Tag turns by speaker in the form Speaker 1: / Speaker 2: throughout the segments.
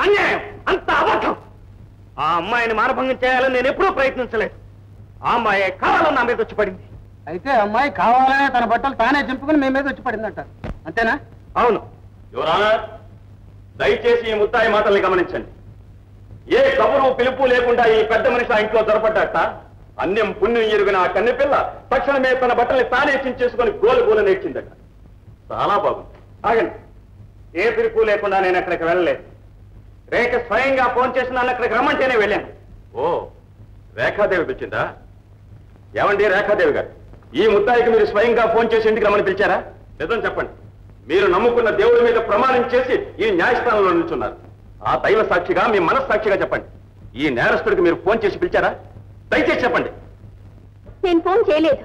Speaker 1: అన్యాయం అంత అబద్ధం ఆ అమ్మాయిని మానభంగం చేయాలని నేను ఎప్పుడూ ప్రయత్నించలేదు ఆ అమ్మాయి కావాలని నా మీద వచ్చి పడింది
Speaker 2: అయితే అమ్మాయి కావాలనే తన బట్టలు తానే చింపుకుని మీ మీద వచ్చి పడిందంట అంతేనా
Speaker 1: అవును
Speaker 3: యువరానా దయచేసి ఈ ముత్తాయి మాటల్ని గమనించండి ఏ కబురు పిలుపు లేకుండా ఈ పెద్ద మనిషి ఆ ఇంట్లో దొరపడ్డట అన్యం పుణ్యం ఎరుగిన ఆ కన్నెపిల్ల తక్షణమే తన బట్టల్ని తానే చించేసుకొని గోలు గోలు నేర్చిందట చాలా బాగుంది
Speaker 1: ఆగండి ఏ పిలుపు లేకుండా నేను అక్కడికి వెళ్ళలేదు రేఖ స్వయంగా ఫోన్ చేసి నన్ను అక్కడికి రమ్మంటేనే వెళ్ళాను
Speaker 3: ఓ రేఖాదేవి పిలిచిందా ఏమండి రేఖాదేవి గారు ఈ ముత్తాయికి మీరు స్వయంగా ఫోన్ చేసి ఇంటికి రమ్మని పిలిచారా నిజం చెప్పండి మీరు నమ్ముకున్న దేవుడి మీద ప్రమాణం చేసి ఈ న్యాయస్థానంలో నిల్చున్నారు ఆ దైవ సాక్షిగా మీ మనస్సాక్షిగా చెప్పండి ఈ నేరస్తుడికి మీరు ఫోన్ చేసి పిలిచారా దయచేసి చెప్పండి
Speaker 4: నేను ఫోన్ చేయలేదు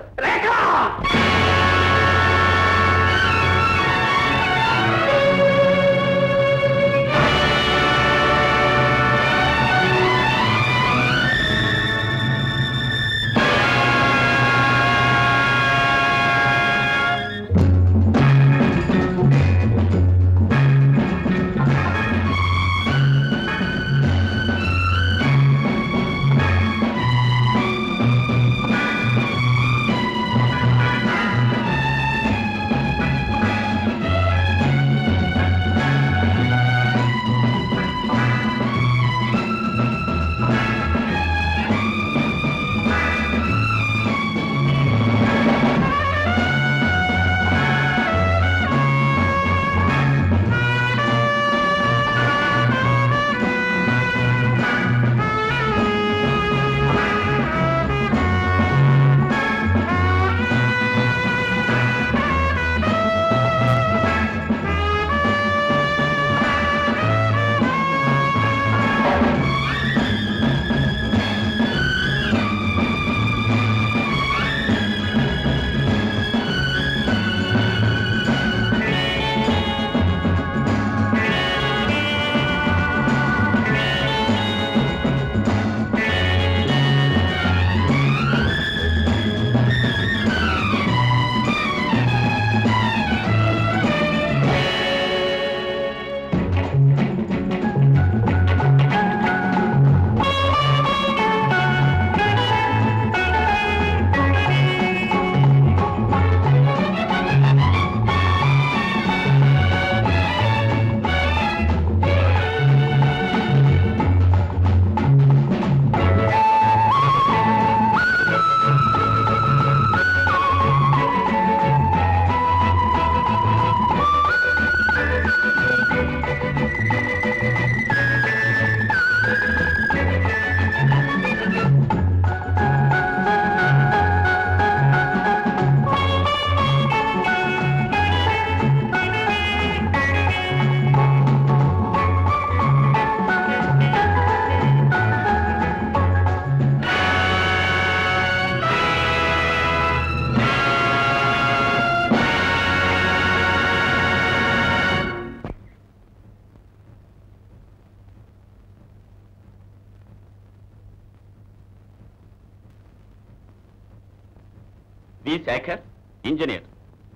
Speaker 3: వి శేఖర్ ఇంజనీర్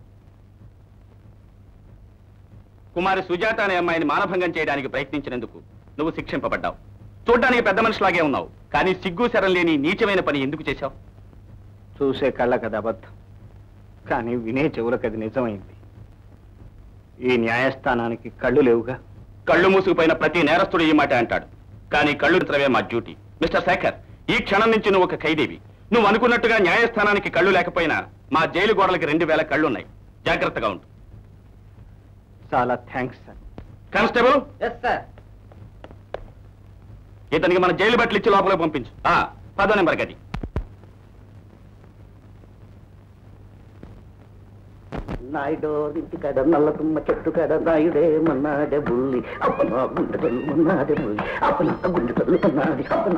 Speaker 3: కుమారి సుజాత అనే అమ్మాయిని మానభంగం చేయడానికి ప్రయత్నించినందుకు నువ్వు శిక్షింపబడ్డావు చూడ్డానికి పెద్ద మనిషిలాగే ఉన్నావు కానీ సిగ్గు శరం లేని నీచమైన పని ఎందుకు చేశావు
Speaker 2: చూసే కళ్ళకది అబద్ధం కానీ వినే చెవులకు అది నిజమైంది ఈ న్యాయస్థానానికి కళ్ళు లేవుగా
Speaker 3: కళ్ళు మూసుకుపోయిన ప్రతి నేరస్తుడు ఈ మాట అంటాడు కానీ కళ్ళు తెరవే మా డ్యూటీ మిస్టర్ శేఖర్ ఈ క్షణం నుంచి నువ్వు ఒక ఖైదీవి నువ్వు అనుకున్నట్టుగా న్యాయస్థానానికి కళ్ళు లేకపోయినా మా జైలు గోడలకి రెండు వేల కళ్ళున్నాయి జాగ్రత్తగా ఉండు
Speaker 2: చాలా thanks sir
Speaker 3: constable
Speaker 2: yes sir
Speaker 3: ఇతనికి మన జైలు బట్టలు ఇచ్చి లోపలికి పంపించు ఆ, పదో నెంబర్ గది
Speaker 5: నాయుడు ఇంటి కడ నల్లతుమ్మ చెట్టు కడ నాయుడే మన్నాడే బుల్లి అప్పన గుండె మన్నాడే బుల్లి అప్పన గుండె మన్నాది అప్పన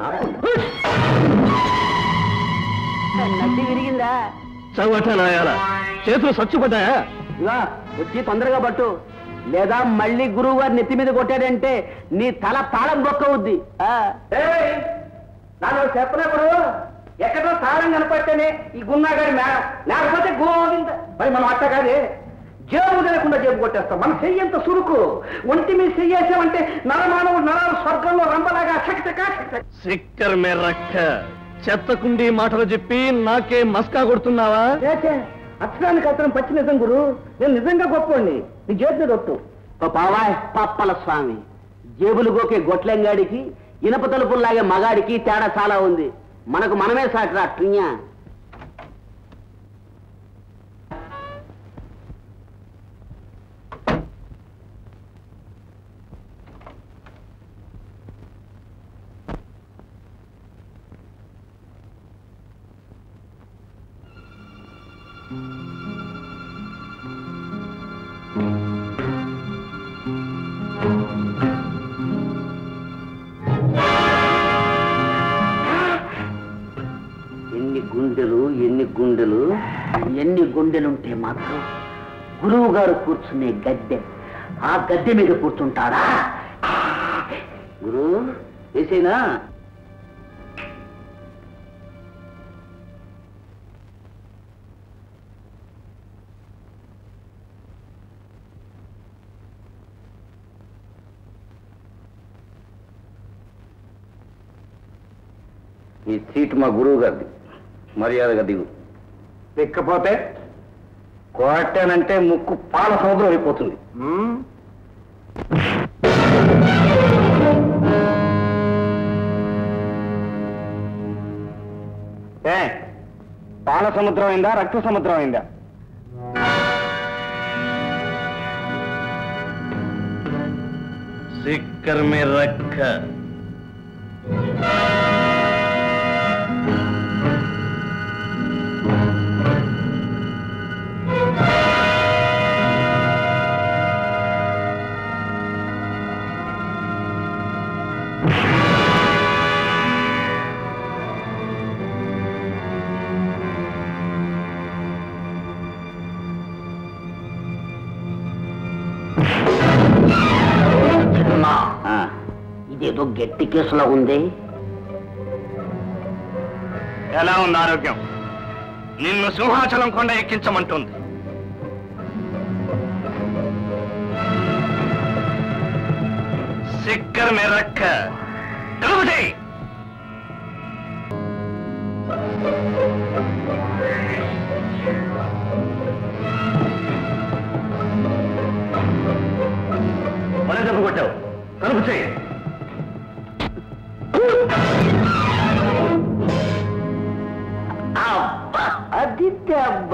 Speaker 5: నడ్డి విరిగిందా
Speaker 2: చవటనాయాల చేతులు సచ్చుపడ్డాయా
Speaker 5: ఇవా వచ్చి తొందరగా పట్టు లేదా మళ్ళీ గురువు గారు నెత్తి మీద కొట్టాడంటే నీ తల తాళం బొక్కవుద్ది నన్ను చెప్పినప్పుడు ఎక్కడో తాళం కనపడితేనే ఈ గున్నాగాడి మేడం లేకపోతే గోవింద మరి మనం అట్ట కాదే జేబు లేకుండా జేబు కొట్టేస్తాం మన చెయ్యి ఎంత సురుకు ఒంటి మీద చెయ్యేసామంటే నరమానవు నరాలు స్వర్గంలో రంబలాగా చకచక చకచక.
Speaker 1: సిక్కర్ మే రక్క చెత్తకుండి మాటలు చెప్పి నాకే మస్కా కొడుతున్నావా
Speaker 5: చేచే అక్షరానికి అతను పచ్చి నిజం గురు నేను నిజంగా గొప్పండి నీ చేతి రొట్టు
Speaker 6: బావాయ్ పప్పల స్వామి జేబులు గోకే గొట్లెంగాడికి ఇనప తలుపుల్లాగే మగాడికి తేడా చాలా ఉంది మనకు మనమే సాటిరా ట్రిన్యా ఎన్ని గుండెలు ఎన్ని గుండెలు ఎన్ని గుండెలుంటే మాత్రం గురువు గారు కూర్చునే గద్దె ఆ గద్దె మీద కూర్చుంటాడా గురు వేసేనా
Speaker 5: ఈ సీటు మా గురువు గారిది మర్యాదగా దిగు
Speaker 2: ఎక్కపోతే
Speaker 5: కోటానంటే ముక్కు పాల సముద్రం అయిపోతుంది
Speaker 2: ఏ పాల సముద్రం అయిందా రక్త సముద్రం అయిందా
Speaker 1: సిక్కర్ మే రక్క
Speaker 6: ఆ, ఇదేదో గట్టి కేసులా ఉంది
Speaker 1: ఎలా ఉంది ఆరోగ్యం నిన్ను సింహాచలం కొండ ఎక్కించమంటుంది సిక్కర్ మే రక్క తెలుగు చేయి పని దెబ్బ కొట్టావు కలుపు చేయి
Speaker 6: అబ్బా, అది దెబ్బ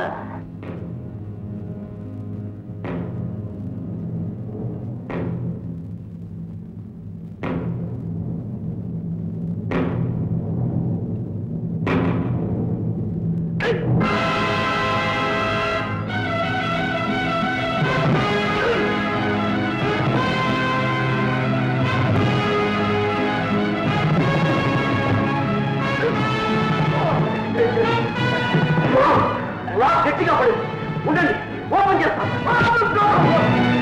Speaker 5: గట్టిగా పడి ఉండండి ఓపెన్ చేస్తాను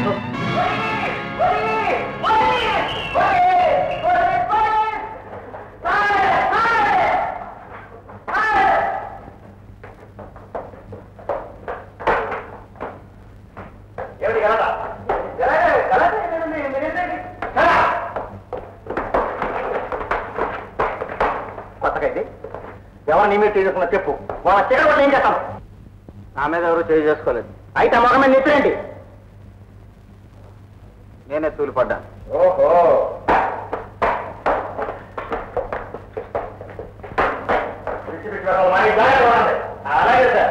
Speaker 5: కొత్తకైతే ఎవరు నీ మీద చేసుకున్న చెప్పు వాళ్ళ చిరగొట్టు ఏం చేస్తాను నా మీద ఎవరు చేయి చేసుకోలేదు అయితే మగ మీద నెత్తిరండి నేనే తూలిపడ్డాను ఓహో అలాగే సార్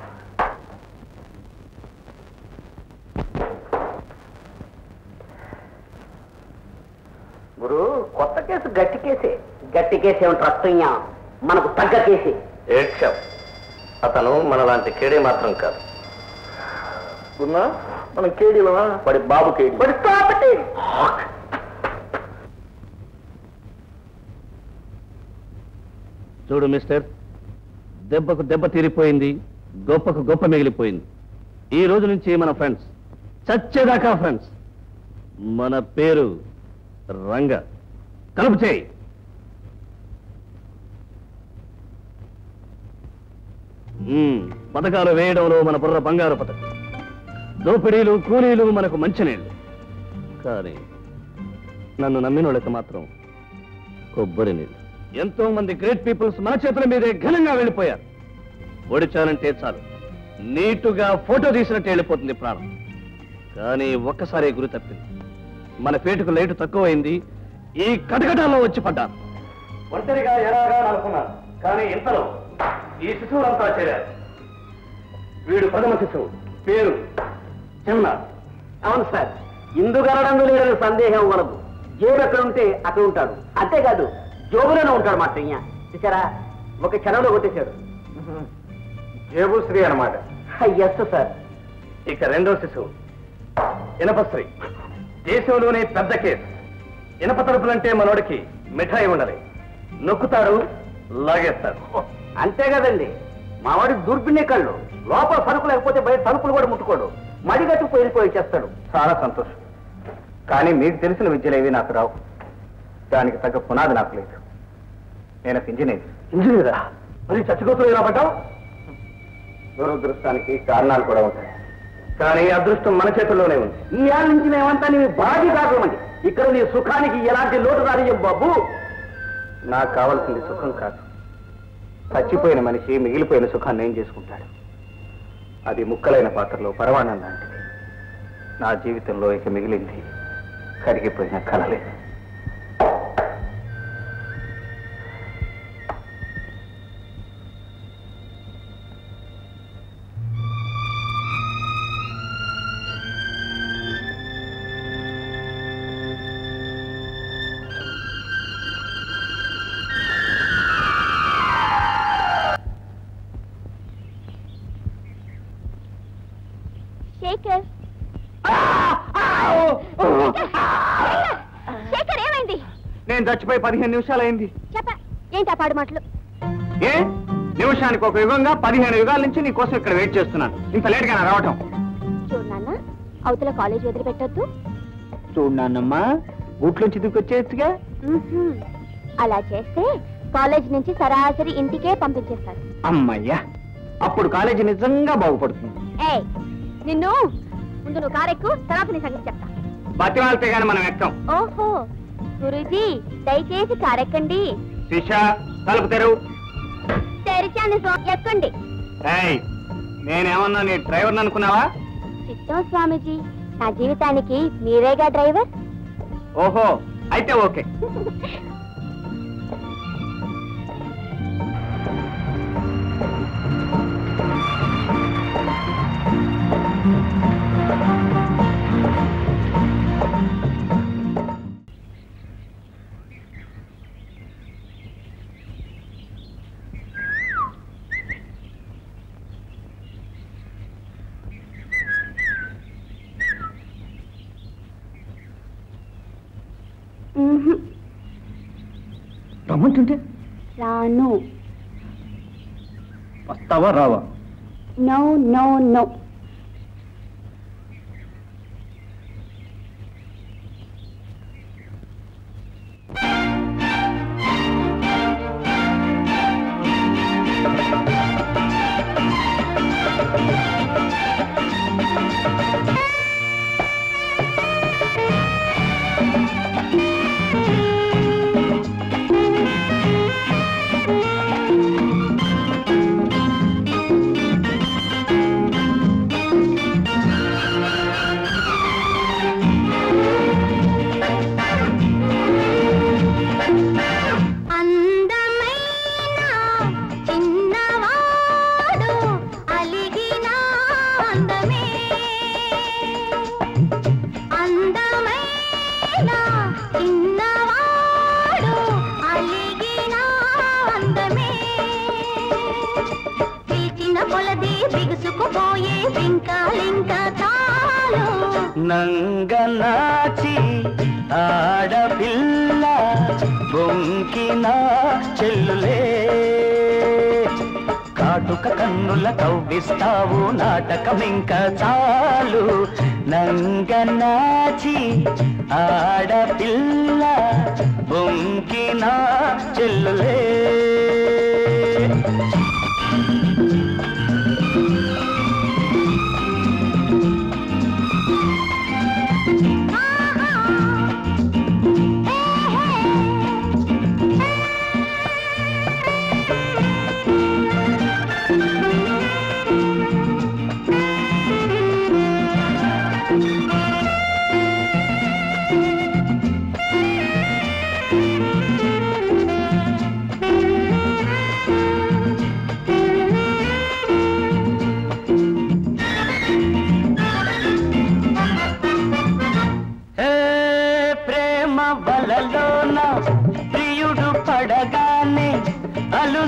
Speaker 6: గురు కొత్త కేసు గట్టి కేసే గట్టి కేసు ఏమిటి రక్తయ్యా మనకు తగ్గ కేసే
Speaker 1: ఏడ్చాం అతను మనలాంటి కేడే మాత్రం కాదు
Speaker 5: ఉన్నా మనం కేడీలమా
Speaker 1: వాడి బాబు కేడి
Speaker 5: మరి తాపటి
Speaker 1: చూడు మిస్టర్ దెబ్బకు దెబ్బ తీరిపోయింది గొప్పకు గొప్ప మిగిలిపోయింది ఈ రోజు నుంచి మన ఫ్రెండ్స్ చచ్చేదాకా ఫ్రెండ్స్ మన పేరు రంగ కలుపు చేయి మ్మ్, పథకాలు వేయడంలో మన బుర్ర బంగారు పథకం దోపిడీలు కూలీలు మనకు మంచినీళ్ళు కానీ నన్ను నమ్మిన వాళ్ళకి మాత్రం కొబ్బరి నీళ్ళు ఎంతో మంది గ్రేట్ పీపుల్స్ మన చేతుల మీదే ఘనంగా వెళ్ళిపోయారు ఓడిచానంటే చాలు నీటుగా ఫోటో తీసినట్టు వెళ్ళిపోతుంది ప్రాణం కానీ ఒక్కసారి గురి తప్పింది మన పేటుకు లైటు తక్కువైంది ఈ కటకటాల్లో వచ్చి పడ్డాను ఒంటరిగా ఎలాగా అనుకున్నాను కానీ ఇంతలో ఈ శిశువులంతా చేరారు వీడు ప్రథమ శిశువు పేరు చిన్న
Speaker 6: అవును సార్ ఇందుగలడందు లేదని సందేహం వలదు జేబు ఎక్కడ ఉంటే అక్కడ ఉంటాడు అంతేకాదు జోబులోనే ఉంటాడు మా చెయ్య చూసారా ఒక క్షణంలో కొట్టేశాడు
Speaker 2: జేబు శ్రీ అనమాట
Speaker 6: ఎస్ సార్
Speaker 1: ఇక రెండో శిశువు ఇనపశ్రీ దేశంలోనే పెద్ద కేసు ఇనప తలుపులంటే మనోడికి మిఠాయి ఉండదు నొక్కుతాడు లాగేస్తాడు
Speaker 6: అంతే కదండి మావాడి దూర్పినే కళ్ళు లోపల సరుకు లేకపోతే బయట తలుపులు కూడా ముట్టుకోడు మడిగట్టు పోయిపోయి చేస్తాడు
Speaker 2: చాలా సంతోషం కానీ మీకు తెలిసిన విద్యలేవి నాకు రావు దానికి తగ్గ పునాది నాకు లేదు నేను ఒక ఇంజనీర్
Speaker 1: ఇంజనీరా మరి చచ్చిపోతులు ఎలా పడ్డావు
Speaker 2: దురదృష్టానికి కారణాలు కూడా ఉంటాయి
Speaker 1: కానీ అదృష్టం మన చేతుల్లోనే ఉంది
Speaker 6: ఈ ఏళ్ళ నుంచి మేమంతా నీ బాధి కాకమండి ఇక్కడ నీ సుఖానికి ఎలాంటి లోటు రానియం బాబు
Speaker 2: నాకు కావాల్సింది సుఖం కాదు చచ్చిపోయిన మనిషి మిగిలిపోయిన సుఖాన్ని ఏం చేసుకుంటాడు అది ముక్కలైన పాత్రలో పరమాణం లాంటిది నా జీవితంలో ఇక మిగిలింది కరిగిపోయిన కలలే
Speaker 4: శేఖర్ శేఖర్ ఏమైంది
Speaker 2: నేను చచ్చిపోయి పదిహేను నిమిషాలైంది
Speaker 4: చెప్ప ఏంటి ఆ పాడు మాటలు
Speaker 2: ఏ నిమిషానికి ఒక యుగంగా పదిహేను యుగాల నుంచి నీ కోసం ఇక్కడ వెయిట్ చేస్తున్నాను ఇంత లేట్గా నా రావటం
Speaker 4: చూడు నాన్న అవతల కాలేజ్ వదిలిపెట్టొద్దు
Speaker 2: చూడు నాన్నమ్మా బూట్లోంచి దిగొచ్చేయచ్చుగా
Speaker 4: మ్మ్హ్మ్. అలా చేస్తే కాలేజ్ నుంచి సరాసరి ఇంటికే పంపించేస్తారు
Speaker 2: అమ్మయ్యా అప్పుడు కాలేజీ నిజంగా బాగుపడుతుంది
Speaker 4: ఏ నిన్ను ముందు నువ్వు కారెక్కు తర్వాత నీ సంగతి చెప్తా
Speaker 2: బతివాళ్తే గాని మనం ఎక్కం
Speaker 4: ఓహో గురూజీ దయచేసి కారెక్కండి
Speaker 2: శిష తలుపు తెరువు
Speaker 4: తెరిచాను స్వామి ఎక్కండి
Speaker 2: ఏయ్ నేనేమన్నా నీ డ్రైవర్ అనుకున్నావా
Speaker 4: చిత్తం స్వామీజీ నా జీవితానికి మీరేగా డ్రైవర్
Speaker 2: ఓహో అయితే ఓకే
Speaker 4: మ్మ్హ్మ్.
Speaker 2: రమ్మంటుంటే
Speaker 4: రాను
Speaker 2: వస్తావా రావా
Speaker 4: నో నో నో అందమైన చిన్నవాడు అలిగిన అందమే అందమైన చిన్నవాడు అలిగిన అందమే పిలిచిన కొలది బిగుసుకుపోయే బింకాలింక చాలు
Speaker 1: నంగనాచి ఆడపిల్ల బొంకిన చెల్లులే కాటుక కన్నుల కవ్విస్తావు నాటకమింక చాలు నంగనాచి ఆడపిల్ల బొంకిన చెల్లులే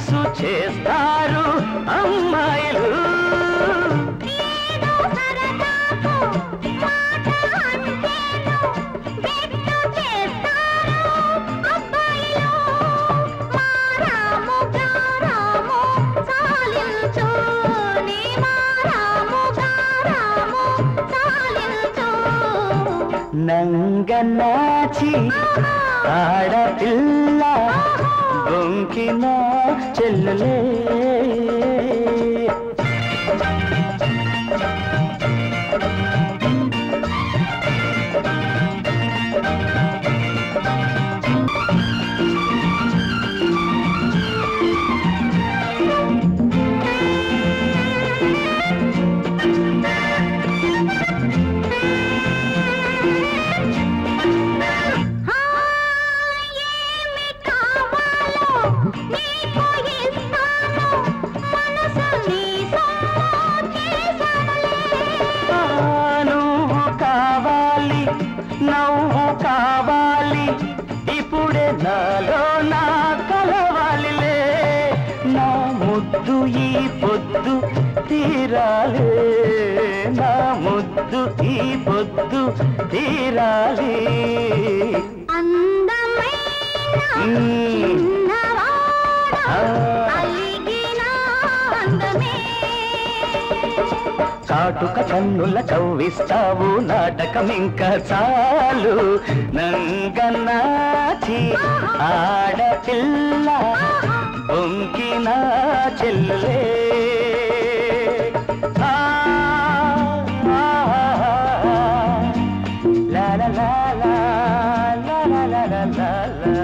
Speaker 5: మనసు చేస్తారు అమ్మాయిలు
Speaker 7: ఏదో సరదాకు మాట అంటేను బెట్టు చేస్తారు అబ్బాయిలు మారాము గారాము చాలించు నీ మారాము గారాము చాలించు
Speaker 5: నంగనాచి ఆడపిల్ల బొంకిన చెల్లెలే
Speaker 7: ఏమి కావాలో నీకు ఇస్తాను మనసు నీ సొమ్ము చేశానులే
Speaker 5: నువ్వు కావాలి నవ్వు కావాలి ఇప్పుడే నాలో నా కలవాలిలే నా ముద్దు ఈ పొద్దు తీరాలి నా ముద్దు ఈ పొద్దు తీరాలి
Speaker 7: అందమైన చిన్నవాడా అలిగిన అందమే
Speaker 5: కాటుక కన్నుల కవ్విస్తావు నాటకం ఇంకా చాలు నంగనాచి ఆడపిల్ల బొంకిన చెల్లె ఆ, ఆ, లా లా లా లా, లా లా లా లా లా లా.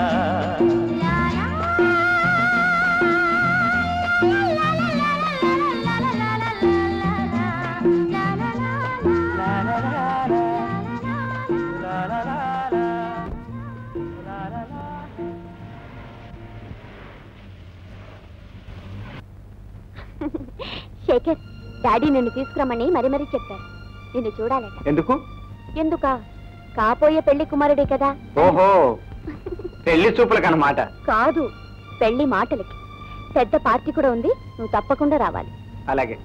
Speaker 4: శేఖర్ డాడీ నిన్ను తీసుకురమ్మని మరి మరీ చెప్పారు నిన్ను చూడాలట
Speaker 2: ఎందుకు
Speaker 4: ఎందుకా కాపోయే పెళ్లి కుమారుడే కదా
Speaker 2: ఓహో పెళ్లి చూపులకు అన్నమాట
Speaker 4: కాదు పెళ్లి మాటలకి పెద్ద పార్టీ కూడా ఉంది నువ్వు తప్పకుండా రావాలి
Speaker 2: అలాగే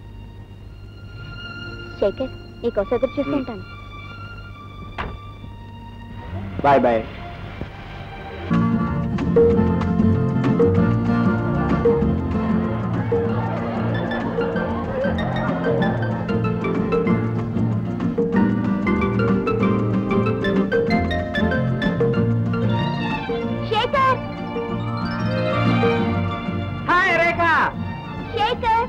Speaker 4: శేఖర్ నీకోసం ఎదురు చూస్తుంటాను
Speaker 2: bye bye
Speaker 4: Shekhar
Speaker 2: hi Rekha
Speaker 4: Shekhar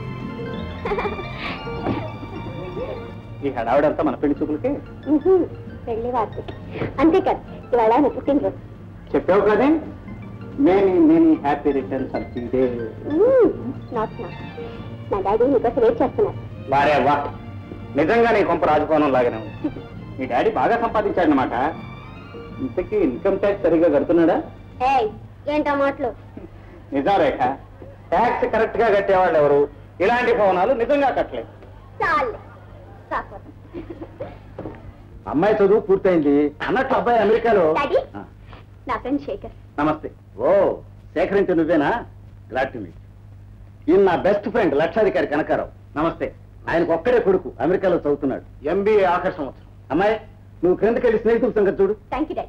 Speaker 2: ఈ హడావిడంతా మన పెళ్లి చూపులకి
Speaker 4: పెళ్లి వార్త అంతేకాదు ఇవాళ నా పుట్టినరోజు
Speaker 2: చెప్పావు కదే many many happy returns of the day
Speaker 4: not not నా డాడీ నీకోసం వెయిట్ చేస్తున్నారు
Speaker 2: వారే వా నిజంగా నీ కొంప రాజభవనం లాగానే ఉంది మీ డాడీ బాగా సంపాదించాడనమాట ఇంతకీ ఇన్కమ్ ట్యాక్స్ సరిగ్గా కడుతున్నాడా
Speaker 4: ఏయ్ ఏంటా మాటలు
Speaker 2: నిజం రేఖ ట్యాక్స్ కరెక్ట్ గా కట్టేవాళ్ళు ఎవరు ఇలాంటి భవనాలు నిజంగా కట్టలేదు
Speaker 4: చాలే కాకపోతే
Speaker 2: అమ్మాయి చదువు పూర్తయింది అన్నట్టు అబ్బాయి అమెరికాలో
Speaker 4: డాడీ
Speaker 2: ఆ,
Speaker 4: నా ఫ్రెండ్ శేఖర్
Speaker 2: నమస్తే ఓ సేకరించి నువ్వేనా గ్లాడ్ టు మీట్ ఈయన నా బెస్ట్ ఫ్రెండ్ లక్షాధికారి కనకారావు నమస్తే ఆయనకు ఒక్కడే కొడుకు అమెరికాలో చదువుతున్నాడు ఎంబీఏ ఆఖరి సంవత్సరం అమ్మాయి నువ్వు క్రిందకెళ్ళి స్నేహితుల సంగతి చూడు
Speaker 4: థ్యాంక్ యూ డాడీ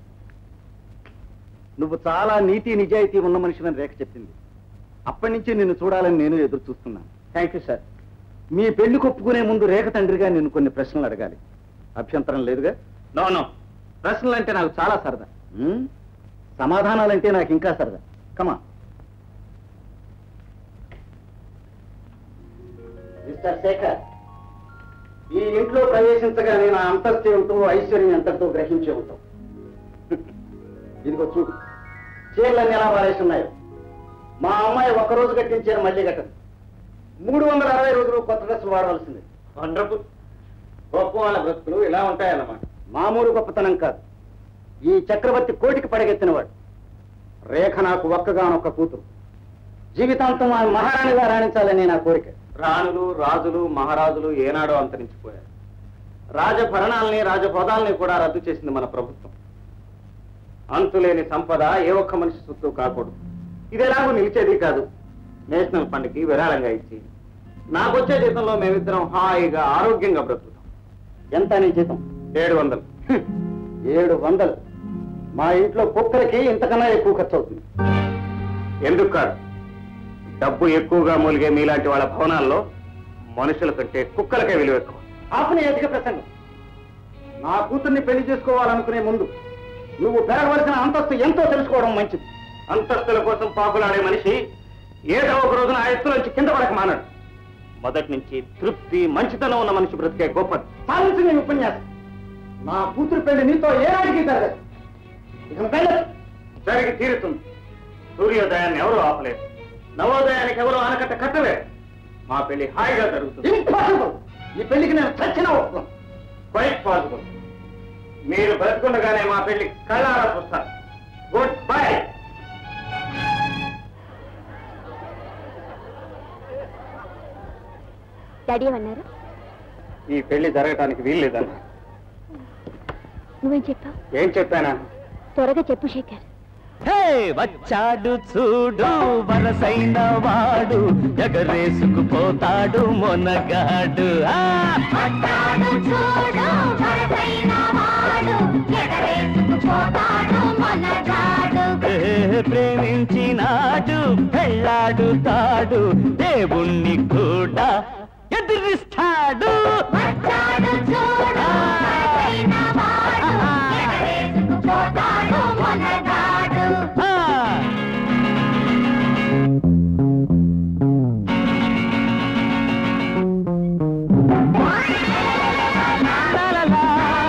Speaker 2: నువ్వు చాలా నీతి నిజాయితీ ఉన్న మనిషిని రేఖ చెప్పింది అప్పటి నుంచి నిన్ను చూడాలని నేను ఎదురు చూస్తున్నాను థ్యాంక్ యూ సార్ మీ పెళ్లి కొప్పుకునే ముందు రేఖ తండ్రిగా నేను కొన్ని ప్రశ్నలు అడగాలి అభ్యంతరం లేదుగా నో నో ప్రశ్నలు అంటే నాకు చాలా సరదా ఉమ్, సమాధానాలంటే నాకు ఇంకా సరదా కమా మిస్టర్ శేఖర్ ఈ ఇంట్లో ప్రవేశించగానే నా అంతస్తు ఏమిటో ఐశ్వర్యం ఎంతతో గ్రహించే ఉంటాం ఇదిగో చూడు చీరలన్నీ ఎలా పారేసి ఉన్నాయో మా అమ్మాయి ఒక్క రోజు కట్టించారు మళ్ళీ కట్టదు మూడు వందల అరవై రోజులు కొత్త డ్రెస్ వాడవలసింది వండర్ఫుల్ గొప్ప వాళ్ళ బ్రతుకులు ఇలా ఉంటాయన్నమాట మామూలు గొప్పతనం కాదు ఈ చక్రవర్తి కోటికి పడగెత్తినవాడు రేఖ నాకు ఒక్కగానొక్క కూతురు జీవితాంతం ఆమె మహారాణిగా రాణించాలని నా కోరిక రాణులు రాజులు మహారాజులు ఏనాడో అంతరించిపోయారు రాజభరణాల్ని రాజహోదాల్ని కూడా రద్దు చేసింది మన ప్రభుత్వం అంతులేని సంపద ఏ ఒక్క మనిషి సొత్తు కాకూడదు ఇది ఎలాగో నిలిచేది కాదు నేషనల్ ఫండ్కి విరాళంగా ఇచ్చి నాకొచ్చే జీతంలో మేమిద్దరం హాయిగా ఆరోగ్యంగా బ్రతుకుతాం
Speaker 6: ఎంత నీ జీతం
Speaker 2: ఏడు వందలు
Speaker 6: హ్మ్. ఏడు వందలు మా ఇంట్లో కుక్కలకి ఇంతకన్నా ఎక్కువ ఖర్చు అవుతుంది
Speaker 2: ఎందుకు కాదు డబ్బు ఎక్కువగా మూలిగే మీలాంటి వాళ్ళ భవనాల్లో మనుషుల కంటే కుక్కలకే విలువ ఎక్కువ
Speaker 6: ఆపని ఎదిక ప్రసంగం నా కూతుర్ని పెళ్లి చేసుకోవాలనుకునే ముందు నువ్వు పెరగవలసిన అంతస్తు ఎంతో తెలుసుకోవడం మంచిది
Speaker 2: అంతస్తుల కోసం పాకులాడే మనిషి ఏదో ఒక రోజున ఆ ఎత్తులోంచి కింద పడక మానడు మొదటి నుంచి తృప్తి మంచితనం ఉన్న మనిషి బ్రతికే గొప్పది
Speaker 6: సాధించి నీ ఉపన్యాసం నా కూతురు పెళ్లి నీతో ఏనాటికి జరగదు ఇక నువ్వు వెళ్ళొచ్చు.
Speaker 2: జరిగి తీరుతుంది సూర్యోదయాన్ని ఎవరు ఆపలేరు నవోదయానికి ఎవరు ఆనకట్ట కట్టలేరు మా పెళ్లి హాయిగా జరుగుతుంది
Speaker 6: ఇంపాసిబుల్ ఈ పెళ్లికి నేను చచ్చిన ఒప్పుకోను
Speaker 2: క్వైట్ పాసిబుల్ మీరు బ్రతుకుండగానే మా పెళ్లి కళ్ళారా చూస్తారు గుడ్ బై
Speaker 4: డాడీ ఏమన్నారు
Speaker 2: ఈ పెళ్లి జరగటానికి వీల్లేదన్న
Speaker 4: నువ్వేం చెప్పావు
Speaker 2: ఏం చెప్పానా
Speaker 4: త్వరగా చెప్పు శేఖర్
Speaker 1: హే వచ్చాడు చూడు వరసైన వాడు ఎగరేసుకుపోతాడు మొనగాడు ఆ!
Speaker 7: పట్టాడు చూడు వరసైన వాడు ఎగరేసుకుపోతాడు మనగాడు
Speaker 1: ఏ ప్రేమించినాడు పెళ్ళాడుతాడు దేవుణ్ణి కూడా ఎదిరిస్తాడు
Speaker 7: పట్టాడు చూడు వరసైన వాడు ఎగరేసుకుపోతాడు మనగాడు
Speaker 1: ఆ! లా లా లా.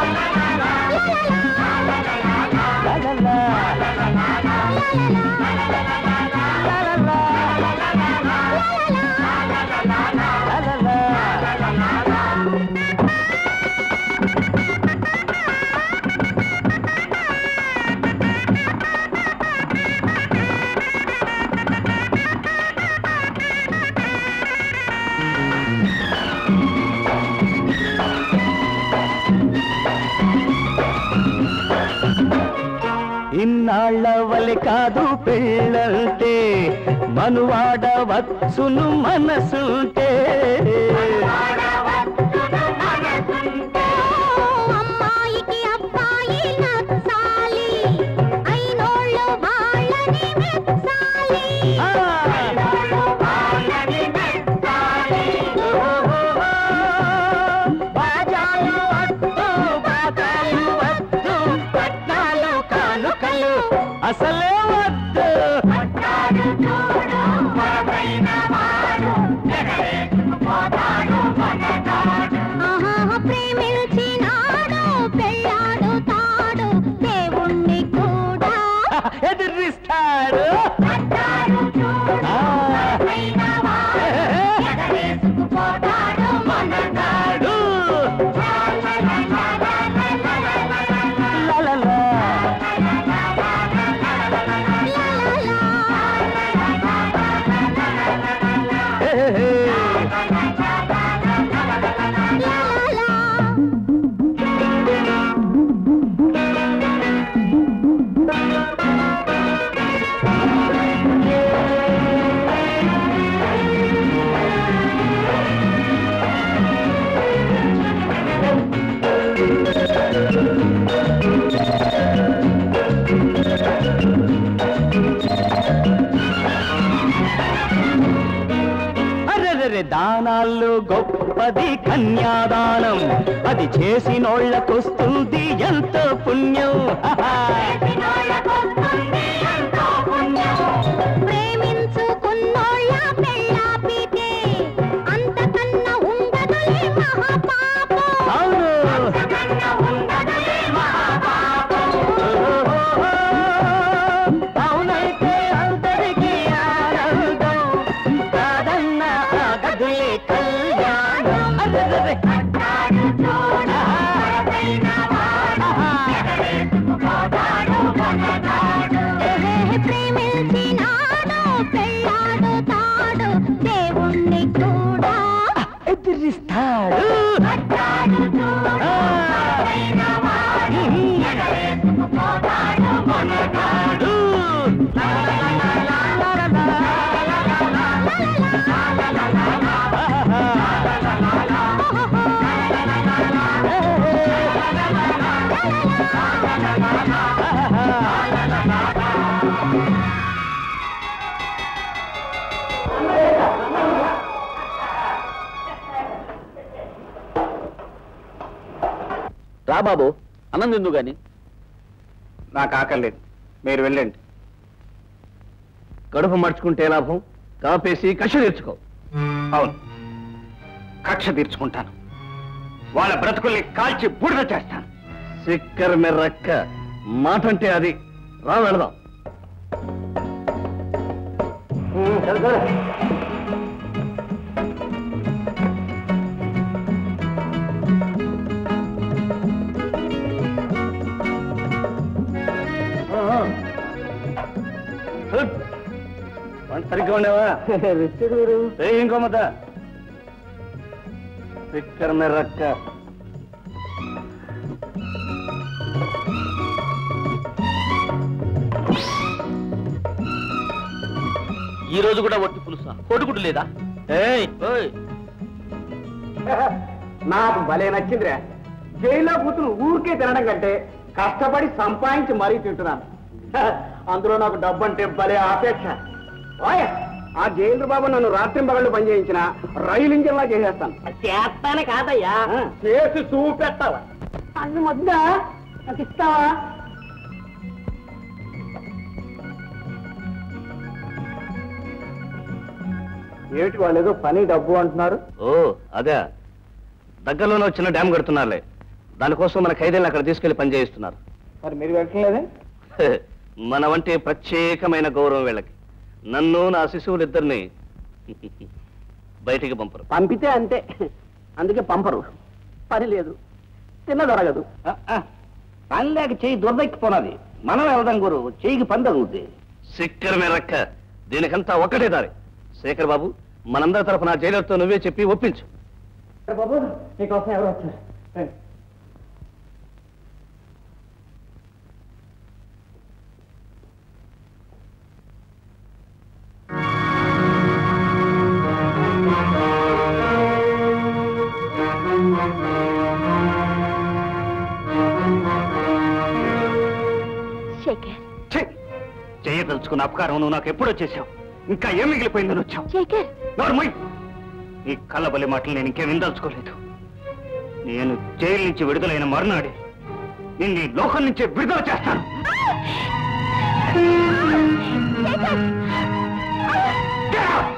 Speaker 1: లా లా లా. లా లా లా. ఇన్నాళ్ళ వలె కాదు పెళ్ళంటే మనువాడ వచ్చును మనసుంటే
Speaker 7: అమ్మాయికి అబ్బాయి నచ్చాలి అయినోళ్ళు వాళ్ళని మెచ్చాలి
Speaker 1: ఆ! బాజాలు వద్దు, బాజాలు వద్దు, పట్నాలు కానుకలు అసలే వద్దు
Speaker 7: ఆహా ప్రేమించినాడు పెళ్ళాడుతాడు దేవుణ్ణి కూడా
Speaker 1: ఎదిరిస్తాడు ఆ!
Speaker 7: ఎగరేసుకుపోతాడు మనగాడు
Speaker 1: లా లా లా. హే, హే, హే. అరెరెరె దానాల్లో గొప్పది కన్యాదానం అది చేసినోళ్ళకొస్తుంది ఎంతో పుణ్యం హహ.
Speaker 7: ప్రేమించుకున్నోళ్ళ పెళ్ళాపితే అంతకన్నా ఉండదులే మహాపాపం
Speaker 1: అవును
Speaker 7: అంతకన్నా ఉండదులే మహాపాపం
Speaker 1: అవునైతే అందరికీ ఆనందం కాదన్న ఆగదులే కళ్యాణం అరెరెరె.
Speaker 7: పట్టాడు చూడు వరసైన వాడు ఎగరేసుకుపోతాడు మనగాడు
Speaker 6: రా బాబు అన్నం తిందు గాని
Speaker 2: నాకు ఆకలేదు మీరు వెళ్ళండి
Speaker 1: కడుపు మడుచుకుంటే లాభం కాపేసి కష తీర్చుకో
Speaker 2: అవును కక్ష తీర్చుకుంటాను వాళ్ళ బ్రతుకుల్ని కాల్చి బూడిద చేస్తాను
Speaker 1: సిక్కర్ మెర్రక్క మాట అంటే అది రా వెళదాం వంట సరిగ్గా ఉండేవా ఏయ్, ఇంకో ముద్ద సిక్కర్ మెర్రక్క
Speaker 6: ఈ రోజు కూడా ఒట్టి పులుసా కోడిగుడ్డు లేదా
Speaker 1: ఏయ్
Speaker 6: ఓయ్
Speaker 2: నాకు భలే నచ్చిందిరా జైల్లో కూతురు ఊరికే తినడం కంటే కష్టపడి సంపాదించి మరీ తింటున్నాను హ, అందులో నాకు డబ్బు అంటే భలే ఆపేక్ష ఓయ్, ఆ జైలు బాబు నన్ను రాత్రింబగళ్ళు పనిచేయించిన రైలు ఇంజిన్ లా చేసేస్తాను
Speaker 6: చేస్తానే కాదయ్యా
Speaker 2: ఆ, చేసి చూపెట్టావా
Speaker 6: అన్ను వద్ద నాకు ఇస్తావా
Speaker 2: ఏమిటి వాళ్ళు ఏదో పని డబ్బు అంటున్నారు
Speaker 1: ఓ అదే దగ్గరలోనే ఒక చిన్న డ్యామ్ కడుతున్నారులే దానికోసం మన ఖైదీలను అక్కడ తీసుకెళ్లి పని చేయిస్తున్నారు
Speaker 2: మరి మీరు వెళ్ళలేదే
Speaker 1: మన వంటి ప్రత్యేకమైన గౌరవం వీళ్ళకి నన్ను నా శిశువులిద్దరిని బయటికి పంపరు
Speaker 6: పంపితే అంతే అందుకే పంపరు పని లేదు తిన్న దొరకదు
Speaker 2: పని లేక చెయ్యి దురదెక్కిపోనది మనం వెళ్దాం గురు చెయ్యికి పని తగ్గుద్ది
Speaker 1: సిక్కర్ మెరక్క దీనికంతా ఒక్కటే దారి శేఖర్ బాబు మనందరి తరఫున జైలర్తో నువ్వే చెప్పి ఒప్పించు
Speaker 2: బాబు నీకోసం ఎవరు వచ్చారు
Speaker 4: శేఖర్
Speaker 2: చేయదలుచుకున్న అపకారం నువ్వు నాకు ఎప్పుడు వచ్చేసావు ఇంకా ఏం మిగిలిపోయిందని వచ్చావు
Speaker 4: శేఖర్
Speaker 2: నోర్మయ్ నీ కళ్ళబలి మాటలు నేను ఇంకేం విందలుచుకోలేదు నేను జైలు నుంచి విడుదలైన మరునాడే నిన్ను ఈ లోకం నుంచే విడుదల చేస్తాను Get out!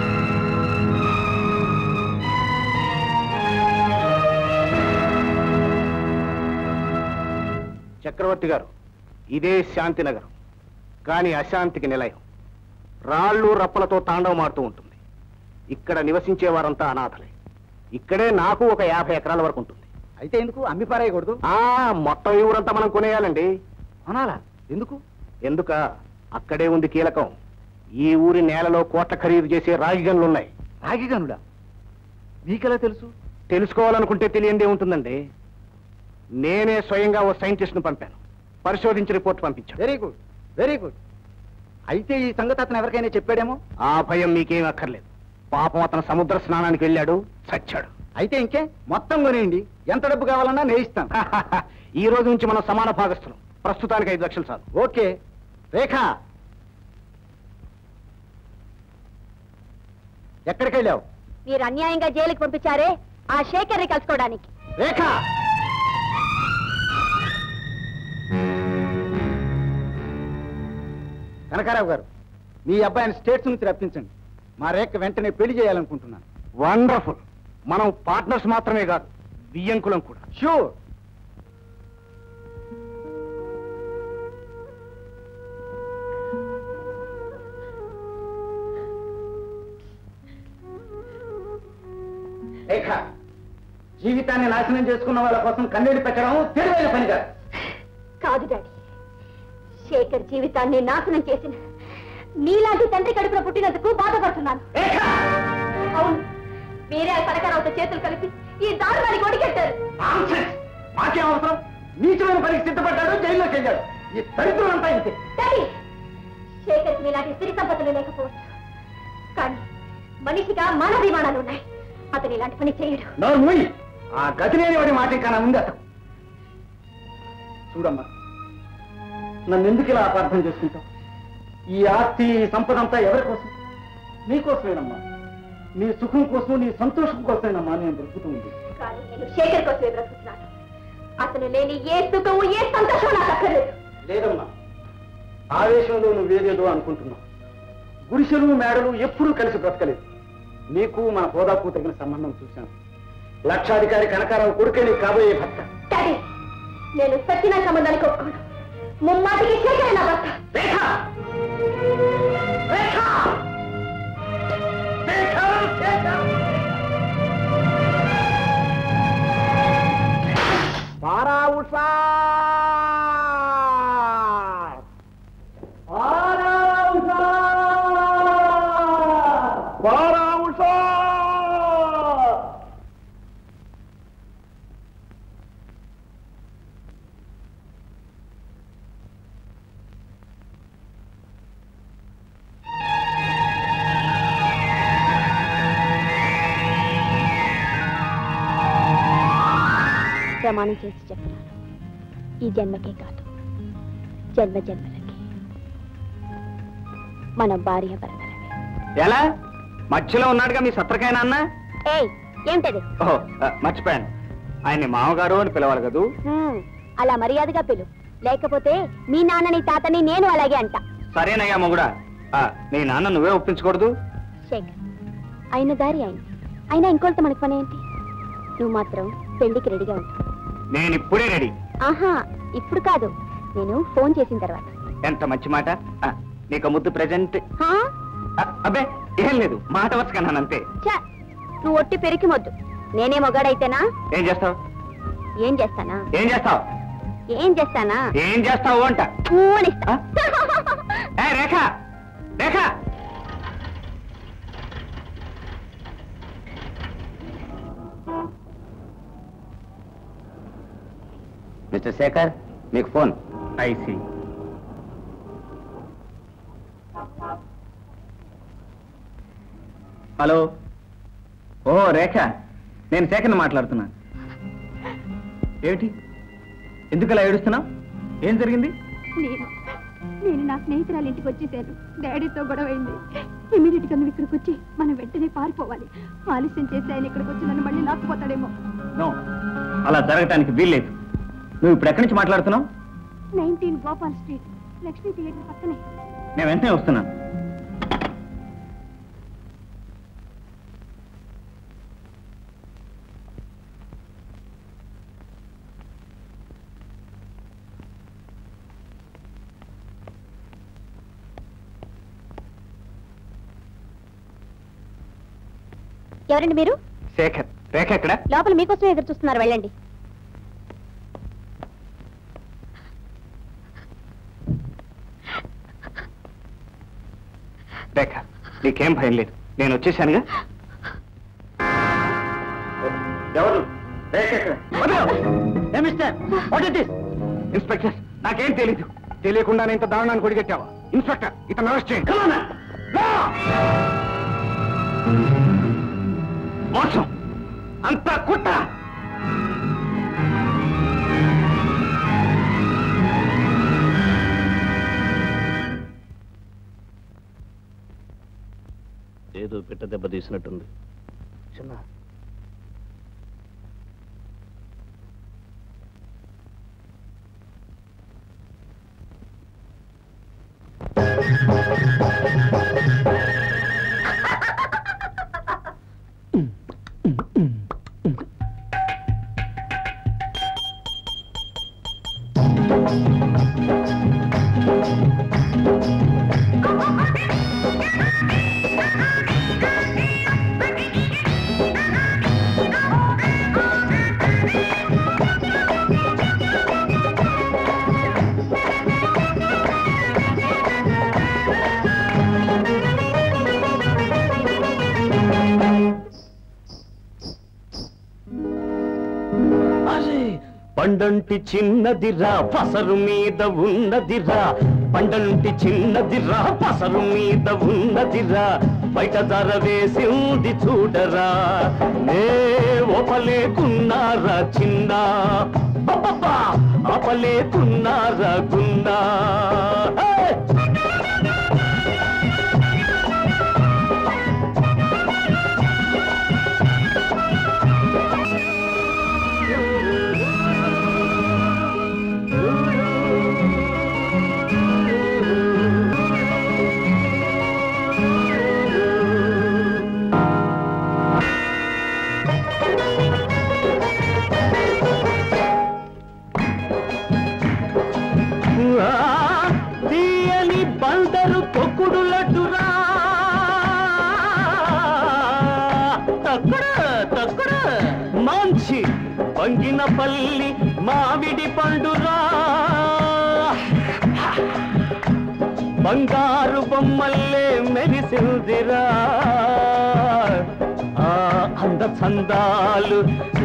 Speaker 2: చక్రవర్తి గారు ఇదే శాంతినగరం కానీ అశాంతికి నిలయం రాళ్ళు రప్పలతో తాండవమాడుతూ ఉంటుంది ఇక్కడ నివసించే వారంతా అనాథలే ఇక్కడే నాకు ఒక యాభై ఎకరాల వరకు ఉంటుంది అయితే ఎందుకు అమ్మి పారేయకూడదు ఆ మొత్తం ఈ ఊరంతా మనం కొనేయాలండి కొనాలా ఎందుకు ఎందుక అక్కడే ఉంది కీలకం ఈ ఊరి నేలలో కోట్ల ఖరీదు చేసే రాగి గనులు ఉన్నాయి రాగి గనుడా మీకెలా తెలుసు తెలుసుకోవాలనుకుంటే తెలియందే ఉంటుందండి నేనే స్వయంగా ఓ సైంటిస్ట్ను పంపాను పరిశోధించి రిపోర్ట్ పంపించాను వెరీ గుడ్ వెరీ గుడ్ అయితే ఈ సంగతి అతను ఎవరికైనా చెప్పాడేమో ఆ భయం మీకేం అక్కర్లేదు పాపం అతను సముద్ర స్నానానికి వెళ్ళాడు చచ్చాడు అయితే ఇంకే మొత్తం కొనేయండి ఎంత డబ్బు కావాలన్నా నేను ఇస్తాను ఈ రోజు నుంచి మనం సమాన భాగస్థులం ప్రస్తుతానికి ఐదు లక్షలు చాలు ఓకే రేఖ ఎక్కడికి వెళ్ళావు
Speaker 4: మీరు అన్యాయంగా జైలుకి పంపించారే ఆ శేఖర్ని కలుసుకోవడానికి
Speaker 2: రేఖ కనకారావు గారు మీ అబ్బాయిని స్టేట్స్ నుంచి రప్పించండి మా రేఖ వెంటనే పెళ్లి చేయాలనుకుంటున్నాను వండర్ఫుల్ మనం పార్ట్నర్స్ మాత్రమే కాదు బియ్యంకులం కూడా షూర్ రేఖ జీవితాన్ని నాశనం చేసుకున్న వాళ్ళ కోసం కన్నీళ్ళు పెట్టడం తెలివైన పని కాదు
Speaker 4: కాదు డాడీ శేఖర్ జీవితాన్ని నాశనం చేసిన నీలాంటి తండ్రి కడుపున పుట్టినందుకు బాధపడుతున్నాను
Speaker 2: రేఖ
Speaker 4: అవును మీరే ఆ పరకారావుతో చేతులు కలిపి ఈ దారుణానికి ఒడిగట్టారు
Speaker 2: Nonsense! మాకేం అవసరం నీచమైన పనికి సిద్ధపడ్డాడు జైల్లోకి వెళ్ళాడు ఈ దరిద్రం అంతా ఇంతే
Speaker 4: డాడీ శేఖర్కి మీలాంటి స్త్రీ సంపదలు లేకపోవచ్చు కానీ మనిషిగా మానవీమానాలు ఉన్నాయి అతను ఇలాంటి పని చేయడు
Speaker 2: నోరు మూయి ఆ గతి లేని వాడి మాట ఇంకా నా ఉంది అతను చూడమ్మా నన్ను ఎందుకు ఇలా అపార్థం చేసుకుంటావు ఈ ఆస్తి ఈ సంపద అంతా ఎవరి కోసం నీకోసమేనమ్మా నీ సుఖం కోసం నీ సంతోషం కోసమేనమ్మా నేను బ్రతుకుతూ ఉంది
Speaker 4: కానీ నేను శేఖర్ కోసమే బ్రతుకుతున్నాను అతను లేని ఏ సుఖము ఏ సంతోషం నాకు అక్కర్లేదు
Speaker 2: లేదమ్మా ఆవేశంలో నువ్వేదేదో అనుకుంటున్నావు గుడిసెలు మేడలు ఎప్పుడూ కలిసి బ్రతకలేదు నీకు మన హోదాకు తగిన సంబంధం చూశాను లక్షాధికారి కనకారావు కొడుకే నీకు కాబోయే భర్త
Speaker 4: డాడీ నేను సచిన సంబంధానికి ఒప్పుకోను ముమ్మాటికి శేఖర్ నా భర్త
Speaker 2: రేఖ రేఖ శేఖర్, శేఖర్. పారా ఉషా పారా ఉషా పారా ఉషా
Speaker 4: ప్రమాణం చేసి చెప్తున్నాను ఈ జన్మకే కాదు జన్మ జన్మలకి మన భార్య భర్తలమే
Speaker 2: ఎలా మధ్యలో ఉన్నాడుగా మీ సత్రకాయన అన్న
Speaker 4: ఏయ్ ఏమిటది
Speaker 2: ఓహో ఆ, మర్చిపోయాను ఆయన్ని మామగారు అని పిలవాలి కదూ
Speaker 4: హ్మ్, అలా మర్యాదగా పిలు లేకపోతే మీ నాన్నని తాతని నేను అలాగే అంట
Speaker 2: సరేనయ్యా మొగుడా ఆ, నీ నాన్న నువ్వే ఒప్పించకూడదు
Speaker 4: శేఖర్ అయిన దారి అయింది అయినా ఇంకోళ్ళతో మనకి పని ఏంటి నువ్వు మాత్రం పెళ్లికి రెడీగా ఉంటావు
Speaker 2: నేను ఇప్పుడే రెడీ
Speaker 4: ఆహా ఇప్పుడు కాదు నేను ఫోన్ చేసిన తర్వాత
Speaker 2: ఎంత మంచి మాట ఆ, నీకు ముద్దు ప్రజెంట్
Speaker 4: హా?
Speaker 2: అబ్బే ఏం లేదు మాట వరుసకన్నాను అంతే
Speaker 4: ఛ, నువ్వు ఒట్టి పెరికి మొద్దు నేనే మొగాడైతేనా
Speaker 2: ఏం చేస్తావు
Speaker 4: ఏం చేస్తానా
Speaker 2: ఏం చేస్తావు
Speaker 4: ఏం చేస్తానా
Speaker 2: ఏం చేస్తావు అంట
Speaker 4: ఊనిస్తా
Speaker 2: ఏ రేఖ రేఖ మిస్టర్ శేఖర్ మీకు phone I see hello oh Rekha నేను శేఖర్ని మాట్లాడుతున్నా ఏమిటి ఎందుకలా ఏడుస్తున్నావు ఏం జరిగింది
Speaker 8: నేను నేను నా స్నేహితురాలు ఇంటికి వచ్చేసాను డాడీతో గొడవ అయింది ఇమీడియట్ గా నువ్వు ఇక్కడికి వచ్చి మనం వెంటనే పారిపోవాలి ఆలస్యం చేసి ఆయన ఇక్కడికి వచ్చి నన్ను మళ్ళీ లాక్కుపోతాడేమో
Speaker 2: నో అలా జరగటానికి వీల్లేదు నువ్వు ఇప్పుడు ఎక్కడి నుంచి మాట్లాడుతున్నావు
Speaker 8: nineteen Gopal street Lakshmi theatre పక్కనే
Speaker 2: నేను వెంటనే వస్తున్నాను
Speaker 4: ఎవరండి మీరు
Speaker 2: శేఖర్ రేఖ ఎక్కడ
Speaker 4: లోపల మీకోసం ఎదురు చూస్తున్నారు వెళ్ళండి
Speaker 2: రేఖ నీకేం భయం లేదు నేను వచ్చేసానుగా ఎవరు రేఖ ఎక్కడ ఇన్స్పెక్టర్ నాకేం తెలీదు తెలియకుండా ఇంత దారుణాన్ని కొడిగట్టావా ఇన్స్పెక్టర్ ఇతను అరెస్ట్ చేయండి మోసం అంతా కుట్ర
Speaker 1: ఏదో పిట్ట దెబ్బ తీసినట్టుంది చిన్న పండంటి చిన్నదిరా పసరు మీద ఉన్నదిరా పండంటి చిన్నదిరా పసరు మీద ఉన్నదిరా బయట ధర వేసింది చూడరా నే ఒపలేకున్నారా చిన్న అబ్బబ్బా, అపలేకున్నారా గున్నా హే! తక్కుడు తక్కుడు మంచి వంగిన పల్లి మావిడి పండురా బంగారు బొమ్మల్లే మెరిసిందిరా ఆ అంద చందాలు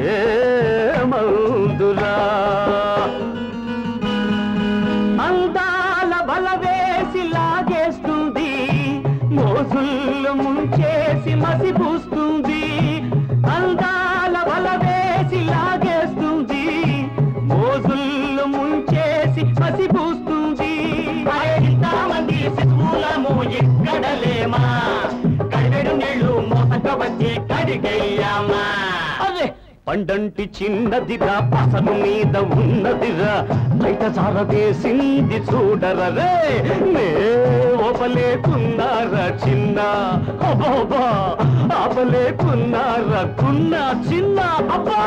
Speaker 1: ఏమౌదురా అందాల బల వేసి లాగేస్తుంది మోజుల్లో ముంచేసి మసిపూస్తుంది అందాల బల వేసి లాగేస్తుంది మోజుల్లో ముంచేసి మసిపూస్తుంది ఇంతమంది శిశువులము ఇక్కడలేమా కడివెడు నీళ్లు మోసక వచ్చి కడిగయ్యామా అదే పండంటి చిన్నదిరా పసరు మీద ఉన్నదిరా బయట జారవేసింది చూడరరే నే ఓపలేకున్నారా చిన్న అబ్బా ఆపలేకున్నారా కున్న చిన్న అబ్బా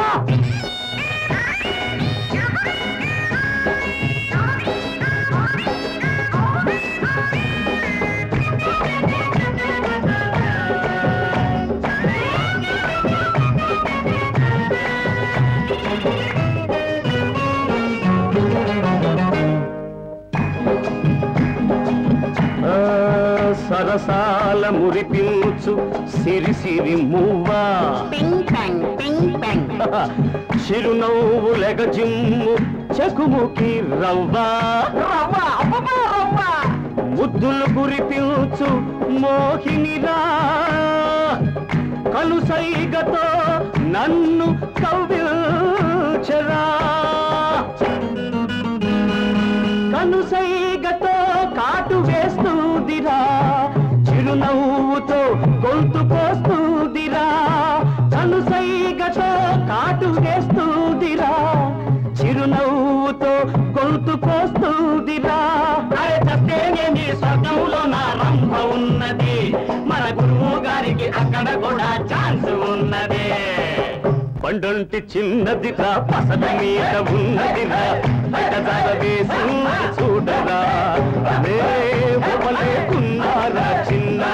Speaker 1: ఆ, సరసాల మురిపించు సిరి సిరి మువ్వా
Speaker 6: పింగ్ పెంగ్ పింగ్ పెంగ్
Speaker 1: చిరునవ్వులెగ జిమ్ము చెకుముకి రవ్వా
Speaker 6: రవ్వ అబ్బబ్బా, రవ్వ
Speaker 1: ముద్దులు కురిపించు మోహినిరా కలుసైగతో నన్ను కవ్విల్చరా కనుసైగతో కాటు వేస్తుందిరా చిరునవ్వుతో గొంతు కోస్తుందిరా కనుసైగతో కాటు వేస్తుందిరా చిరునవ్వుతో గొంతు కోస్తుందిరా అరే చస్తేనే నీ స్వర్గంలో నా రంభ ఉన్నది మన గురువు గారికి అక్కడ కూడా ఛాన్స్ ఉన్నది పండంటి చిన్నదిరా పసల మీద ఉన్నదిరా బయట జాగ వేసింది చూడరా నే ఒపలేకున్నారా చిన్న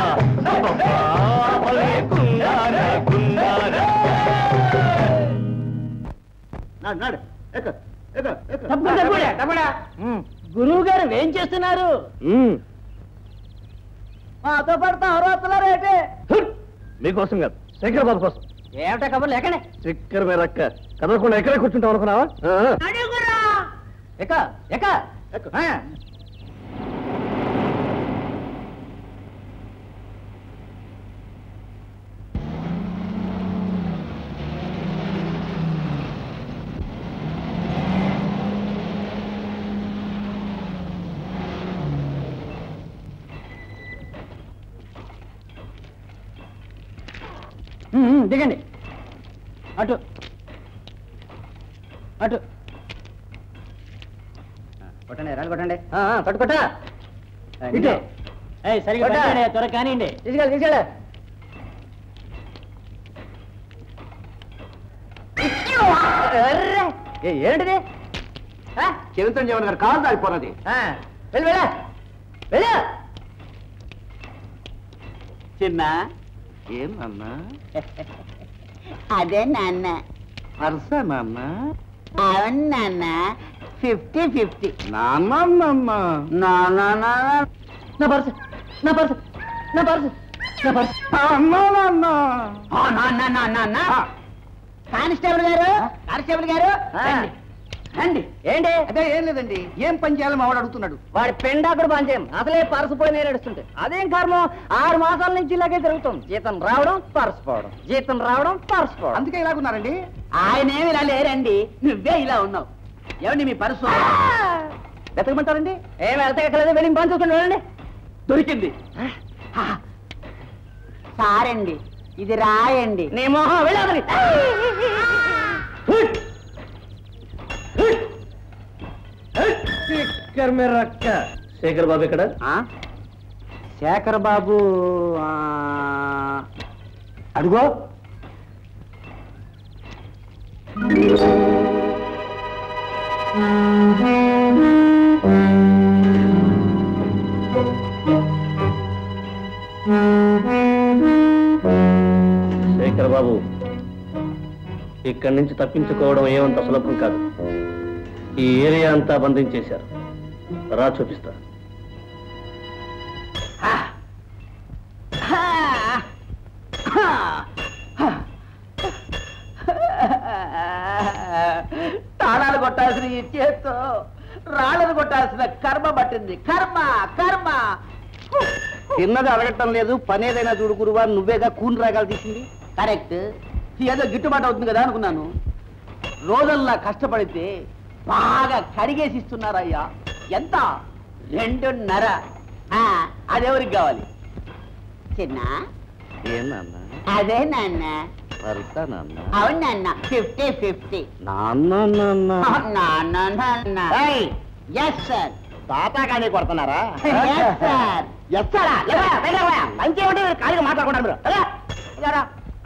Speaker 1: ఒపలేకున్నారా కున్నారా
Speaker 6: గురువు గారు ఏం చేస్తున్నారు మాతో పాటు తావరాతున్నారేటే
Speaker 1: మీకోసం కాదు శంకర్ బాబు కోసం
Speaker 6: ఏమిటా కబుర్లు ఎక్కడే
Speaker 1: చక్కెర మీద రక్క కదలకుండా ఎక్కడే కూర్చుంటావు అనుకున్నావా ఆ,
Speaker 6: ఎక్క ఎక్క ఆ. ఉమ్, ఉమ్, దిగండి అటు అటు కొట్టండి రాళ్ళు కొట్టండి కొట్టు కొట్ట ఇటు సరిగా త్వర కానివ్వండి తీసుకెళ్ళి తీసుకెళ్ళ ఏంటిది
Speaker 2: చెవితం జగన్ గారు కాలు దాడిపోన్నది
Speaker 6: వెళ్ళి వెళ్ళ వెళ్ళ చిన్న
Speaker 1: ఏం నాన్న
Speaker 9: అదే నాన్న
Speaker 1: వరుస నాన్న
Speaker 9: అవును నాన్న ఫిఫ్టీ ఫిఫ్టీ
Speaker 1: నాన్న నాన్న
Speaker 6: నాన్న నా పర్సు నా పర్సు నా పర్సు నా పర్సు
Speaker 1: నాన్న
Speaker 9: కానిస్టేబుల్ గారు కానిస్టేబుల్ గారు రండి.
Speaker 6: రండి ఏంటి
Speaker 2: అదే ఏం లేదండి ఏం పని చేయాలో మావాడు అడుగుతున్నాడు
Speaker 6: వాడి పెండాకుడు పంచేయం అసలే పర్సు పోయి నేను నడుస్తుంటే అదేం కారణం ఆరు మాసాల నుంచి ఇలాగే జరుగుతుంది జీతం రావడం పర్సు పోవడం జీతం రావడం పర్సు పోవడం
Speaker 2: అందుకే ఇలాగున్నారండి
Speaker 9: ఆయన ఏమి ఇలా లేరండి నువ్వే ఇలా ఉన్నావు ఏమండి మీ పరుసు
Speaker 6: వెతకమంటారండి ఏం వెళ్తాకలేదు వెళ్ళి పని చూసుకుని వెళ్ళండి
Speaker 2: దొరికింది
Speaker 9: సారండి ఇది రాయండి
Speaker 6: నీ మొహం వెళ్ళాలి
Speaker 1: రక్క శేఖర్ బాబు ఇక్కడ
Speaker 6: శేఖర్ బాబు ఆ, అడుగో
Speaker 1: శేఖర్ బాబు ఇక్కడి నుంచి తప్పించుకోవడం ఏమంత సులభం కాదు ఈ ఏరియా అంతా బంధించేశారు రా చూపిస్తా
Speaker 6: తాళాలు కొట్టాల్సిన ఈ చేత్తో రాళ్ళను కొట్టాల్సిన కర్మ పట్టింది కర్మ కర్మ
Speaker 5: తిన్నది అడగటం లేదు పని ఏదైనా చూడు గురువా నువ్వేగా కూని రాగాలు తీసింది
Speaker 6: కరెక్ట్ ఏదో గిట్టుబాటు అవుతుంది కదా అనుకున్నాను రోజుల్లా కష్టపడితే బాగా కడిగేసి ఇస్తున్నారయ్యా ఎంత రెండున్నర ఆ, అదెవరికి కావాలి చిన్న
Speaker 5: ఏనన్నా
Speaker 6: అదే నాన్న
Speaker 5: వరుసా నాన్న
Speaker 6: అవును నాన్న ఫిఫ్టీ ఫిఫ్టీ
Speaker 5: నాన్న నాన్న
Speaker 6: నాన్న నాన్న ఎస్ సార్
Speaker 5: తాతా కానీ కొడుతున్నారా
Speaker 6: ఎస్ సార్
Speaker 5: ఎస్ సారా మంచి ఏమంటే ఖాళీగా మాట్లాడుకుంటారు మీరు ఎలా?
Speaker 6: జరా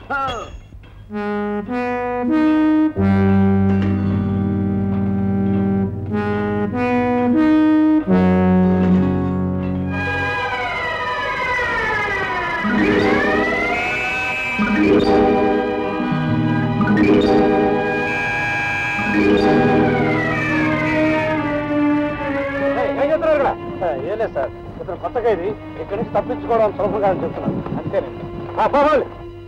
Speaker 2: ఏం చెప్తున్నారు ఇక్కడ ఏం లేదు సార్ ఇతను కొత్త ఖైదీ ఇక్కడి నుంచి తప్పించుకోవడం సులభంగా అని చెప్తున్నాను అంతేనండి పోవాలి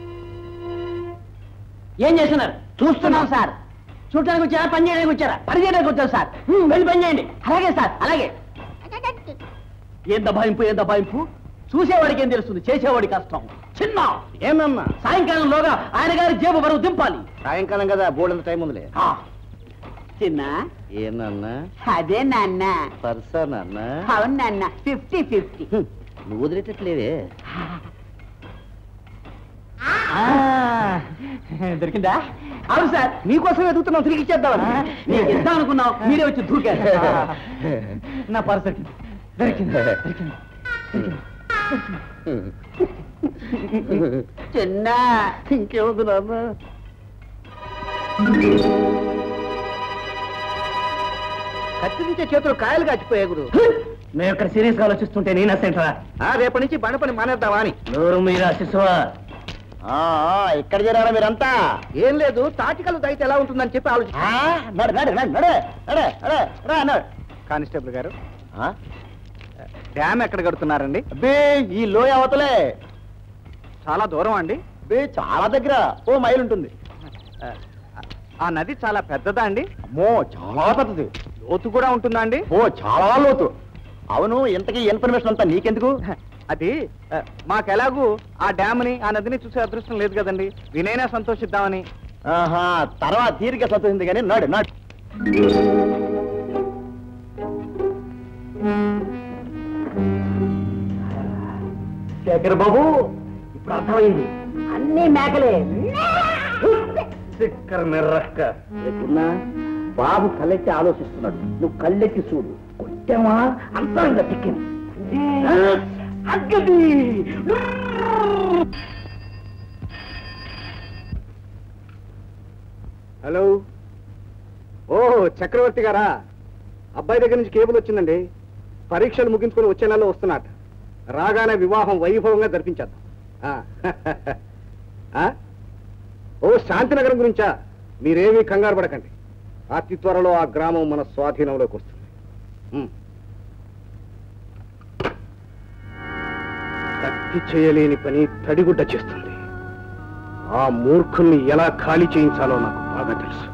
Speaker 6: ఏం చేస్తున్నారు చూస్తున్నాం సార్ చూడటానికి వచ్చారా పని చేయడానికి వచ్చారా పని చేయడానికి వచ్చారు సార్ హ్మ్, వెళ్ళి పని చేయండి అలాగే సార్ అలాగే ఏం దబాయింపు ఏం దబాయింపు చూసేవాడికి ఏం తెలుస్తుంది చేసేవాడి కష్టం చిన్న
Speaker 5: ఏమన్నా
Speaker 6: సాయంకాలంలోగా ఆయన గారి జేబు బరువు దింపాలి
Speaker 5: సాయంకాలం కదా బోల్డ్ టైం ఉందిలే
Speaker 6: ఆ. చిన్న
Speaker 5: ఏనన్నా
Speaker 6: అదే నాన్న
Speaker 5: పర్సా నాన్న
Speaker 6: అవును నాన్న ఫిఫ్టీ ఫిఫ్టీ
Speaker 5: హ్మ్, నువ్వు వదిలేటట్లేదే
Speaker 6: దొరికిందా అవును సార్ మీకోసం ఎదుగుతున్నాం తిరిగి ఇచ్చేద్దామని నీకు ఇద్దాం అనుకున్నాం మీరే వచ్చి దూకారు నా పర్స్ దొరికింది దొరికింది చిన్న
Speaker 5: ఇంకేముంది నాన్న కత్తిరించే చేతులు కాయలు కాచిపోయా గురు
Speaker 1: మేము ఇక్కడ సీరియస్ గా ఆలోచిస్తుంటే నేను అసెంట్రా
Speaker 5: ఆ, రేపటి నుంచి బండ పని మానేద్దామా అని
Speaker 1: నోరు మీరా శిశువా
Speaker 5: ఆ, ఆ, ఎక్కడ చేరారా మీరంతా ఏం లేదు తాటికలు తాగితే ఎలా ఉంటుందని చెప్పి ఆలోచి నడు నడు నడు నడు నడు నడు రా నడు
Speaker 2: కానిస్టేబుల్ గారు
Speaker 5: ఆ?
Speaker 2: డ్యామ్ ఎక్కడ కడుతున్నారండి
Speaker 5: అబ్బే ఈ లోయ అవతలే
Speaker 2: చాలా దూరం అండి
Speaker 5: అబ్బే చాలా దగ్గర ఓ మైలు ఉంటుంది
Speaker 2: ఆ నది చాలా పెద్దదా అండి
Speaker 5: అమ్మో చాలా పెద్దది
Speaker 2: లోతు కూడా ఉంటుందా అండి
Speaker 5: ఓ చాలా లోతు అవును ఇంతకీ ఇన్ఫర్మేషన్ అంతా నీకెందుకు
Speaker 2: అది ఆ, మాకెలాగూ ఆ డ్యామ్ని ఆ నదిని చూసే అదృష్టం లేదు కదండి వినైనా సంతోషిద్దామని
Speaker 5: ఆహా తర్వాత తీరిక సంతోషింది కానీ నాడు నాడు
Speaker 6: శేఖర్ బాబు ఇప్పుడు అర్థమైంది అన్ని మేకలే
Speaker 1: సిక్కర్ మిర్రక్క
Speaker 5: లేకున్నా బాబు తలెత్తి ఆలోచిస్తున్నాడు నువ్వు కళ్ళెత్తి చూడు కొట్టామా అంతరంగా తిక్కింది
Speaker 6: అగ్గది
Speaker 2: హలో ఓ చక్రవర్తి గారా అబ్బాయి దగ్గర నుంచి కేబుల్ వచ్చిందండి పరీక్షలు ముగించుకొని వచ్చే నెలలో వస్తున్నట్ట రాగానే వివాహం వైభవంగా జరిపించేద్దాం ఆ. ఆ? ఓ శాంతినగరం గురించా మీరేమీ కంగారు పడకండి అతి త్వరలో ఆ గ్రామం మన స్వాధీనంలోకి వస్తుంది ఉమ్. తట్టి చేయలేని పని తడిగుడ్డ చేస్తుంది ఆ మూర్ఖుల్ని ఎలా ఖాళీ చేయించాలో నాకు బాగా తెలుసు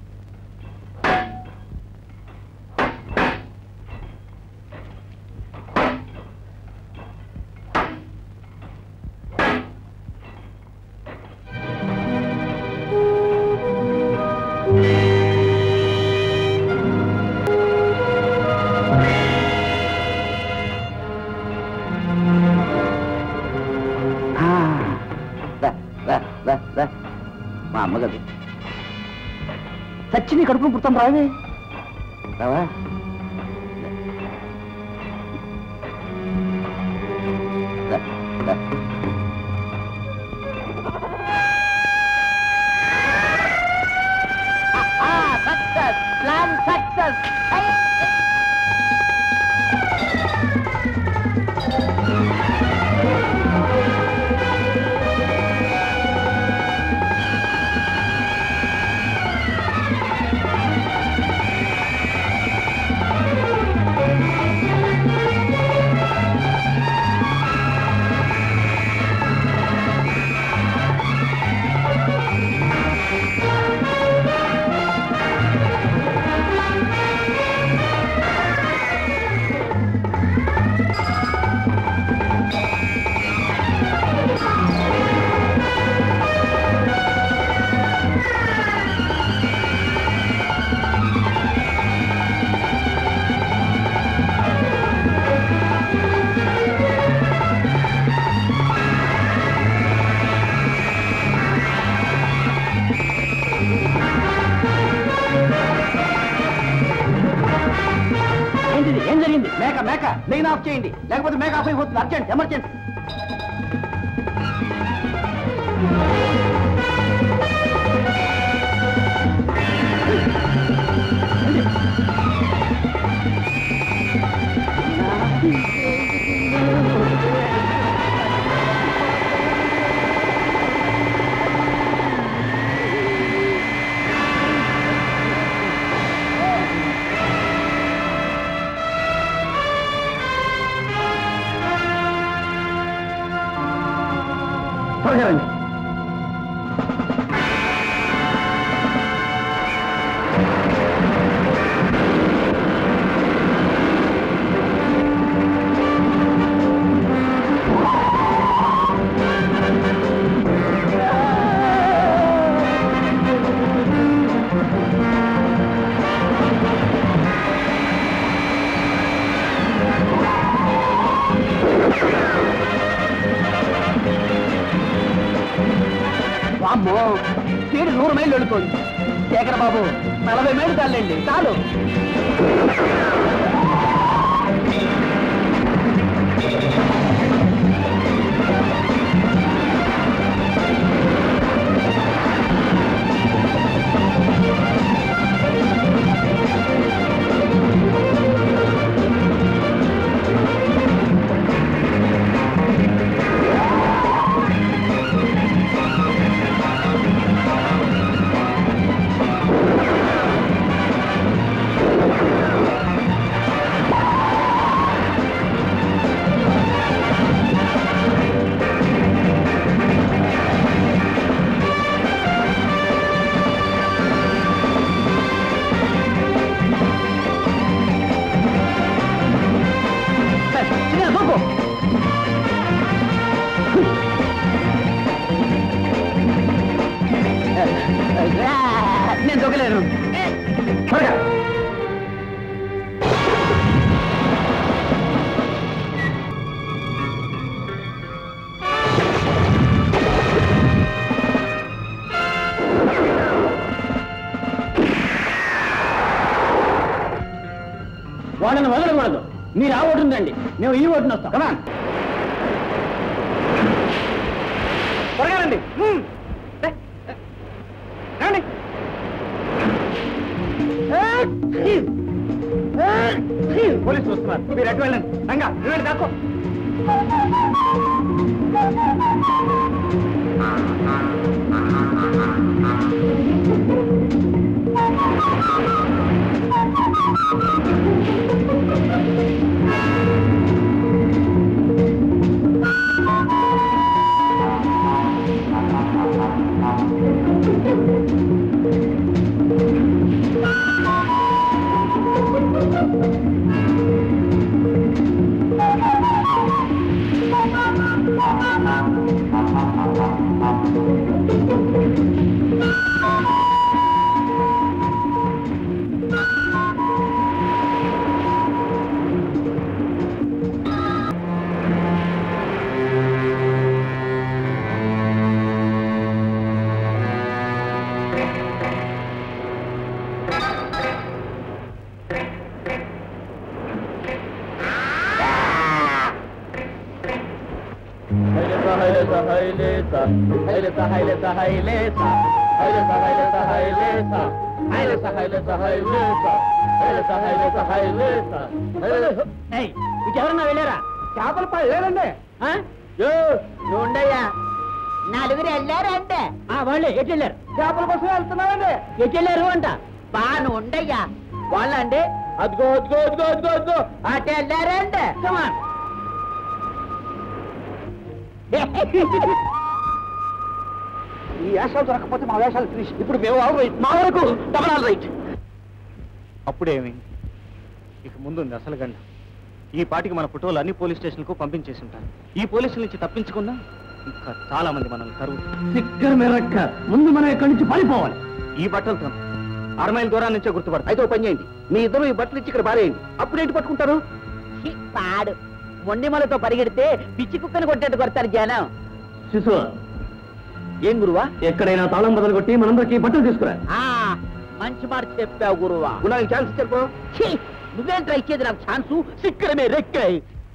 Speaker 5: రా, రా, రా, రా. మా అమ్మ కదా చచ్చి నీ కడుపులో పుడతాం రావే రావా రా, రా.
Speaker 6: సక్సెస్ ప్లాన్ సక్సెస్ మేక మేక లైన్ ఆఫ్ చేయండి లేకపోతే మేక ఆఫ్ అయిపోతుంది అర్జెంట్ ఎమర్జెంట్ త్వరగా రండి వామ్మో స్పీడ్ నూరు మైళ్ళు వెళుతోంది శేఖర్ బాబు నలభై మైళ్ళు చాలండి చాలు చిన్న బాబు నేను దొక్కలేను త్వరగా వాళ్ళని వదలకూడదు మీరు ఆ ఓటు ఉందండి మేము ఈ ఓటుని వస్తాం కమా త్వరగా రండి హ్మ్. రే. రండి పోలీసులు వస్తున్నారు మీరు ఎటు వెళ్ళండి రంగా నువ్వు వెళ్ళి దాక్కో ఎవరన్నా వెళ్ళారా చేపల పై లేదండి ఉండయ్యా నలుగురు వెళ్ళారు అంటే వాళ్ళే ఎటు వెళ్ళారు చేపల కోసం వెళ్తున్నామండి ఎటు వెళ్ళారు అంట బాను ఉండయ్యా వాళ్ళండి అదిగో అదిగో అదిగో అదిగో అదిగో అటు వెళ్ళారంటే కమాన్ ఈ వేషాలు దొరకకపోతే మా వేషాలు ఫినిష్ ఇప్పుడు మేము ఆవు రైట్ మా వరకు డబల్ రైట్
Speaker 2: అప్పుడేమైంది ఇక ముందుంది అసలు గండ ఈ పాటికి మన ఫోటోలు అన్ని పోలీస్ స్టేషన్లకు పంపించేసి ఉంటారు ఈ పోలీసుల నుంచి తప్పించుకుందాం ఇంకా చాలా మంది మనల్ని కరువు
Speaker 6: సిగ్గర్ మెరక్క ముందు మనం ఇక్కడి నుంచి పడిపోవాలి
Speaker 2: ఈ బట్టలతో ఆరు మైల్ దూరం నుంచే గుర్తుపడతాయి
Speaker 6: అయితే ఓ పని చేయండి మీ ఇద్దరు ఈ బట్టలు ఇచ్చి ఇక్కడ బారేయండి అప్పుడు ఏంటి పట్టుకుంటారు
Speaker 9: పాడు మొండిమలతో పరిగెడితే పిచ్చి కుక్కని కొట్టేట్టు కొడతారు జనం
Speaker 6: శిశు
Speaker 9: ఏం గురువా
Speaker 6: ఎక్కడైనా తాళం బదులు కొట్టి మనందరికి బట్టలు తీసుకురా
Speaker 9: ఆ మంచి మాట చెప్పావు గురువా
Speaker 6: గుణానికి ఛాన్స్ చెప్పు
Speaker 9: ఛీ,
Speaker 6: నువ్వేంట్రా ఇచ్చేది నాకు ఛాన్సు సిక్కడమే రెక్కాయి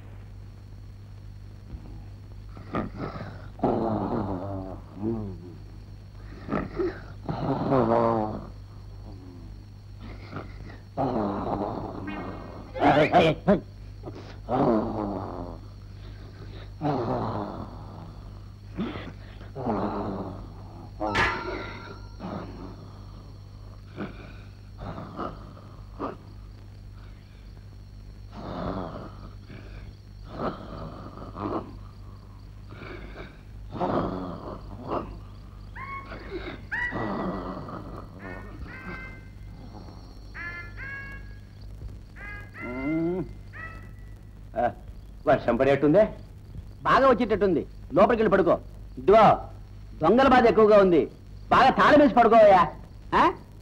Speaker 2: వర్షం పడేట్టుందే
Speaker 6: బాగా వచ్చేటట్టుంది లోపలికి వెళ్ళి పడుకో ఇదిగో దొంగల బాధ ఎక్కువగా ఉంది బాగా తాళం వేసి పడుకోవయ్యా ఆ?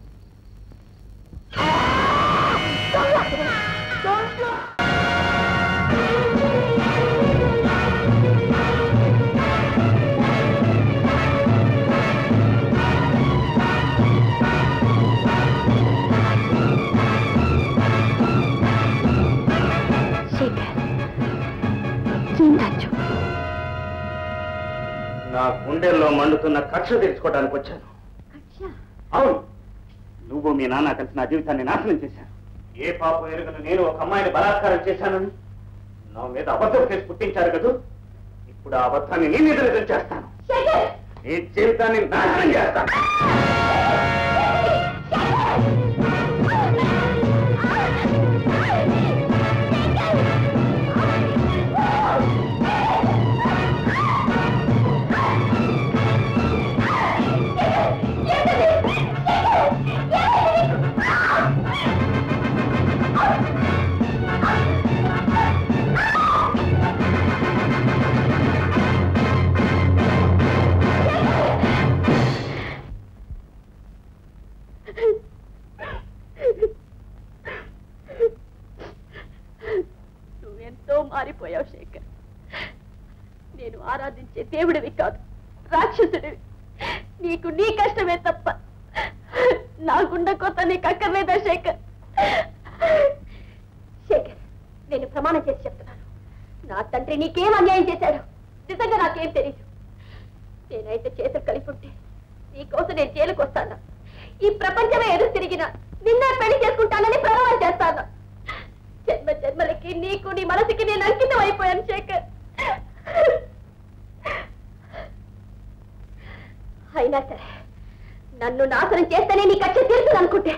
Speaker 4: శేఖర్ ఏంటచ్చు
Speaker 2: నా గుండెల్లో మండుతున్న కక్ష తీర్చుకోవడానికి వచ్చాను అవును నువ్వు మీ నాన్న కలిసి నా జీవితాన్ని నాశనం చేశాను ఏ పాపం ఎరుగను నేను ఒక అమ్మాయిని బలాత్కారం చేశానని నా మీద అబద్ధం కేసు పుట్టించారు కదూ ఇప్పుడు ఆ అబద్ధాన్ని నీ మీద నిజం చేస్తాను నీ జీవితాన్ని నాశనం చేస్తాను
Speaker 8: నువ్వెంతో మారిపోయావు శేఖర్ నేను ఆరాధించే దేవుడివి కాదు రాక్షసుడివి నీకు నీ కష్టమే తప్ప నా గుండె కొత్త నీకు అక్కర్లేదా శేఖర్
Speaker 4: శేఖర్ నేను ప్రమాణం చేసి చెప్తున్నాను నా తండ్రి నీకేం అన్యాయం చేశాడు నిజంగా నాకేం తెలియదు నేనైతే చేతులు కలిపి ఉంటే నీకోసం నేను జైలుకు వస్తాను ఈ ప్రపంచమే ఎదురు తిరిగిన నిన్నే పెళ్లి చేసుకుంటానని ప్రమాణం చేస్తాను జన్మ జన్మలకి నీకు నీ మనసుకి నేను అంకితం అయిపోయాను శేఖర్ అయినా సరే నన్ను నాశనం చేస్తేనే నీ కక్ష తీరుతుంది అనుకుంటే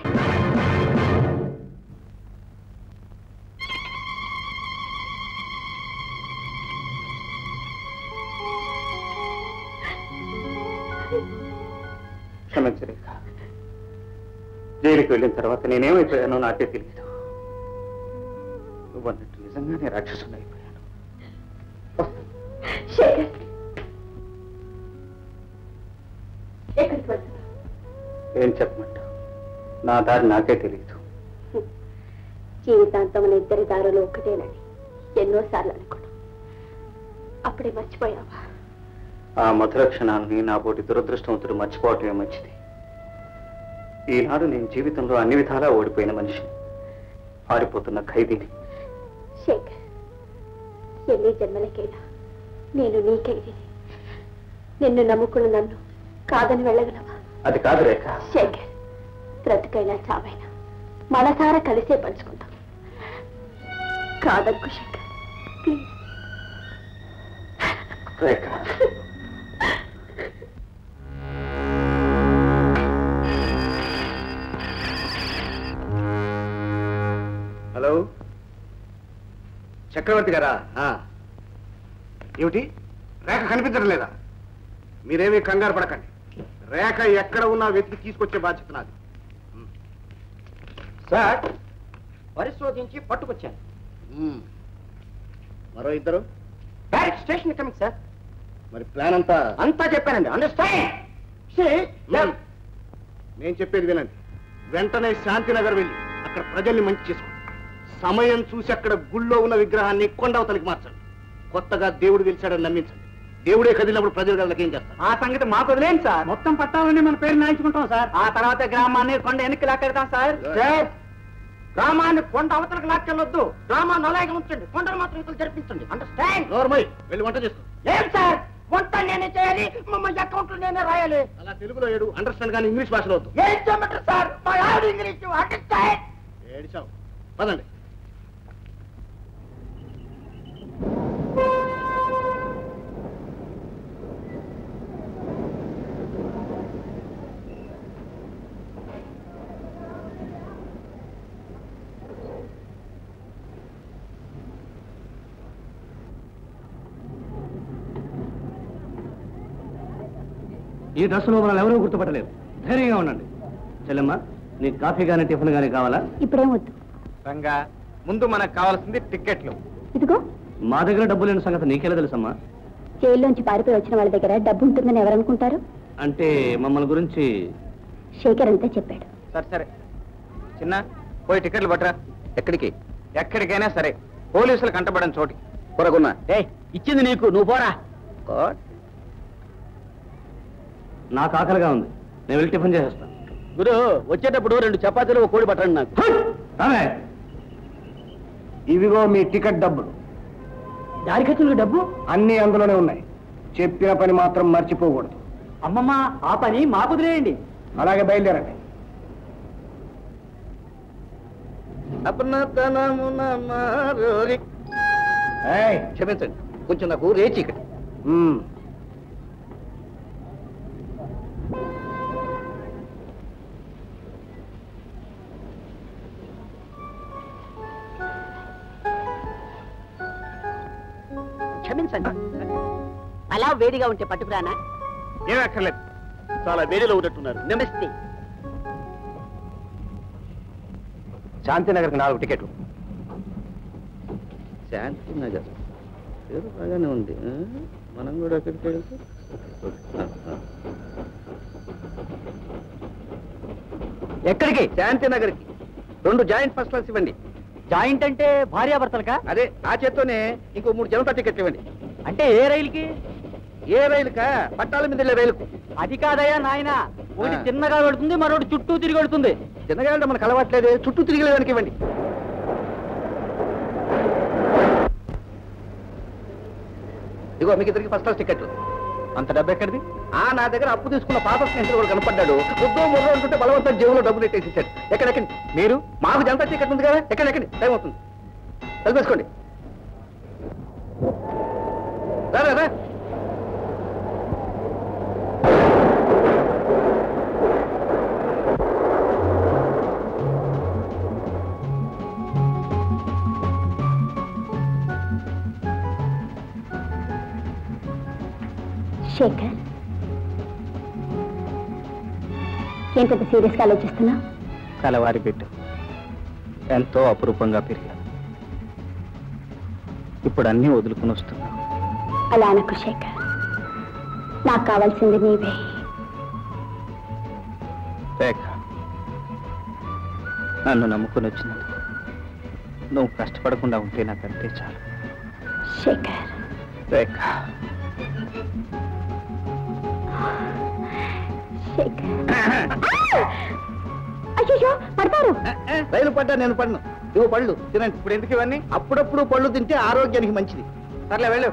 Speaker 2: క్షమించు రేఖ జైలుకి వెళ్ళిన తర్వాత నేనేమైపోయానో నాకే తెలియదు నువ్వు అన్నట్టు నిజంగానే రాక్షసుని అయిపోయాను
Speaker 4: శేఖర్ ఎక్కడికి వెళ్తున్నా
Speaker 2: ఏం చెప్పమంటావు నా దారి నాకే తెలియదు
Speaker 4: జీవితాంతం మన ఇద్దరి దారులు ఒకటేనని ఎన్నోసార్లు అనుకున్నాం అప్పుడే మర్చిపోయావా
Speaker 2: ఆ మధుర క్షణాలని నా పోటీ దురదృష్టవంతుడు మర్చిపోవటమే మంచిది ఈనాడు నేను జీవితంలో అన్ని విధాలా ఓడిపోయిన మనిషిని పారిపోతున్న ఖైదీని
Speaker 4: శేఖర్ ఎన్ని జన్మలకైనా నేను నీకైది నిన్ను నమ్ముకున్న నన్ను కాదని వెళ్ళగలవా
Speaker 2: అది కాదు రేఖ
Speaker 4: శేఖర్ బ్రతుకైనా చావైనా మనసారా కలిసే పంచుకుందాం కాదనుకు శేఖర్ ప్లీజ్
Speaker 2: రేఖ
Speaker 10: హలో చక్రవర్తి గారా ఆ. ఏమిటి రేఖ కనిపించడం లేదా మీరేమీ కంగారు పడకండి రేఖ ఎక్కడ ఉన్నా వెతికి తీసుకొచ్చే బాధ్యత నాది
Speaker 6: సార్ పరిశోధించి పట్టుకొచ్చాను
Speaker 10: మరో ఇద్దరు
Speaker 6: డైరెక్ట్ స్టేషన్ కమింగ్ సార్
Speaker 10: మరి ప్లాన్ అంతా
Speaker 6: అంతా చెప్పానండి అండర్స్టాండ్
Speaker 10: నేను చెప్పేది వినండి వెంటనే శాంతినగర్ వెళ్ళి అక్కడ ప్రజల్ని మంచి చేసుకోండి సమయం చూసి అక్కడ గుళ్ళో ఉన్న విగ్రహాన్ని కొండవతలకి మార్చండి కొత్తగా దేవుడు గెలిచాడని నమ్మించండి దేవుడే కదిలినప్పుడు ప్రజలు గలకి ఏం చేస్తారు
Speaker 6: ఆ సంగతి మాకు వదిలేండి సార్ మొత్తం పట్టాలని మన పేరు నాయించుకుంటాం సార్ ఆ తర్వాత గ్రామాన్ని కొండ వెనక్కి లాక్కెడతాం సార్
Speaker 10: సార్
Speaker 6: గ్రామాన్ని కొండ అవతలకు లాక్కెళ్ళొద్దు గ్రామాన్ని అలాగే ఉంచండి కొండలు మాత్రం ఇతలు జరిపించండి అండర్స్టాండ్
Speaker 10: నోర్మయ్ వెళ్ళి వంట చేసుకో
Speaker 6: ఏం సార్ వంట నేనే చేయాలి మమ్మల్ని అకౌంట్లు నేనే రాయాలి
Speaker 10: అలా తెలుగులో ఏడు అండర్స్టాండ్ కానీ ఇంగ్లీష్ భాషలో వద్దు
Speaker 6: ఏం చేయమంటారు సార్ మా ఆవిడ ఇంగ్లీష్ అండర్స్టాండ్
Speaker 10: ఏడిచావు పదండి
Speaker 1: ఈ డ్రెస్సులో మనల్ని ఎవరూ గుర్తుపట్టలేరు ధైర్యంగా ఉండండి చెల్లెమ్మ నీకు కాఫీ కానీ టిఫిన్ కానీ కావాలా
Speaker 4: ఇప్పుడేం వద్దు
Speaker 2: రంగా ముందు మనకు కావాల్సింది టిక్కెట్లు
Speaker 4: ఇదిగో
Speaker 1: మా దగ్గర డబ్బు లేని సంగతి నీకెలా తెలుసమ్మా
Speaker 4: జైల్లోంచి పారిపోయి వచ్చిన వాళ్ళ దగ్గర డబ్బు ఉంటుందని ఎవరనుకుంటారు
Speaker 1: అంటే మమ్మల్ని గురించి
Speaker 4: శేఖర్ అంతా చెప్పాడు
Speaker 2: సరే సరే చిన్న పోయి టికెట్లు పట్టరా ఎక్కడికి ఎక్కడికైనా సరే పోలీసులు కంటపడని చోటి కొరకున్నా
Speaker 6: ఏ ఇచ్చింది నీకు నువ్వు పోరా
Speaker 1: నాకు ఆకలిగా ఉంది నేను వెళ్ళి టిఫిన్ చేసేస్తాను
Speaker 6: గురు వచ్చేటప్పుడు రెండు చపాతీలు ఒక కోడి పట్టండి నాకు
Speaker 1: రామే
Speaker 10: ఇవిగో మీ టికెట్ డబ్బులు
Speaker 6: దారి ఖర్చులకు డబ్బు
Speaker 10: అన్ని అందులోనే ఉన్నాయి చెప్పిన పని మాత్రం మర్చిపోకూడదు
Speaker 6: అమ్మమ్మ ఆ పని మాకు వదిలేయండి
Speaker 10: అలాగే బయలుదేరండి ఏయ్,
Speaker 6: క్షమించండి కొంచెం నాకు రేచి ఇక్కడ
Speaker 10: మ్మ్.
Speaker 6: క్షమించండి అలా వేడిగా ఉంటే పట్టుకురానా
Speaker 10: ఏమీ అక్కర్లేదు
Speaker 6: చాలా వేడిలో ఉన్నట్టున్నారు నమస్తే
Speaker 2: శాంతినగర్కి నాలుగు టికెట్లు శాంతినగర్ పేరు బాగానే ఉంది ఆ? మనం కూడా అక్కడికి వెళ్తే ఆ, ఆ. ఎక్కడికి శాంతినగర్కి రెండు జాయింట్ ఫస్ట్ క్లాస్ ఇవ్వండి
Speaker 6: జాయింట్ అంటే భార్యాభర్తలకా
Speaker 2: అదే ఆ చేత్తోనే ఇంకో మూడు జనతా టికెట్లు ఇవ్వండి
Speaker 6: అంటే ఏ రైలుకి
Speaker 2: ఏ రైలుకా పట్టాల మీద వెళ్ళే రైలుకు
Speaker 6: అది కాదయ్యా నాయన ఒకటి
Speaker 2: ఆ.
Speaker 6: చిన్నగా పెడుతుంది మరొకటి చుట్టూ తిరిగి వెడుతుంది
Speaker 2: చిన్నగా వెళ్ళడం మనకు అలవాట్లేదే చుట్టూ తిరిగి వెనక్కి ఇవ్వండి ఇగో మీకు ఇద్దరికి ఫస్ట్ క్లాస్ టికెట్లు
Speaker 6: అంత డబ్బు ఎక్కడిది
Speaker 2: ఆ నా దగ్గర అప్పు తీసుకున్న పాప స్నేహితుడు కూడా కనపడ్డాడు ముద్దో ముద్దో అంటుంటే బలవంతం జేబులో డబ్బులు ఎట్టేసేసాడు ఎక్కడెక్కండి మీరు మాకు జనతా టికెట్ ఉంది కదా ఎక్కడెక్కండి టైం అవుతుంది కలిపేసుకోండి రా రా, రా
Speaker 4: శేఖర్ ఏంటంత సీరియస్గా ఆలోచిస్తున్నా
Speaker 2: కలవారి బిడ్డ ఎంతో అపురూపంగా పెరిగాడు ఇప్పుడు అన్నీ వదులుకుని వస్తున్నా
Speaker 4: అలా అనకు శేఖర్ నాకు కావాల్సింది నీవే
Speaker 2: రేఖ నన్ను నమ్ముకుని వచ్చినందుకు నువ్వు కష్టపడకుండా ఉంటే నాకు అంతే చాలు
Speaker 4: శేఖర్
Speaker 2: రేఖ
Speaker 4: శేఖర్ అయ్యో పడతారు
Speaker 2: రైలు పడ్డా నేను పడను ఇవ్వ పళ్ళు తినండి ఇప్పుడు ఎందుకు ఇవన్నీ అప్పుడప్పుడు పళ్ళు తింటే ఆరోగ్యానికి మంచిది సర్లే వెళ్ళు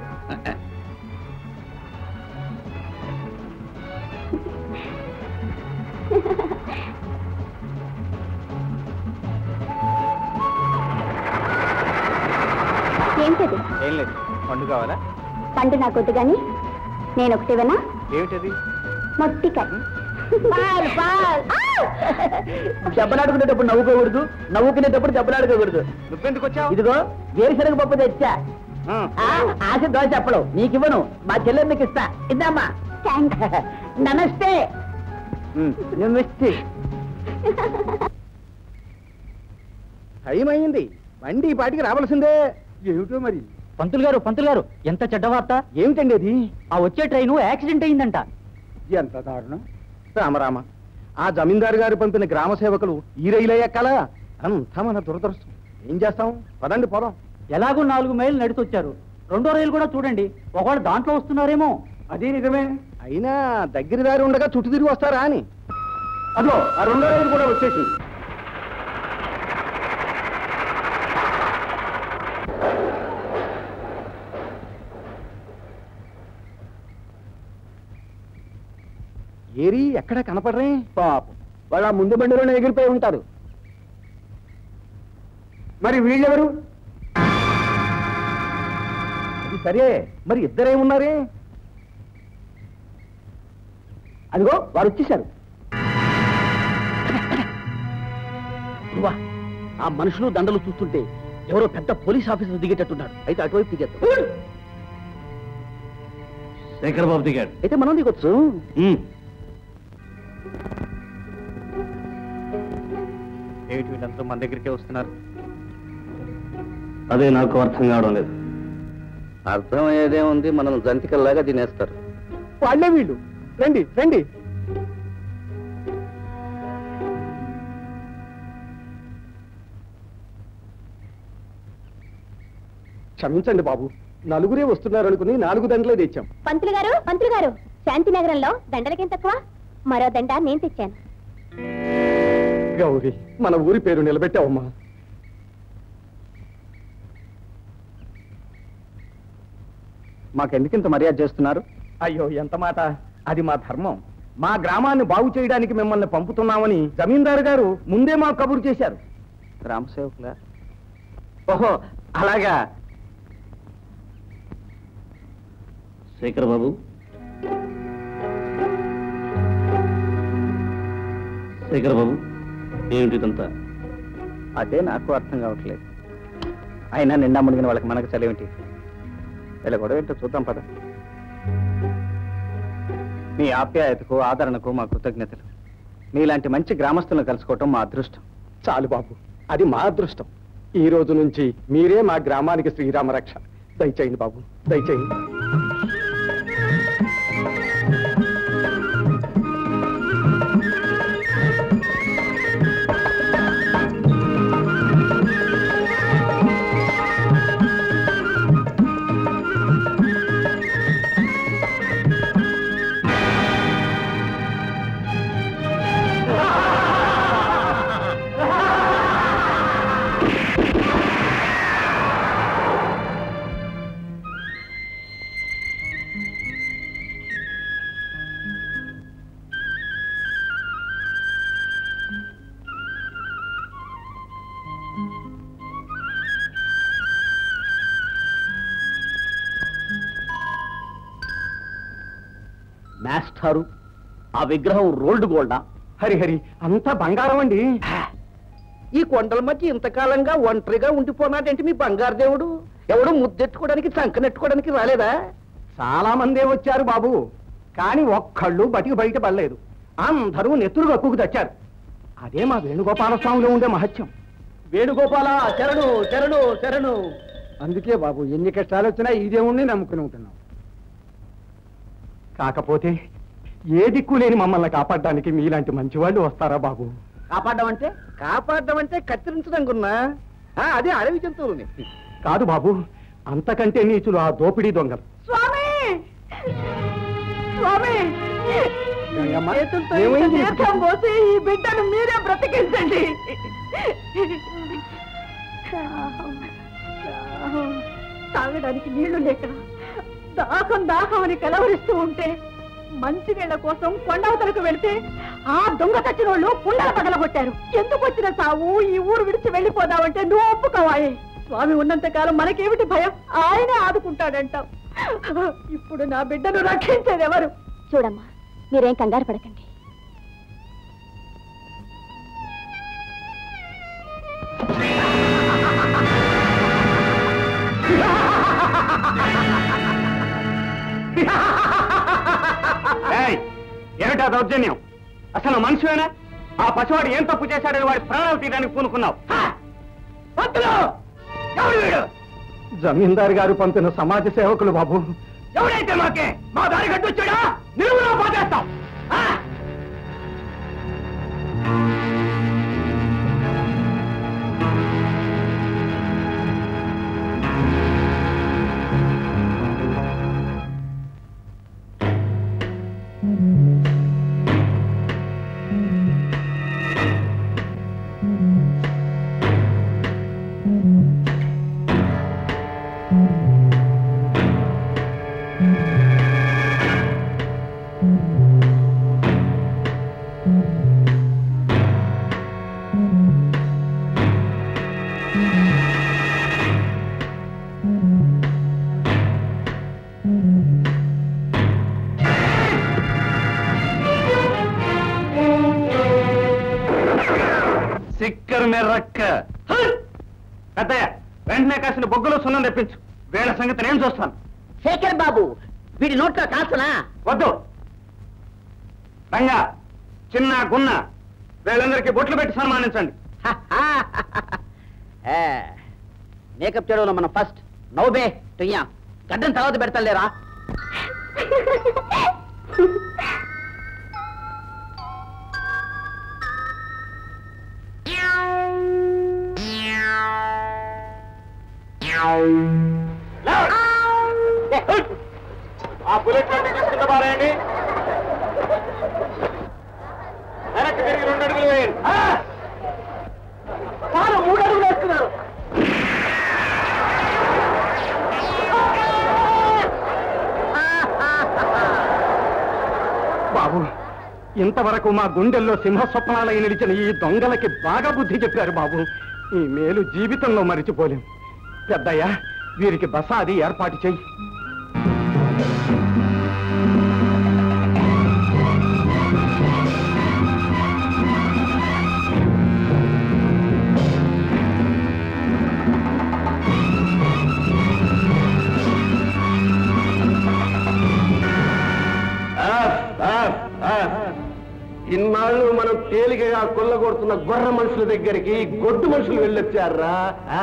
Speaker 4: ఏంటది
Speaker 2: ఏం లేదు పండు కావాలా
Speaker 4: పండు నాకు వద్దు కానీ నేను ఒకటివేనా
Speaker 2: ఏమిటది
Speaker 4: మొట్టికాయ పాల్ పాల్
Speaker 6: దెబ్బలాడుకునేటప్పుడు నవ్వుకోకూడదు నవ్వుకునేటప్పుడు దెబ్బలాడుకోకూడదు
Speaker 2: నువ్వెందుకు వచ్చావు
Speaker 6: ఇదిగో వేరుశనగ పప్పు తెచ్చా ఆ, ఆశ దోశ చెప్పడు నీకివ్వను మా చెల్లెమ్మకి ఇస్తా ఇద్దామా
Speaker 4: థ్యాంక్స్
Speaker 6: నమస్తే నమస్తే
Speaker 2: టైం అయింది బండి ఈ పాటికి రావాల్సిందే ఏమిటో మరి
Speaker 6: పంతులు గారు పంతులు గారు ఎంత చెడ్డ వార్త
Speaker 2: ఏమిటండి అది
Speaker 6: ఆ వచ్చే ట్రైన్ యాక్సిడెంట్ అయిందంట
Speaker 2: ఎంత దారుణం రామరామ ఆ జమీందారు గారు పంపిన గ్రామ సేవకులు ఈ రైలు ఎక్కాలా అంతా మన దురదృష్టం ఏం చేస్తాం పదండి పోదాం
Speaker 6: ఎలాగో నాలుగు మైళ్ళు నడిచొచ్చారు రెండో రైలు కూడా చూడండి ఒకవేళ దాంట్లో వస్తున్నారేమో
Speaker 2: అదే నిజమే అయినా దగ్గర దారి ఉండగా చుట్టూ తిరిగి వస్తారా అని అదో ఆ రెండో రైలు కూడా వచ్చేసింది
Speaker 10: ఏరి ఎక్కడ కనపడరే పాపం వాళ్ళ ముందు బండిలోనే ఎగిరిపోయి ఉంటారు మరి వీళ్ళెవరు అది సరే మరి ఇద్దరే ఉన్నారే అదిగో వారు వచ్చేసారు
Speaker 6: గురువా ఆ మనుషులు దండలు చూస్తుంటే ఎవరో పెద్ద పోలీస్ ఆఫీసర్ దిగేటట్టున్నాడు అయితే అటువైపు దిగేద్దాం
Speaker 1: శేఖర్ బాబు దిగాడు
Speaker 6: అయితే మనం దిగొచ్చు
Speaker 1: ఉమ్.
Speaker 2: ఏమిటి వీళ్ళంతా మన దగ్గరికే వస్తున్నారు
Speaker 1: అదే నాకు అర్థం కావడం లేదు
Speaker 2: అర్థమయ్యేదే ఉంది మనం జంతికల్లాగా తినేస్తారు
Speaker 10: వాళ్ళే వీళ్ళు రండి రండి క్షమించండి బాబు నలుగురే వస్తున్నారు అనుకుని నాలుగు దండలే తెచ్చాం
Speaker 4: పంతులు గారు పంతులు గారు శాంతినగరంలో దండలకేం తక్కువ మరో దండ నేను తెచ్చాను
Speaker 10: గౌరీ మన ఊరి పేరు నిలబెట్టావమ్మా
Speaker 2: మాకెందుకింత మర్యాద చేస్తున్నారు
Speaker 10: అయ్యో ఎంత మాట అది మా ధర్మం మా గ్రామాన్ని బాగు చేయడానికి మిమ్మల్ని పంపుతున్నామని జమీందారు గారు ముందే మాకు కబురు చేశారు
Speaker 2: రామసేవకులా ఓహో అలాగా
Speaker 1: శేఖర్ బాబు శేఖర్ బాబు ఏమిటి ఇదంతా
Speaker 2: అదే నాకు అర్థం కావట్లేదు అయినా నిండా మునిగిన వాళ్ళకి మనకు చలివేంటి ఇలా గొడవ ఏంటో చూద్దాం పద మీ ఆప్యాయతకు ఆదరణకు మా కృతజ్ఞతలు మీలాంటి మంచి గ్రామస్తులను కలుసుకోవటం మా అదృష్టం
Speaker 10: చాలు బాబు అది మా అదృష్టం ఈ రోజు నుంచి మీరే మా గ్రామానికి శ్రీరామ రక్ష దయచేయండి బాబు దయచేయండి
Speaker 6: మాస్టారు ఆ విగ్రహం రోల్డ్ గోల్డా
Speaker 10: హరి హరి అంతా బంగారం అండి
Speaker 5: ఈ కొండల మధ్య ఇంతకాలంగా ఒంటరిగా ఉండిపోనాడేంటి మీ బంగారు దేవుడు ఎవడు ముద్దెట్టుకోవడానికి చంకనెట్టుకోవడానికి రాలేదా
Speaker 10: చాలా మందే వచ్చారు బాబు కానీ ఒక్కళ్ళు బతికి బయట పడలేదు అందరూ నెత్తురు గక్కుకు తెచ్చారు అదే మా వేణుగోపాల స్వామిలో ఉండే మహత్యం
Speaker 6: వేణుగోపాల శరణు శరణు శరణు
Speaker 10: అందుకే బాబు ఎన్ని కష్టాలు వచ్చినా ఈ దేవుణ్ణి నమ్ముకుని ఉంటున్నాం కాకపోతే ఏ దిక్కు లేని మమ్మల్ని కాపాడడానికి మీలాంటి మంచివాళ్ళు వస్తారా బాబు
Speaker 6: కాపాడడం అంటే
Speaker 5: కాపాడడం అంటే కత్తిరించడం గున్నా ఆ, అదే అడవి జంతువులని
Speaker 10: కాదు బాబు అంతకంటే నీచులు ఆ దోపిడీ దొంగలు
Speaker 8: స్వామి స్వామి
Speaker 10: గంగమ్మ,
Speaker 8: చేతులతో
Speaker 10: ఏమైంది
Speaker 8: ఇంత
Speaker 10: నీకు?
Speaker 8: తీర్థం పోసి ఈ బిడ్డను మీరే బ్రతికించండి తాగడానికి నీళ్లు లేక దాహం దాహం అని కలవరిస్తూ ఉంటే మంచి నీళ్ల కోసం కొండవతలకు వెళ్తే ఆ దొంగ చచ్చిన వాళ్ళు పుండల పగలగొట్టారు ఎందుకు వచ్చిన సావు ఈ ఊరు విడిచి వెళ్ళిపోదామంటే నువ్వు ఒప్పుకోవాయి స్వామి ఉన్నంత కాలం మనకేమిటి భయం ఆయనే ఆదుకుంటాడంటావు ఇప్పుడు నా బిడ్డను రక్షించేది ఎవరు
Speaker 4: చూడమ్మా మీరేం కంగారు పడకండి
Speaker 10: ఏయ్, ఏమిటా దౌర్జన్యం అసలు మనిషివేనా ఆ పసివాడు ఏం తప్పు చేశాడని వాడి ప్రాణాలు తీయడానికి పూనుకున్నావు జమీందారు గారు పంపిన సమాజ సేవకులు బాబు ఎవరైతే మాకే మా దారి గడ్డొచ్చాడా నిలువులో పోతేస్తాం
Speaker 7: ఆ
Speaker 1: సిక్కర్ మే రక్క
Speaker 2: పెద్దయ్య వెంటనే కాసిన బొగ్గులో సున్నం తెప్పించు వీళ్ళ సంగతి నేను చూస్తాను
Speaker 6: శేఖర్ బాబు వీడి నోట్లో కాల్చనా
Speaker 2: వద్దు రంగా చిన్న గున్న వీళ్ళందరికీ బొట్లు పెట్టి సన్మానించండి
Speaker 6: మేకప్ చేయడంలో మనం ఫస్ట్ నవ్బే టుయ్యా గడ్డం తర్వాత పెడతాలేరా
Speaker 2: ఆ బుల్లెట్ తీసుకుంటా పారాయండి వెనక్కి తిరిగి రెండు అడుగులు వేయండి
Speaker 6: మూడు అడుగులు వేస్తున్నారు
Speaker 2: బాబు ఇంతవరకు మా గుండెల్లో సింహస్వప్నాలై నిలిచిన ఈ దొంగలకి బాగా బుద్ధి చెప్పారు బాబు ఈ మేలు జీవితంలో మరిచిపోలేం పెద్దయ్య వీరికి బస అది ఏర్పాటు చెయ్యి
Speaker 1: ఇన్నాళ్ళు మనం తేలికగా కొల్లగొడుతున్న గొర్ర మనుషుల దగ్గరికి గొడ్డు మనుషులు వెళ్ళొచ్చారా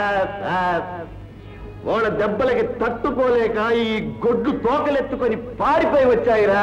Speaker 1: వాళ్ళ దెబ్బలకి తట్టుకోలేక ఈ గొడ్డు తోకలెత్తుకొని పారిపోయి వచ్చాయిరా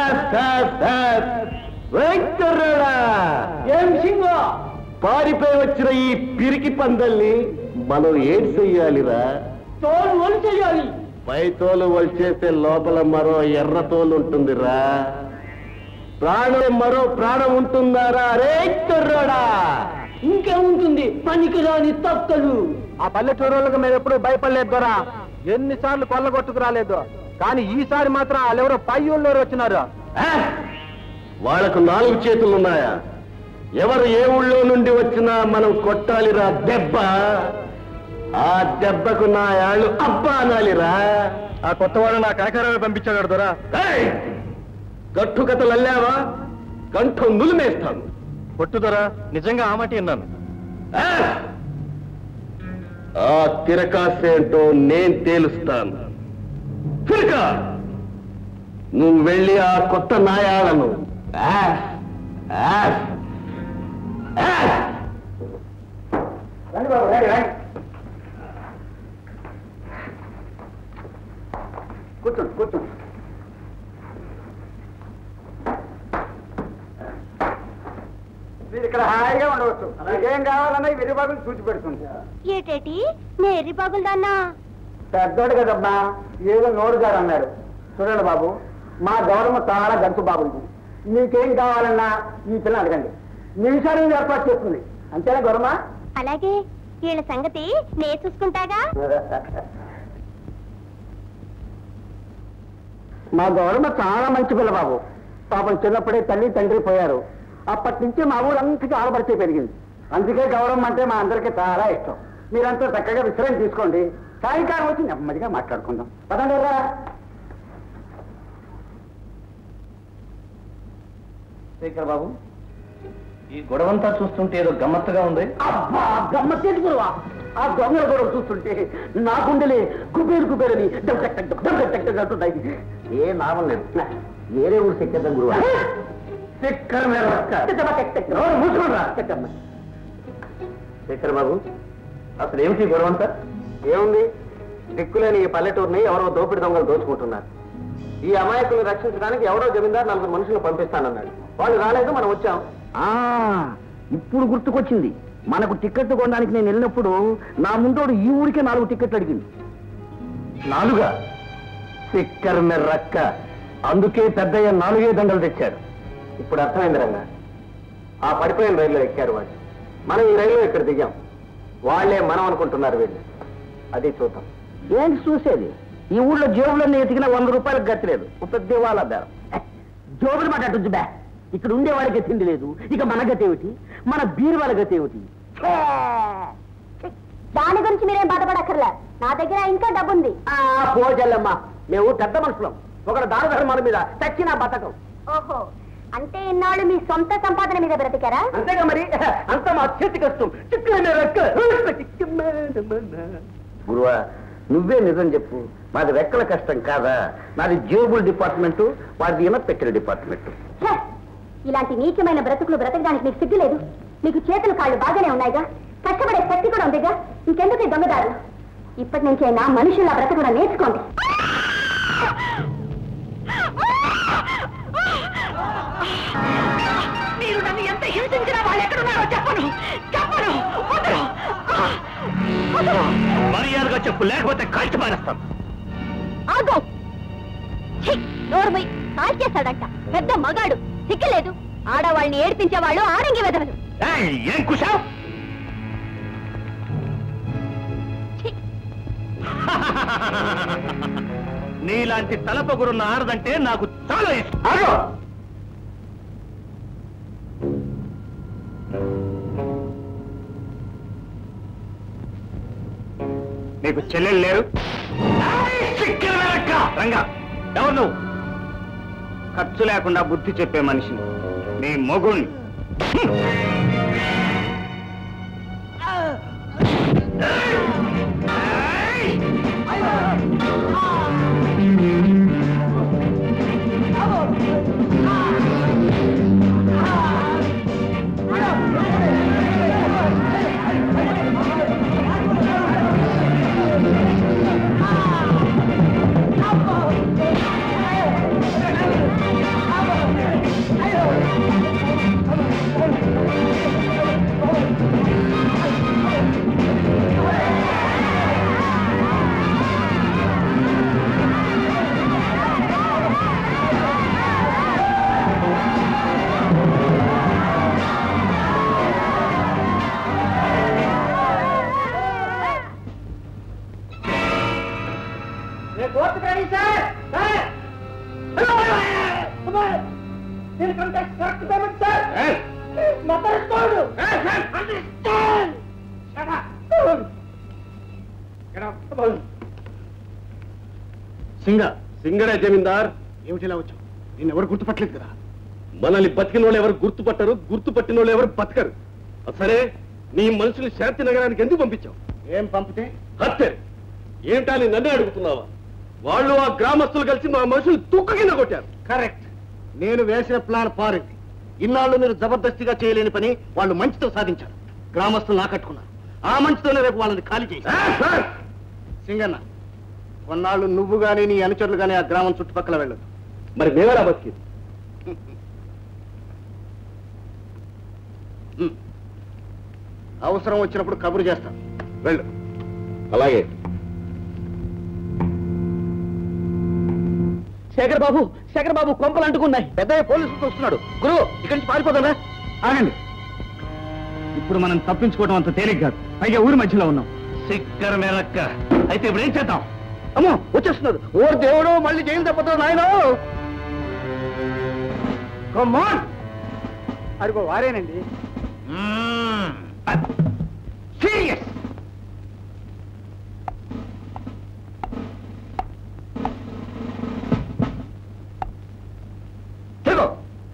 Speaker 1: ఏం సింగో పారిపోయి వచ్చిన ఈ పిరికి పందల్ని మనం ఏం చెయ్యాలిరా
Speaker 6: తోలు ఒలి చెయ్యాలి
Speaker 1: పై తోలు వలిచేస్తే లోపల మరో ఎర్ర తోలు ఉంటుందిరా ప్రాణం మరో ప్రాణం ఉంటుందారా రే కుర్రోడా
Speaker 6: ఇంకేముంటుంది పనికి రాని తక్కలు
Speaker 2: ఆ పల్లెటూరులకు మేము ఎప్పుడు భయపడలేదు దొరా ఎన్నిసార్లు కొల్లగొట్టుకు రాలేదు కానీ ఈసారి మాత్రం వాళ్ళెవరో పై ఊళ్ళో వచ్చినారు
Speaker 1: ఆ? వాళ్ళకు నాలుగు చేతులు ఉన్నాయా ఎవరు ఏ ఊళ్ళో నుండి వచ్చినా మనం కొట్టాలిరా దెబ్బ ఆ దెబ్బకు నా యాళ్ళు అబ్బా అనాలిరా
Speaker 2: ఆ కొత్తవాడు నా కాకరాన్ని పంపించాడు దొరా
Speaker 1: గట్టు కథలు అల్లావా కంఠం నులిమేస్తాను
Speaker 2: కొట్టు దొరా నిజంగా ఆ మాట విన్నాను
Speaker 1: ఆ? ఆ తిరకాసేంటో నేను తేలుస్తాను తిరక నువ్వు వెళ్ళి ఆ కొత్త నాయాలను ఆ, ఆ, ఆ.
Speaker 2: రండి బాబు రండి రండి కూర్చోండి కూర్చోండి మీరు ఇక్కడ హాయిగా ఉండవచ్చు మీకేం కావాలన్నా ఈ విరిబాగులు చూసి పెడుతుంది
Speaker 7: ఏటేటి నేరి బాగుందన్నా
Speaker 2: పెద్దోడు కదమ్మా ఏదో నోరు గారు అన్నాడు చూడండి బాబు మా గౌరవం చాలా గంతు బాబుంది మీకేం కావాలన్నా ఈ పిల్ల అడగండి నిమిషాలు ఏర్పాటు చేస్తుంది అంతేనా గౌరమ్మా
Speaker 7: అలాగే వీళ్ళ సంగతి నే చూసుకుంటాగా
Speaker 2: మా గౌరమ్మ చాలా మంచి పిల్ల బాబు పాపం చిన్నప్పుడే తల్లి తండ్రి పోయారు అప్పటి నుంచి మా ఊరంతకి ఆడబడితే పెరిగింది అందుకే గౌరవం అంటే మా అందరికీ చాలా ఇష్టం మీరంతా చక్కగా విశ్రాంతి తీసుకోండి సాయంకాలం వచ్చి నెమ్మదిగా మాట్లాడుకుందాం పదండి రా
Speaker 1: శేఖర్ బాబు ఈ గొడవంతా చూస్తుంటే ఏదో గమ్మత్తుగా ఉంది
Speaker 2: అబ్బా గమ్మత్తేది గురువా ఆ దొంగల గొడవ చూస్తుంటే నా గుండెలే కుబేరు కుబేరని అంటున్నాయి
Speaker 1: ఏ నామం లేదు వేరే ఊరు శక్తి గురువు శేఖర్ శేఖర్ బాబు అసలు ఏమిటి గొడవంతా
Speaker 2: ఏముంది దిక్కులేని ఈ పల్లెటూరుని ఎవరో దోపిడి దొంగలు దోచుకుంటున్నారు ఈ అమాయకుల్ని రక్షించడానికి ఎవరో జమీందార్ నలుగురు మనుషులు పంపిస్తానన్నాడు వాళ్ళు రాలేదు మనం వచ్చాం
Speaker 5: ఇప్పుడు గుర్తుకొచ్చింది మనకు టికెట్ కొనడానికి నేను వెళ్ళినప్పుడు నా ముందోడు ఈ ఊరికే నాలుగు టికెట్లు అడిగింది
Speaker 1: నాలుగా సిక్కర్ మెర్రక్క అందుకే పెద్దయ్య నాలుగే దండలు తెచ్చాడు
Speaker 2: ఇప్పుడు అర్థమైంది రంగా ఆ పడిపోయిన రైల్లో ఎక్కారు వాళ్ళు మనం ఈ రైల్లో ఇక్కడ దిగాం వాళ్ళే మనం అనుకుంటున్నారు వీళ్ళు అది చూద్దాం
Speaker 5: ఏంటి చూసేది ఈ ఊళ్ళో జేబులన్నీ ఎతికినా వంద రూపాయలకు గతిలేదు ఒక పెద్ద ఇవాళ బేరం జోబులు మాట్లాడుతుంది బే ఇక్కడ ఉండేవాడికి తిండి లేదు ఇక మన గతి ఏమిటి మన బీరువాల గతి ఏమిటి ఛే!
Speaker 7: దాని గురించి మీరేం బాధపడక్కర్లే నా దగ్గర ఇంకా డబ్బుంది
Speaker 5: ఆ పోజల్లమ్మ మేము పెద్ద మనుషులం ఒకడు దాన ధర్మాల మీద చచ్చిన బతకం
Speaker 7: ఓహో అంటే ఇన్నాళ్ళు మీ సొంత సంపాదన మీద బ్రతికారా
Speaker 5: అంతేగా మరి అంత మా చేతి కష్టం చిక్కులనే రెక్క. గురువా నువ్వే నిజం చెప్పు మాది రెక్కల కష్టం కాదా నాది జేబుల్ డిపార్ట్మెంట్ వాడిది ఇనపెట్టెల డిపార్ట్మెంట్
Speaker 7: ఛే! ఇలాంటి నీచమైన బ్రతుకులు బ్రతకడానికి మీకు సిగ్గు లేదు మీకు చేతులు కాళ్ళు బాగానే ఉన్నాయిగా కష్టపడే శక్తి కూడా ఉందిగా ఇంకెందుకు ఈ దొంగదారులు ఇప్పటి నుంచైనా మనుషుల బ్రతకడం నేర్చుకోండి
Speaker 8: మీరు నన్ను ఎంత హింసించినా వాళ్ళు ఎక్కడున్నారో చెప్పను చెప్పను వదలు. వదలు.
Speaker 1: మర్యాదగా చెప్పు లేకపోతే కాల్చి పారేస్తాం
Speaker 7: ఆగో ఛీ! నోరుమై కాల్ చేస్తాడంట పెద్ద మగాడు సిగ్గులేదు ఆడవాళ్ళని ఏడిపించే వాళ్ళు ఆడంగి వెదవలు
Speaker 1: ఏయ్, ఏం కుషావ్
Speaker 7: ఛీ!
Speaker 1: నీలాంటి తలపగురున్న ఆడదంటే నాకు చాలా ఇష్టం
Speaker 5: ఆగో
Speaker 10: నీకు చెల్లెలు లేరు
Speaker 1: రంగా ఎవరు నువ్వు
Speaker 10: ఖర్చు లేకుండా బుద్ధి చెప్పే మనిషిని నీ మొగుణ్ణి
Speaker 3: సింగ సింగరే జమీందార్
Speaker 10: ఏమిటిలా వచ్చావు నేను ఎవరు గుర్తుపట్టలేదు కదా
Speaker 3: మనల్ని బతికిన వాళ్ళు ఎవరు గుర్తుపట్టరు గుర్తుపట్టిన వాళ్ళు ఎవరు బతకరు సరే నీ మనుషులు శాంతి నగరానికి ఎందుకు పంపించావు
Speaker 10: ఏం పంపితే
Speaker 3: హత్య ఏంటా అని నన్నే అడుగుతున్నావా వాళ్ళు ఆ గ్రామస్తులు కలిసి మా మనుషులు తుక్కు కింద కొట్టారు
Speaker 10: కరెక్ట్ నేను వేసిన ప్లాన్ పారింది ఇన్నాళ్ళు మీరు జబర్దస్తిగా చేయలేని పని వాళ్ళు మంచితో సాధించారు గ్రామస్తులు నాకట్టుకున్నారు ఆ మంచితోనే రేపు వాళ్ళని ఖాళీ చేసి సింగన్న కొన్నాళ్ళు నువ్వు గాని నీ అనుచరులు గాని ఆ గ్రామం చుట్టుపక్కల వెళ్ళదు
Speaker 3: మరి మేమెలా బతికింది
Speaker 10: హ్మ్. అవసరం వచ్చినప్పుడు కబురు చేస్తాను వెళ్ళు
Speaker 3: అలాగే
Speaker 5: శేఖర్ బాబు శేఖర్ బాబు కొంపలు అంటుకున్నాయి పెద్ద పోలీసులు వస్తున్నాడు గురువు ఇక్కడి నుంచి పారిపోతుందా
Speaker 10: ఆగండి ఇప్పుడు మనం తప్పించుకోవడం అంత తేలిక కాదు పైగా ఊరి మధ్యలో ఉన్నాం
Speaker 1: సిక్కర మేలక్క అయితే ఇప్పుడు ఏం చేద్దాం
Speaker 5: అమ్మో వచ్చేస్తున్నారు ఓ దేవుడు మళ్ళీ జైలు తప్పదు నాయన
Speaker 10: కమాన్ అదిగో వారేనండి
Speaker 1: సీరియస్
Speaker 5: తిరుగు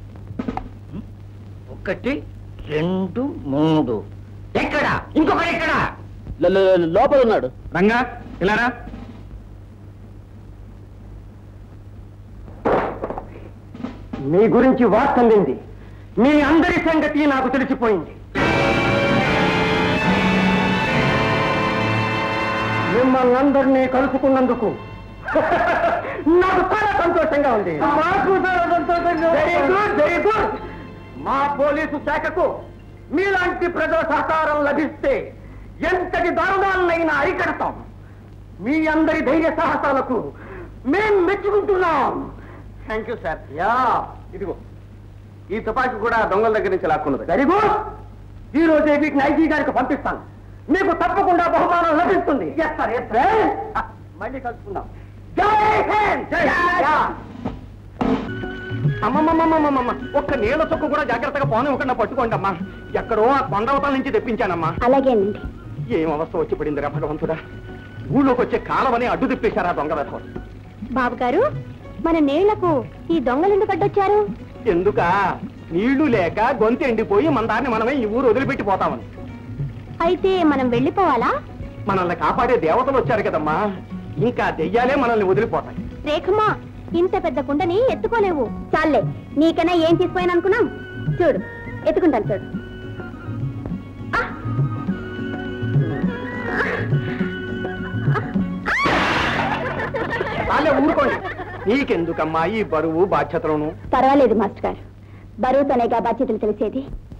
Speaker 5: ఒకటి రెండు మూడు ఎక్కడ ఇంకొకటి ఎక్కడ లోపల ఉన్నాడు
Speaker 10: రంగా ఇలారా
Speaker 5: మీ గురించి వార్త అందింది మీ అందరి సంగతి నాకు తెలిసిపోయింది మిమ్మల్ని అందరినీ కలుసుకున్నందుకు నాకు చాలా సంతోషంగా ఉంది మాకు చాలా సంతోషంగా వెరీ గుడ్ వెరీ గుడ్ మా పోలీసు శాఖకు మీలాంటి ప్రజల సహకారం లభిస్తే ఎంతటి దారుణాలనైనా అరికడతాం మీ అందరి ధైర్య సాహసాలకు మేం మెచ్చుకుంటున్నాం థ్యాంక్ యూ సార్ యా
Speaker 10: ఇదిగో ఈ తుపాకీ కూడా దొంగల దగ్గర నుంచి లాక్కున్నది
Speaker 5: వెరీ గుడ్ ఈ రోజే వీటిని ఐజీ గారికి పంపిస్తాను మీకు తప్పకుండా బహుమానం లభిస్తుంది ఎస్ సార్ ఎస్ మళ్ళీ కలుసుకుందాం జై హింద్ జై
Speaker 10: అమ్మమ్మమ్మమ్మమ్మ ఒక్క నీళ్ళ చుక్క కూడా జాగ్రత్తగా పోనివ్వకుండా పట్టుకోండి అమ్మా ఎక్కడో ఆ కొండవతల నుంచి తెప్పించానమ్మా
Speaker 7: అలాగేనండి
Speaker 10: ఏం అవస్థ వచ్చి పడిందిరా భగవంతుడా ఊళ్ళోకి వచ్చే కాలమని అడ్డు తిప్పేశారా దొంగ వెధవలు
Speaker 7: బాబు గారు మన నీళ్లకు ఈ దొంగలు ఎందుకు అడ్డొచ్చారు
Speaker 2: ఎందుక నీళ్లు లేక గొంతు ఎండిపోయి మన దాన్ని మనమే ఈ ఊరు వదిలిపెట్టి పోతామని
Speaker 7: అయితే మనం వెళ్ళిపోవాలా
Speaker 2: మనల్ని కాపాడే దేవతలు వచ్చారు కదమ్మా ఇంకా దెయ్యాలే మనల్ని వదిలిపోతాయి
Speaker 7: రేఖమ్మా ఇంత పెద్ద కుండని ఎత్తుకోలేవు చాలే నీకన్నా ఏం తీసుకుపోయాను అనుకున్నాం చూడు ఎత్తుకుంటాను చూడు ఆ!
Speaker 2: వాళ్ళే ఊరుకోండి నీకెందుకమ్మా ఈ బరువు బాధ్యతలను
Speaker 7: పర్వాలేదు మాస్టర్ గారు బరువుతోనేగా బాధ్యతలు తెలిసేది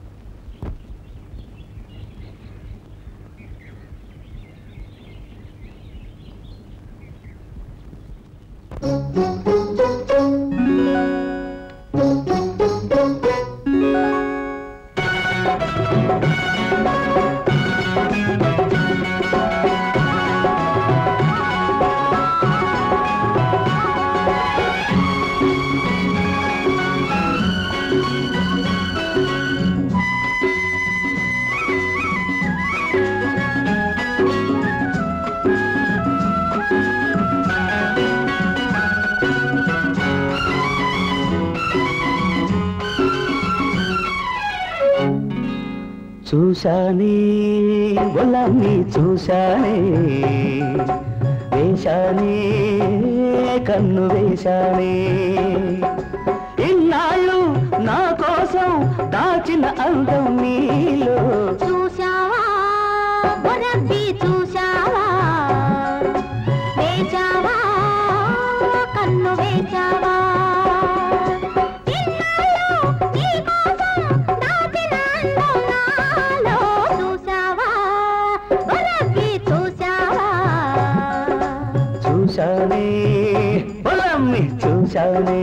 Speaker 5: చూశానే గులాన్ని చూశానే వేశానే కన్ను వేశానే ఇన్నాళ్ళు నా కోసం దాచిన అందం నీలో
Speaker 7: చూశావా బొరబ్బి చూశావా వేచావా కన్ను వేచావా ఇన్నాళ్ళు నీకోసం దాచిన అందం నాలో చూశావా బొరబ్బి చూశావా
Speaker 5: చూశానే పొలమ్మి చూశానే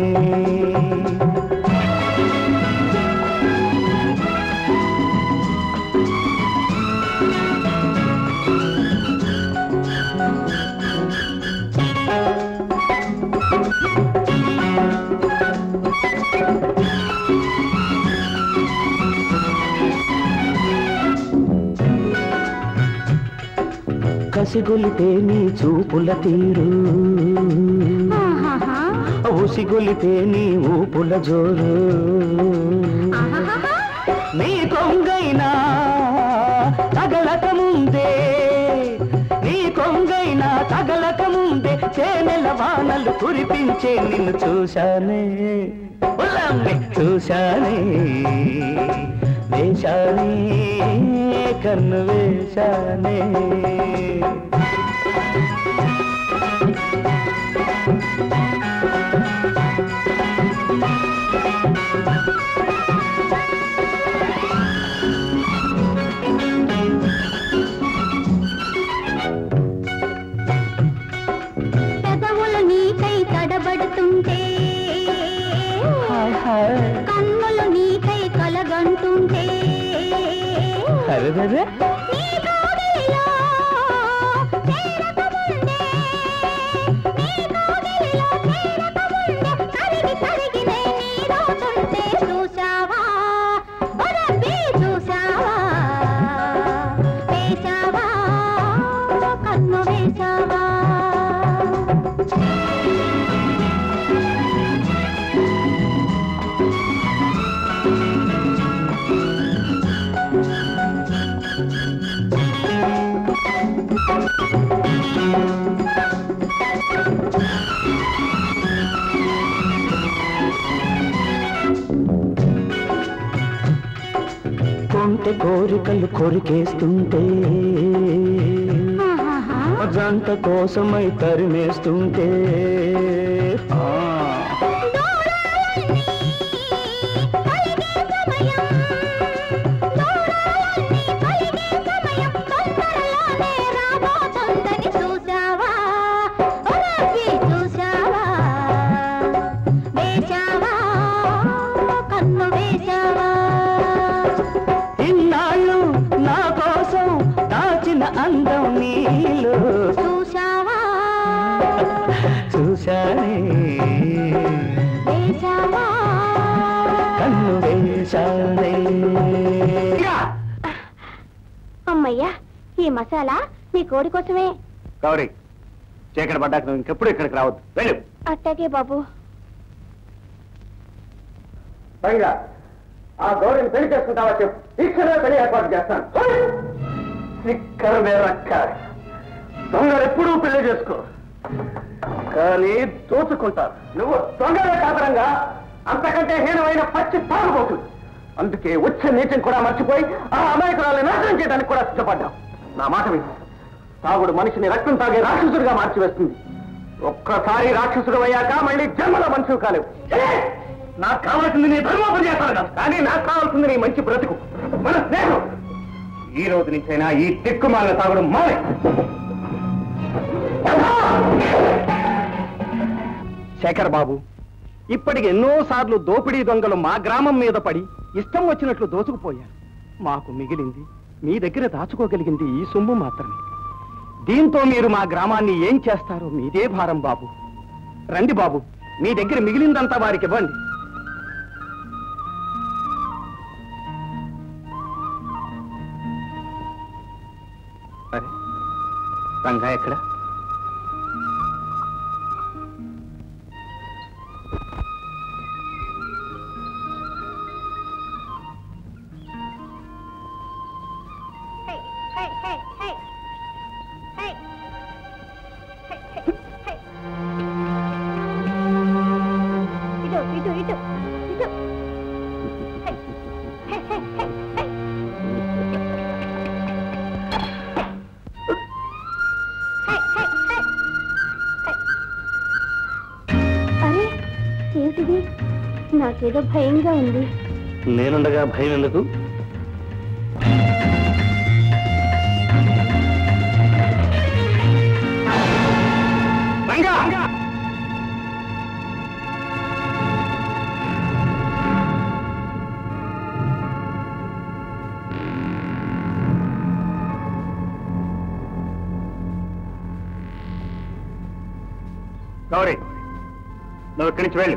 Speaker 5: కసిగొలితే నీ చూపుల తీరు
Speaker 7: ఆహాహా.
Speaker 5: ఉసిగొలితే నీ ఊపుల జోరు
Speaker 7: ఆహాహా.
Speaker 5: నీ కొంగైనా తగలక ముందే నీ కొంగైనా తగలక ముందే చేనెల వానలు కురిపించే నిన్ను చూశానే ఉలమ్మి చూశానే వేశానే కన్ను వేశానే
Speaker 7: పెదవులు నీకై తడబడుతుంటే
Speaker 5: హాయ్ హాయ్
Speaker 7: కన్నులు నీకై కలగంటుంటే
Speaker 5: అరెరెరె.
Speaker 7: నీ కోగిలిలో చేరకముందే, నీ కోగిలిలో చేరకముందే, కరిగి కరిగి నే నీరవుతుంటే చూశావా ఒరబ్బి చూశావా వేశావా కన్ను వేశావా
Speaker 5: కొంటె కోరికలు కొరికేస్తుంటే
Speaker 7: ఆహాహా.
Speaker 5: జంట కోసమై తరిమేస్తుంటే ఆ. ఇన్నాళ్ళు నా కోసం దాచిన అందం నీలో చూశానే కన్ను వేశానే
Speaker 7: అమ్మయ్యా ఈ మసాలా నీ కోడి కోసమే
Speaker 2: గౌరీ చీకటి పడ్డాక నువ్వు ఇంకెప్పుడు ఇక్కడికి రావద్దు వెళ్ళు
Speaker 7: అట్టాగే బాబు
Speaker 2: పైగా ఆ గౌరిని పెళ్లి చేసుకుంటావా చెప్పు ఇక్కడే పెళ్లి ఏర్పాటు చేస్తాను ఇక్కడ వేరక్క దొంగలు ఎప్పుడూ పెళ్లి చేసుకో కానీ దోచుకుంటారు నువ్వు దొంగల కారణంగా అంతకంటే హీనమైన పచ్చి తాగుబోతుంది అందుకే వచ్చే నీటిని కూడా మర్చిపోయి ఆ అమాయకురాలను నాశనం చేయడానికి కూడా సిద్ధపడ్డాం నా మాట విను తాగుడు మనిషిని రక్తం తాగే రాక్షసుడిగా మార్చివేస్తుంది ఒక్కసారి రాక్షసుడు అయ్యాక మళ్ళీ జన్మలో మనుషులు కాలేవు ఏ! నాకు కావాల్సింది నీ ధర్మోపదేశాలు కాదు కానీ నాకు కావాల్సింది నీ మంచి బ్రతుకు మన స్నేహం ఈ రోజు నుంచైనా ఈ దిక్కుమాలిన తాగుడు మానే శేఖర్ బాబు ఇప్పటికి ఎన్నో సార్లు దోపిడీ దొంగలు మా గ్రామం మీద పడి ఇష్టం వచ్చినట్లు దోచుకుపోయారు మాకు మిగిలింది మీ దగ్గర దాచుకోగలిగింది ఈ సొమ్ము మాత్రమే దీంతో మీరు మా గ్రామాన్ని ఏం చేస్తారో మీదే భారం బాబు రండి బాబు మీ దగ్గర మిగిలిందంతా వారికి ఇవ్వండి అరే రంగా ఎక్కడ
Speaker 7: ఇటు ఇటు ఇటు ఇటు hi, hi, hi, hi, hi. Hi, hi, hi. Hi. అరే ఏమిటిది నాకేదో భయంగా ఉంది
Speaker 1: నేనుండగా భయం ఎందుకు
Speaker 2: రంగా గౌరీ నువ్వు ఇక్కడి నుంచి వెళ్ళు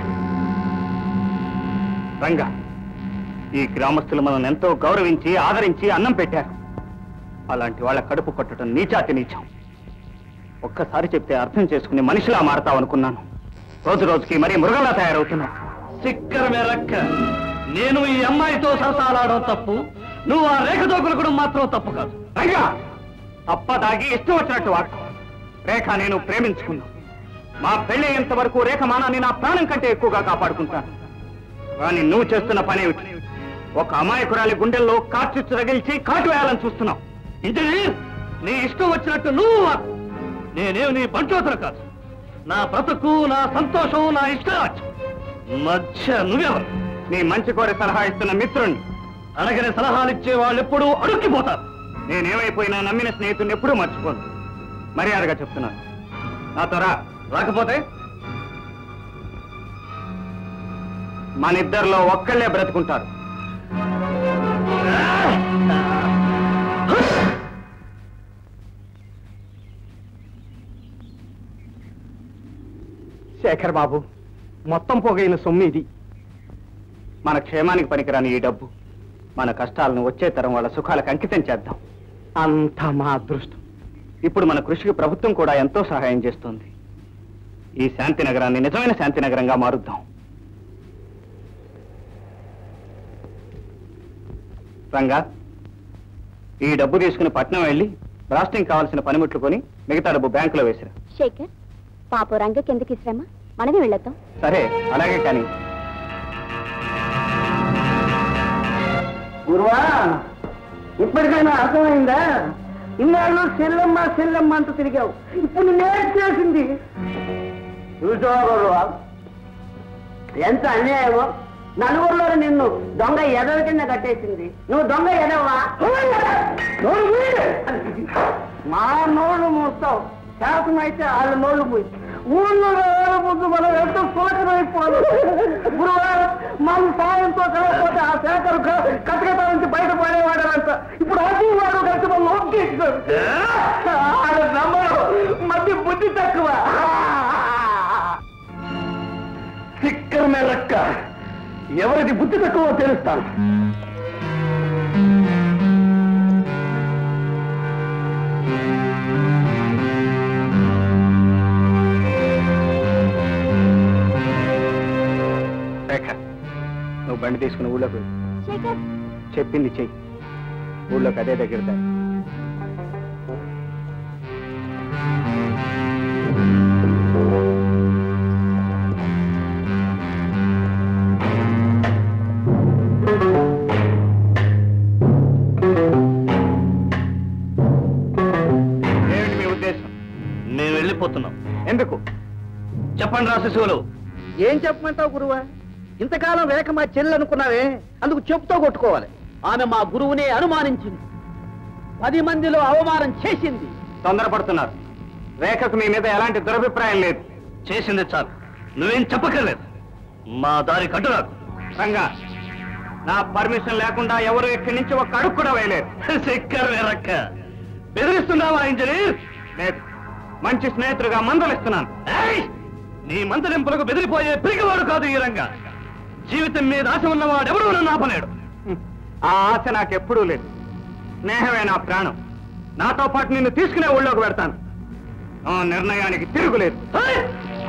Speaker 2: రంగా ఈ గ్రామస్తులు మనల్ని ఎంతో గౌరవించి ఆదరించి అన్నం పెట్టారు అలాంటి వాళ్ళ కడుపు కొట్టడం నీచాతి నీచం ఒక్కసారి చెప్తే అర్థం చేసుకుని మనిషిలా మారతావు అనుకున్నాను రోజు రోజుకి మరీ మృగంలా తయారవుతున్నావు
Speaker 1: సిక్కర మేరక్క నేను ఈ అమ్మాయితో సరసాలాడడం తప్పు నువ్వు ఆ రేఖ దోకులకడం మాత్రం తప్పు కాదు
Speaker 2: రంగా అప్ప దాగి ఇష్టం వచ్చినట్టు వాడు రేఖ నేను ప్రేమించుకున్నాను మా పెళ్లి అయ్యేంత వరకు రేఖ మానాన్ని నా ప్రాణం కంటే ఎక్కువగా కాపాడుకుంటాను కానీ నువ్వు చేస్తున్న పని ఏమిటి ఒక అమాయకురాలి గుండెల్లో కార్చిచ్చు తగిల్చి కాటు వేయాలని చూస్తున్నావు
Speaker 1: ఇంజనీర్ నీ ఇష్టం వచ్చినట్టు నువ్వు వాడు. నేనేం నీ బంటోతను కాదు నా బ్రతుకు నా సంతోషం నా ఇష్టరాజ్యం మధ్య నువ్వెవరు
Speaker 2: నీ మంచి కోరి సలహా ఇస్తున్న మిత్రుణ్ణి
Speaker 1: అడగని సలహాలు ఇచ్చే వాళ్ళు ఎప్పుడూ అడుక్కిపోతారు
Speaker 2: నేనేమైపోయినా నమ్మిన స్నేహితుడిని ఎప్పుడూ మర్చిపోను మర్యాదగా చెప్తున్నాను నాతో రా
Speaker 1: రాకపోతే
Speaker 2: మనిద్దరిలో ఒక్కళ్ళే బ్రతుకుంటారు శేఖర్ బాబు మొత్తం పోగైన సొమ్ము ఇది మన క్షేమానికి పనికిరాని ఈ డబ్బు మన కష్టాలను వచ్చే తరం వాళ్ళ సుఖాలకు అంకితం చేద్దాం అంతా మా అదృష్టం ఇప్పుడు మన కృషికి ప్రభుత్వం కూడా ఎంతో సహాయం చేస్తుంది ఈ శాంతి నగరాన్ని నిజమైన శాంతి నగరంగా మారుద్దాం రంగా ఈ డబ్బు తీసుకుని పట్నం వెళ్ళి బ్రాస్టింగ్ కావాల్సిన పనిముట్లు కొని మిగతా డబ్బు బ్యాంకులో వేసిరా
Speaker 7: శేఖర్ పాప రంగకి ఎందుకు శ్రమ మనమే వెళ్ళొద్దాం
Speaker 2: సరే అలాగే కానీ
Speaker 5: గురువా ఇప్పటికైనా అర్థమైందా ఇన్నాళ్ళు సెల్లమ్మ సెల్లమ్మ అంటూ తిరిగావు ఇప్పుడు నేను చేసింది చూసావా గురువా ఎంత అన్యాయమో నలుగురిలో నిన్ను దొంగ ఎదవ కింద కట్టేసింది నువ్వు దొంగ ఎదవా నోరు మూయి. మా నోళ్ళు మూస్తావు శాసనం అయితే వాళ్ళ నోళ్ళు మూయి ఊళ్ళో వేల ముందు మనం ఎంతో సోచనైపోవాలి గురువా మన సాయంతో కలగకపోతే ఆ శేఖరు కటకట నుంచి బయటపడేవాడంట ఇప్పుడు అతి వాడు కలిసి మనం నొక్కేసినాడు ఆడ నమ్మడు మధ్య బుద్ధి తక్కువ
Speaker 2: సిక్కర్ మేలక్క ఎవరిది బుద్ధి తక్కువ తెలుస్తాను రేఖ బండి తీసుకుని ఊళ్ళోకి వెళ్ళు.
Speaker 7: శేఖర్
Speaker 2: చెప్పింది చెయ్యి ఊళ్ళోకి అదే దగ్గర దారి. ఏమిటి మీ ఉద్దేశం
Speaker 1: మేము వెళ్ళిపోతున్నాం
Speaker 2: ఎందుకు
Speaker 1: చెప్పండి రా శిశువులు
Speaker 6: ఏం చెప్పమంటావు గురువా ఇంతకాలం రేఖ మా చెల్లి అనుకున్నావే అందుకు చెప్తో కొట్టుకోవాలి ఆమె మా గురువునే అనుమానించింది పది మందిలో అవమానం చేసింది
Speaker 2: తొందరపడుతున్నారు రేఖకు మీ మీద ఎలాంటి దురభిప్రాయం లేదు
Speaker 1: చేసింది చాలు నువ్వేం చెప్పక్కర్లేదు మా దారి కట్టు నాకు
Speaker 2: రంగా నా పర్మిషన్ లేకుండా ఎవరు ఇక్కడి నుంచి ఒక అడుగు కూడా వేయలేరు
Speaker 1: శక్కర్ వేరక్క బెదిరిస్తున్నావా ఇంజనీర్
Speaker 2: లేదు మంచి స్నేహితుడుగా మందలిస్తున్నాను
Speaker 1: ఏయ్! నీ మంత్రింపులకు బెదిరిపోయే పిరిగివాడు కాదు ఈ రంగా జీవితం మీద ఆశ ఉన్నవాడు ఎవడూ నన్ను ఆపలేడు
Speaker 2: హ్మ్. ఆ ఆశ నాకెప్పుడూ లేదు స్నేహమే నా ప్రాణం నాతో పాటు నిన్ను తీసుకునే ఊళ్ళోకి పెడతాను ఆ నిర్ణయానికి తిరుగులేదు
Speaker 1: ఏయ్!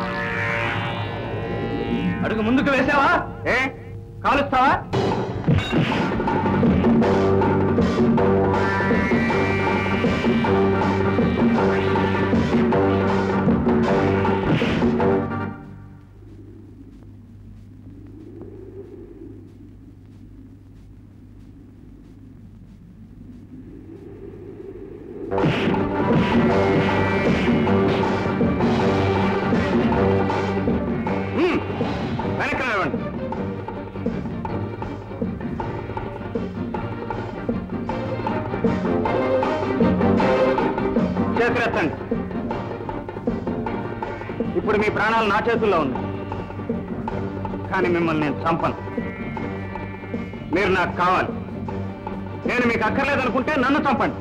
Speaker 1: అడుగు ముందుకు వేసావా
Speaker 2: ఏ కాలుస్తావా హ్మ్. వెనక్కి నడవండి చేతులెత్తండి ఇప్పుడు మీ ప్రాణాలు నా చేతుల్లో ఉంది కానీ మిమ్మల్ని నేను చంపను మీరు నాకు కావాలి నేను మీకు అక్కర్లేదనుకుంటే నన్ను చంపండి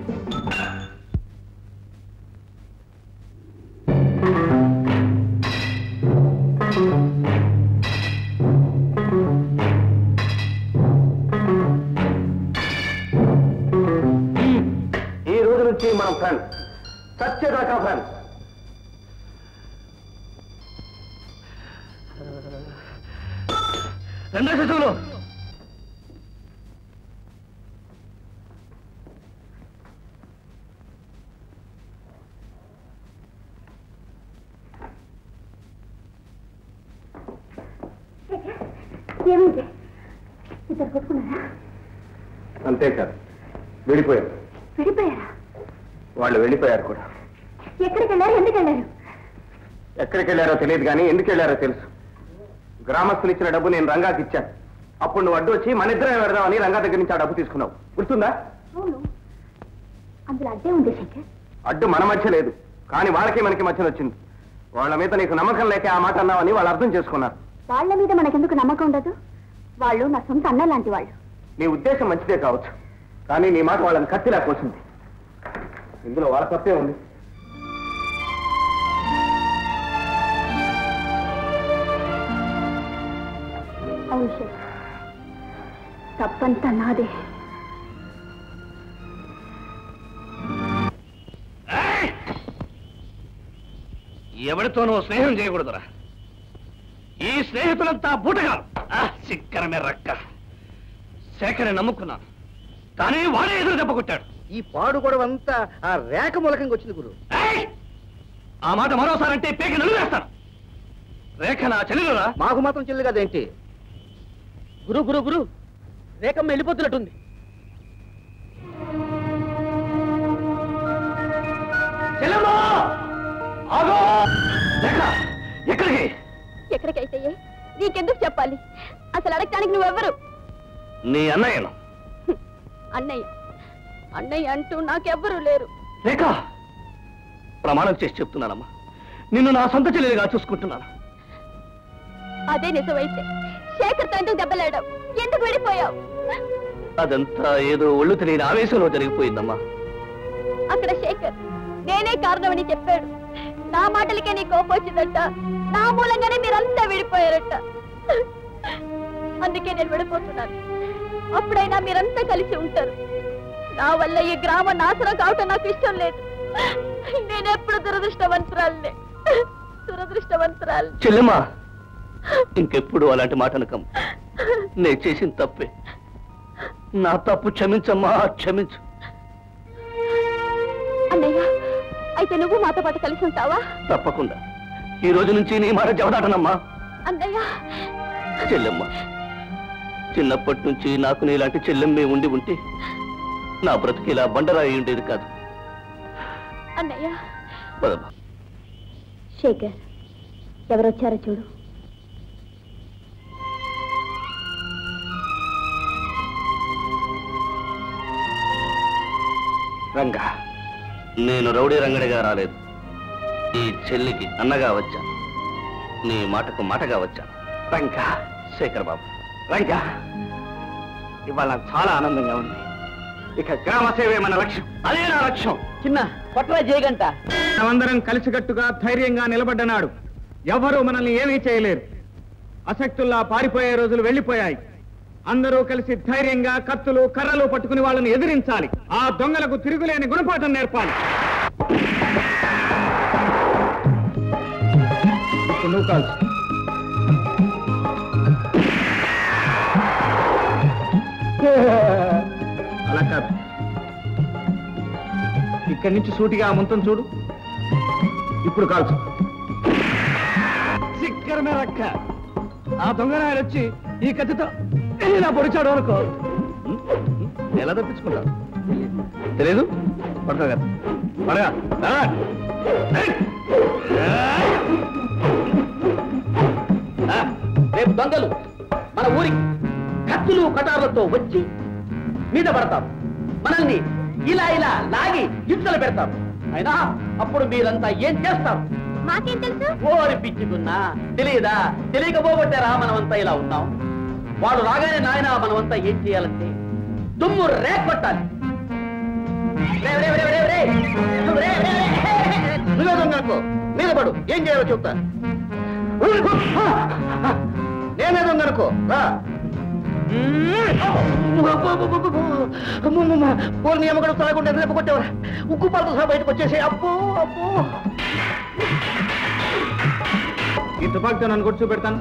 Speaker 1: ఈ రోజు నుంచి మనం ఫ్రెండ్స్ సత్యదాకా ఫ్రెండ్స్ రెండో శిశువులు
Speaker 7: ఏమైంది ఇద్దరు కొట్టుకున్నారా
Speaker 2: అంతేకాదు విడిపోయారు
Speaker 7: విడిపోయారా
Speaker 2: వాళ్ళు వెళ్ళిపోయారు కూడా
Speaker 7: ఎక్కడికి వెళ్ళారు ఎందుకు వెళ్ళారు
Speaker 2: ఎక్కడికి వెళ్ళారో తెలియదు కానీ ఎందుకు వెళ్ళారో తెలుసు గ్రామస్తులు ఇచ్చిన డబ్బు నేను రంగాకి ఇచ్చాను అప్పుడు నువ్వు అడ్డు వచ్చి మన ఇద్దరం పెడదామని రంగా దగ్గర నుంచి ఆ డబ్బు తీసుకున్నావు గుర్తుందా
Speaker 7: అవును అందులో అడ్డే ఉంది శంకర్
Speaker 2: అడ్డు మన మధ్య లేదు కానీ వాళ్ళకి మనకి మధ్యన వచ్చింది వాళ్ళ మీద నీకు నమ్మకం లేక ఆ మాట అన్నావని వాళ్ళు అర్థం చేసుకున్నారు
Speaker 7: వాళ్ళ మీద మనకెందుకు నమ్మకం ఉండదు వాళ్ళు నా సొంత అన్న లాంటి వాళ్ళు
Speaker 2: నీ ఉద్దేశం మంచిదే కావచ్చు కానీ నీ మాట వాళ్ళని కత్తిలా కోసింది ఇందులో వాళ్ళ తప్పే ఉంది
Speaker 7: అవును శేఖర్ తప్పంతా నాదే
Speaker 1: ఏయ్! ఎవరితోనూ స్నేహం చేయకూడదురా ఈ స్నేహితులంతా బూటగారు ఆ, చిక్కరమే రక్క శేఖర్ని నమ్ముకున్నాను కానీ వాడే ఎదురు దెబ్బ కొట్టాడు
Speaker 6: ఈ పాడు గొడవ అంతా ఆ రేఖ మూలకంగా వచ్చింది గురు
Speaker 1: ఏయ్! ఆ మాట మరోసారంటే పేకి నలువేస్తాను రేఖ నా చెల్లెలురా
Speaker 6: మాకు మాత్రం చెల్లి కదేంటి గురు గురు గురు రేఖమ్మ వెళ్ళిపోతున్నట్టుంది
Speaker 1: చెల్లెమ్మా! ఆగు! రేఖ ఎక్కడికి
Speaker 4: ఎక్కడికైతే ఏ? నీకెందుకు చెప్పాలి అసలు అడగటానికి నువ్వెవరు
Speaker 1: నీ అన్నయ్యను
Speaker 4: హ్మ్. అన్నయ్య అన్నయ్య అంటూ నాకెవ్వరూ లేరు
Speaker 1: రేఖ ప్రమాణం చేసి చెప్తున్నానమ్మా నిన్ను నా సొంత చెల్లెలుగా చూసుకుంటున్నాను
Speaker 4: అదే నిజమైతే శేఖర్తో ఎందుకు దెబ్బలాడావు ఎందుకు విడిపోయావు
Speaker 1: అదంతా ఏదో ఒళ్ళు తెలియని ఆవేశంలో జరిగిపోయిందమ్మా
Speaker 4: అక్కడ శేఖర్ నేనే కారణమని చెప్పాడు నా మాటలకే నీ కోపం వచ్చిందట నా మూలంగానే మీరంతా విడిపోయారట అందుకే నేను విడిపోతున్నాను అప్పుడైనా మీరంతా కలిసి ఉంటారు నా వల్ల ఈ గ్రామం నాశనం కావటం నాకు ఇష్టం లేదు నేనెప్పుడు దురదృష్టవంతురాలనే దురదృష్టవంతురాలు
Speaker 1: చెల్లెమ్మా ఇంకెప్పుడు అలాంటి మాట అనకం నేను చేసిన తప్పే నా తప్పు క్షమించమ్మా క్షమించు
Speaker 4: అన్నయ్య అయితే నువ్వు మాతో పాటు కలిసి ఉంటావా
Speaker 1: తప్పకుండా ఈ రోజు నుంచి నీ మాట జవదాటనమ్మా
Speaker 4: అన్నయ్య
Speaker 1: చెల్లెమ్మ చిన్నప్పటి నుంచి నాకు నీలాంటి చెల్లెమ్మే ఉండి ఉంటే నా బ్రతికి ఇలా బండరాయి ఉండేది కాదు
Speaker 4: అన్నయ్య
Speaker 1: పదమ్మా
Speaker 7: శేఖర్ ఎవరొచ్చారో చూడు
Speaker 1: రంగా నేను రౌడీ రంగడిగా రాలేదు ఈ చెల్లికి అన్నగా వచ్చాను నీ మాటకు మాటగా వచ్చాను రంగా శేఖర్ బాబు
Speaker 2: రంగా ఇవాళ నాకు చాలా ఆనందంగా ఉంది ఇక గ్రామ సేవే మన లక్ష్యం అదే నా లక్ష్యం
Speaker 6: చిన్న కొట్టరా చేయగంట
Speaker 2: మనమందరం కలిసికట్టుగా ధైర్యంగా నిలబడ్డనాడు ఎవరూ మనల్ని ఏమీ చేయలేరు అశక్తుల్లా పారిపోయే రోజులు వెళ్ళిపోయాయి అందరూ కలిసి ధైర్యంగా కత్తులు కర్రలు పట్టుకుని వాళ్ళని ఎదిరించాలి ఆ దొంగలకు తిరుగులేని గుణపాఠం నేర్పాలి ఇప్పుడు నువ్వు కాల్చు అలా కాదు ఇక్కడి నుంచి సూటిగా ఆ ముంతం చూడు ఇప్పుడు కాల్చు సిక్కరమే రక్క ఆ దొంగనాయలు వచ్చి ఈ కత్తితో ఇలా పొడిచాడు అనుకో
Speaker 1: ఎలా తప్పించుకుంటావు తెలీదు పడతా కదా పడగా రా.
Speaker 6: ఆ, రేపు దొంగలు మన ఊరికి కత్తులు కటార్లతో వచ్చి మీద పడతారు మనల్ని ఇలా ఇలా లాగి హింసలు పెడతారు అయినా అప్పుడు మీరంతా ఏం చేస్తారు
Speaker 4: మాకేం తెలుసు
Speaker 6: ఓరి పిచ్చుకున్నా తెలియదా తెలియకపోబట్టారా మనమంతా ఇలా ఉన్నాం వాడు రాగానే నాయన మనమంతా ఏం చేయాలంటే దుమ్ము రేకొట్టాలి రే, రే, రే, రే, రే. రే, రే, రే. నువ్వే దొంగలకు మీద పడు ఏం చేయాలో చెప్తా నేనే దొంగనుకో రా పోలు నీ అమ్మగడు తొలగకుండా రేపు కొట్టేవరా ఉక్కు పాలతో సహా బయటకు వచ్చేసి అబ్బో అబ్బో
Speaker 2: ఈ తుపాకీతో నన్ను కొట్టి చూపెడతాను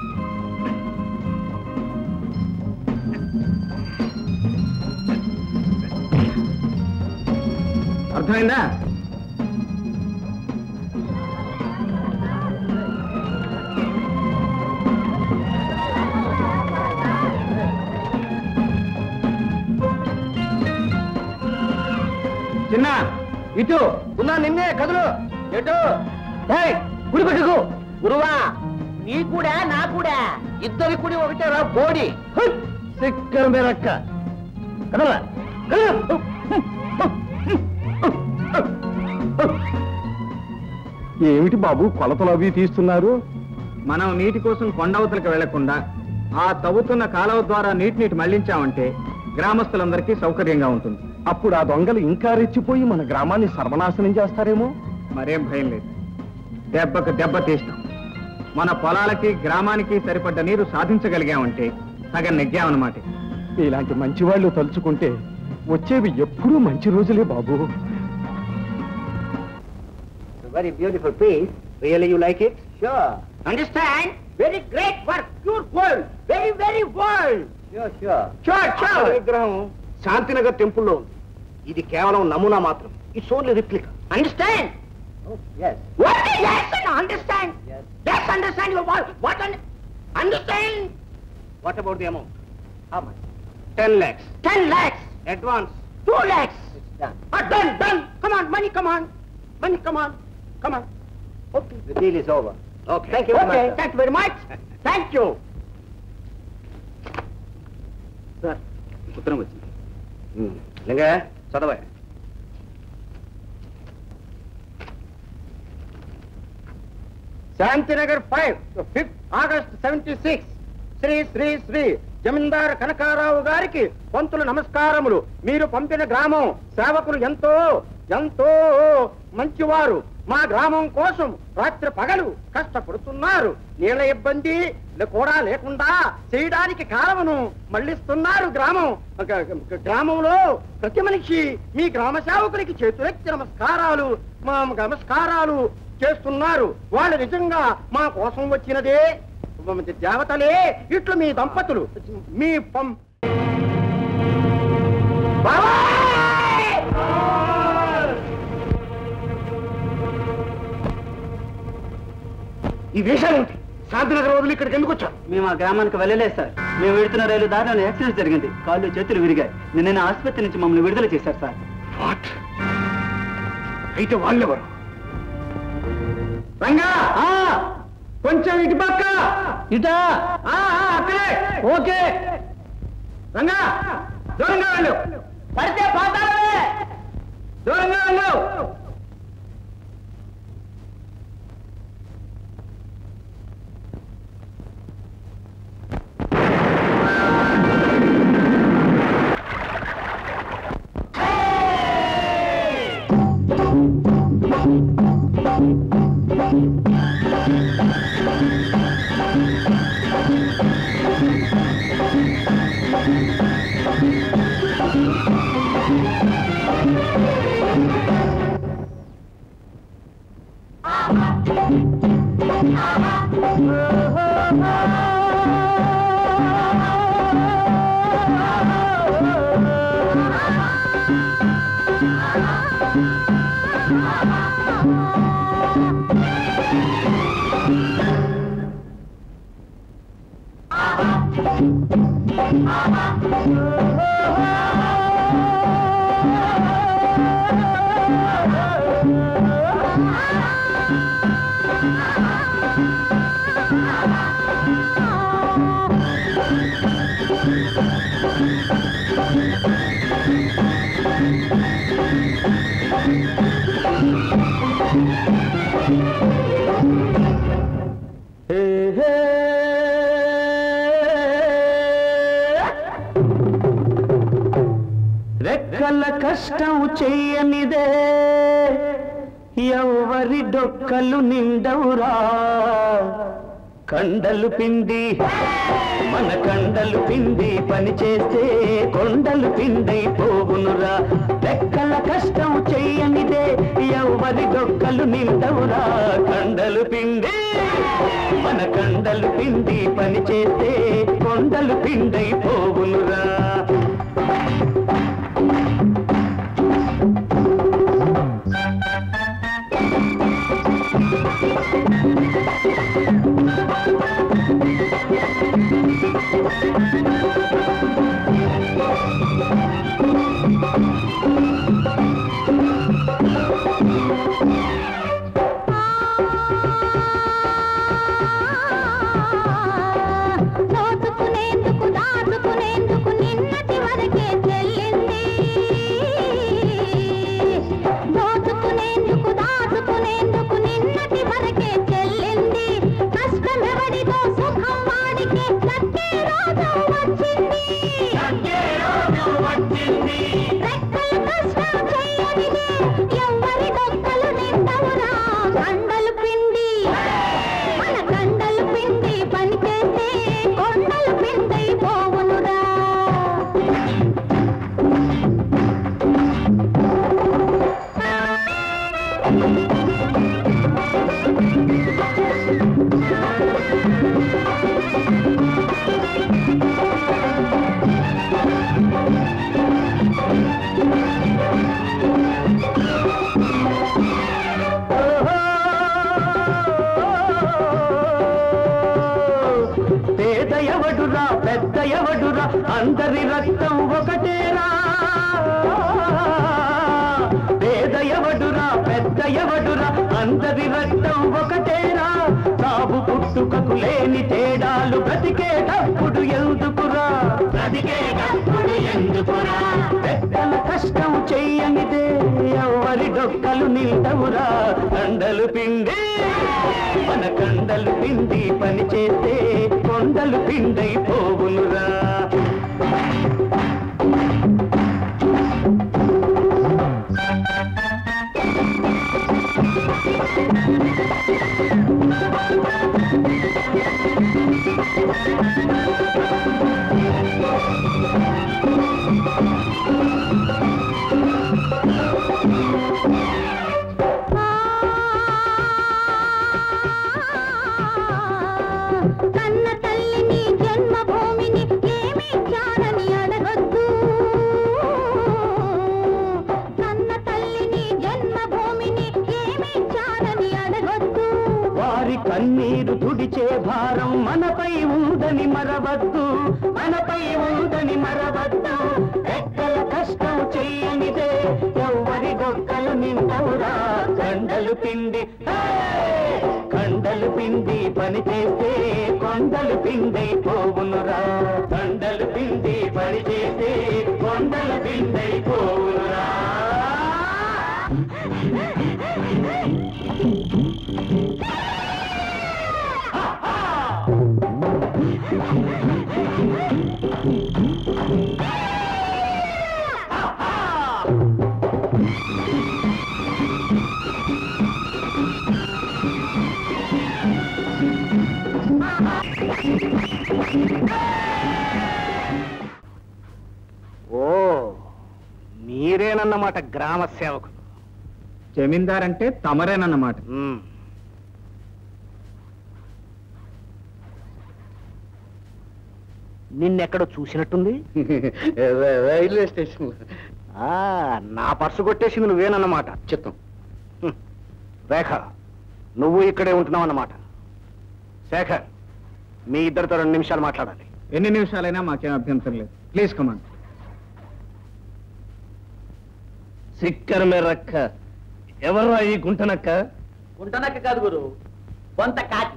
Speaker 2: అర్థమైందా చిన్న ఇటు
Speaker 6: ఉన్నా నిన్నే కదులు ఎటు ఏయ్, కుడి పెట్టుకు గురువా నీ కూడా నా కూడా ఇద్దరి కుడి ఒకటే రా బోడి
Speaker 2: సిక్కర్ మేరక్క కదలా కదలా ఏమిటి బాబు కొలతలు అవి తీస్తున్నారు మనం నీటి కోసం కొండవతలకు వెళ్లకుండా ఆ తవ్వుతున్న కాలువ ద్వారా నీటిని మళ్లించామంటే గ్రామస్తులందరికీ సౌకర్యంగా ఉంటుంది అప్పుడు ఆ దొంగలు ఇంకా రెచ్చిపోయి మన గ్రామాన్ని సర్వనాశనం చేస్తారేమో మరేం భయం లేదు దెబ్బకు దెబ్బ తీస్తాం మన పొలాలకి గ్రామానికి సరిపడ్డ నీరు సాధించగలిగామంటే సగం నెగ్గామన్నమాట ఇలాంటి మంచి వాళ్ళు తలుచుకుంటే వచ్చేవి ఎప్పుడూ మంచి రోజులే బాబు
Speaker 6: very beautiful piece really you like it sure understand very great work pure gold very very gold sure sure sure sure
Speaker 10: విగ్రహం శాంతినగర్ టెంపుల్లో ఉంది ఇది కేవలం నమూనా మాత్రం it's only replica
Speaker 6: understand
Speaker 9: Yes.
Speaker 6: What is yes and understand?
Speaker 9: Yes.
Speaker 6: Yes, understand your what? What un- understand?
Speaker 10: What about the amount
Speaker 9: How much?
Speaker 10: Ten lakhs
Speaker 6: Ten lakhs,
Speaker 10: advance
Speaker 6: two lakhs.
Speaker 9: It's done.
Speaker 6: Ah, done, done. Come on, money, come on, money, come on, come on. Okay.
Speaker 9: The deal is over.
Speaker 10: Okay
Speaker 9: Thank you very
Speaker 6: Okay,
Speaker 9: much. sir.
Speaker 6: thank you very much. Thank you.
Speaker 10: Sir ఉత్తరం వచ్చింది లింగ చదవా
Speaker 6: Shantinagar five fifth August seventy six Shri Shri Shri zamindar Kanakarao గారికి పంతులు నమస్కారములు మీరు పంపిన గ్రామం సేవకులు ఎంతో ఎంతో మంచివారు మా గ్రామం కోసం రాత్రి పగలు కష్టపడుతున్నారు నీళ్ళ ఇబ్బంది లే- కూడా లేకుండా చేయడానికి కాలమును మళ్ళిస్తున్నారు గ్రామం గ- గ- గ్రామంలో ప్రతి మనిషి మీ గ్రామ సేవకులకి చేతులెత్తి నమస్కారాలు మా నమస్కారాలు చేస్తున్నారు వాళ్ళు నిజంగా మా కోసం వచ్చినదే
Speaker 10: శుభమతి దేవతలే ఇట్లు మీ దంపతులు మీ పం ఈ వేషాలు ఏంటి శాంతినగర్ వదిలి ఇక్కడికి ఎందుకు వచ్చారు
Speaker 6: మేము ఆ గ్రామానికి వెళ్ళలేదు సార్ మేము వెళుతున్న రైలు దారిలో యాక్సిడెంట్ జరిగింది కాళ్ళు చేతులు విరిగాయి నిన్న ఆసుపత్రి నుంచి మమ్మల్ని విడుదల చేశారు సార్
Speaker 10: వాట్ అయితే వాళ్ళెవరు రంగా కొంచెం ఇటు పక్క
Speaker 6: ఇటా
Speaker 10: ఆ, ఆ, అక్కడే ఓకే రంగా దూరంగా వెళ్ళు
Speaker 6: పడితే పోతారే
Speaker 10: దూరంగా వెళ్ళు
Speaker 6: రెక్కల కష్టం చెయ్యనిదే ఎవరి డొక్కలు నిండవురా కండలు పిండి మన కండలు పిండి పని చేస్తే కొండలు పిండి పోగునురా రెక్కల కష్టం చెయ్యనిదే ఎవరి డొక్కలు నిండవురా కండలు పిండి మన కండలు పిండి పని చేస్తే కొండలు పిండై పోగునురా
Speaker 7: దోచుకునేందుకు దాచుకునేందుకు నిన్నటి వరకే చెల్లింది దోచుకునేందుకు దాచుకునేందుకు నిన్నటి వరకే చెల్లింది కష్టమెవడిదో సుఖం వాడికి దక్కే రోజు వచ్చింది రెక్కల కష్టం చెయ్యనిదే ఎవ్వరి డొక్కలు నిండవురా కండలు పిండి మన కండలు పిండి పని చేస్తే కొండలు పిండి పోవునురా
Speaker 6: పేద ఎవడురా పెద్ద ఎవడురా అందరి రక్తం ఒకటేరా పేద ఎవడురా పెద్ద ఎవడురా అందరి రక్తం ఒకటేరా సాగు పుట్టుకకు లేని తేడాలు బ్రతికేటప్పుడు ఎందుకురా బ్రతికేటప్పుడు ఎందుకురా పెద్దల కష్టం చెయ్యనిదే ఎవరి డొక్కలు నిండవురా కండలు పిండి మన కండలు పిండి పని చేస్తే కొండలు పిండై పోవునురా
Speaker 7: కన్న
Speaker 5: ఉందని మరవద్దు మనపై ఉందని మరవద్దు ఎక్కల కష్టం చెయ్యనిదే ఎవ్వరి డొక్కలు నిండవురా కండలు పిండి ఏయ్! కండలు పిండి పని చేస్తే కొండలు పిండి పోవునురా కండలు పిండి పని చేస్తే కొండలు పిండి పోవునురా
Speaker 10: ఓ మీరేనన్నమాట గ్రామ సేవకులు
Speaker 2: జమీందార్ అంటే తమరేనన్నమాట
Speaker 10: మ్మ్. నిన్నెక్కడో చూసినట్టుంది
Speaker 2: రైల్వే స్టేషన్
Speaker 10: ఆ, నా పర్సు కొట్టేసింది నువ్వేనన్నమాట చిత్తం హ్మ్. రేఖ నువ్వు ఇక్కడే ఉంటున్నావు అన్నమాట శేఖర్ మీ ఇద్దరితో రెండు నిమిషాలు మాట్లాడాలి
Speaker 2: ఎన్ని నిమిషాలైనా మాకేం అభ్యంతరం లేదు ప్లీజ్ కమాన్
Speaker 1: సిక్కర్ మే రక్క ఎవర్రా ఈ గుంటనక్క
Speaker 6: ఉంటనక్క కాదు గురు కొంత కాకి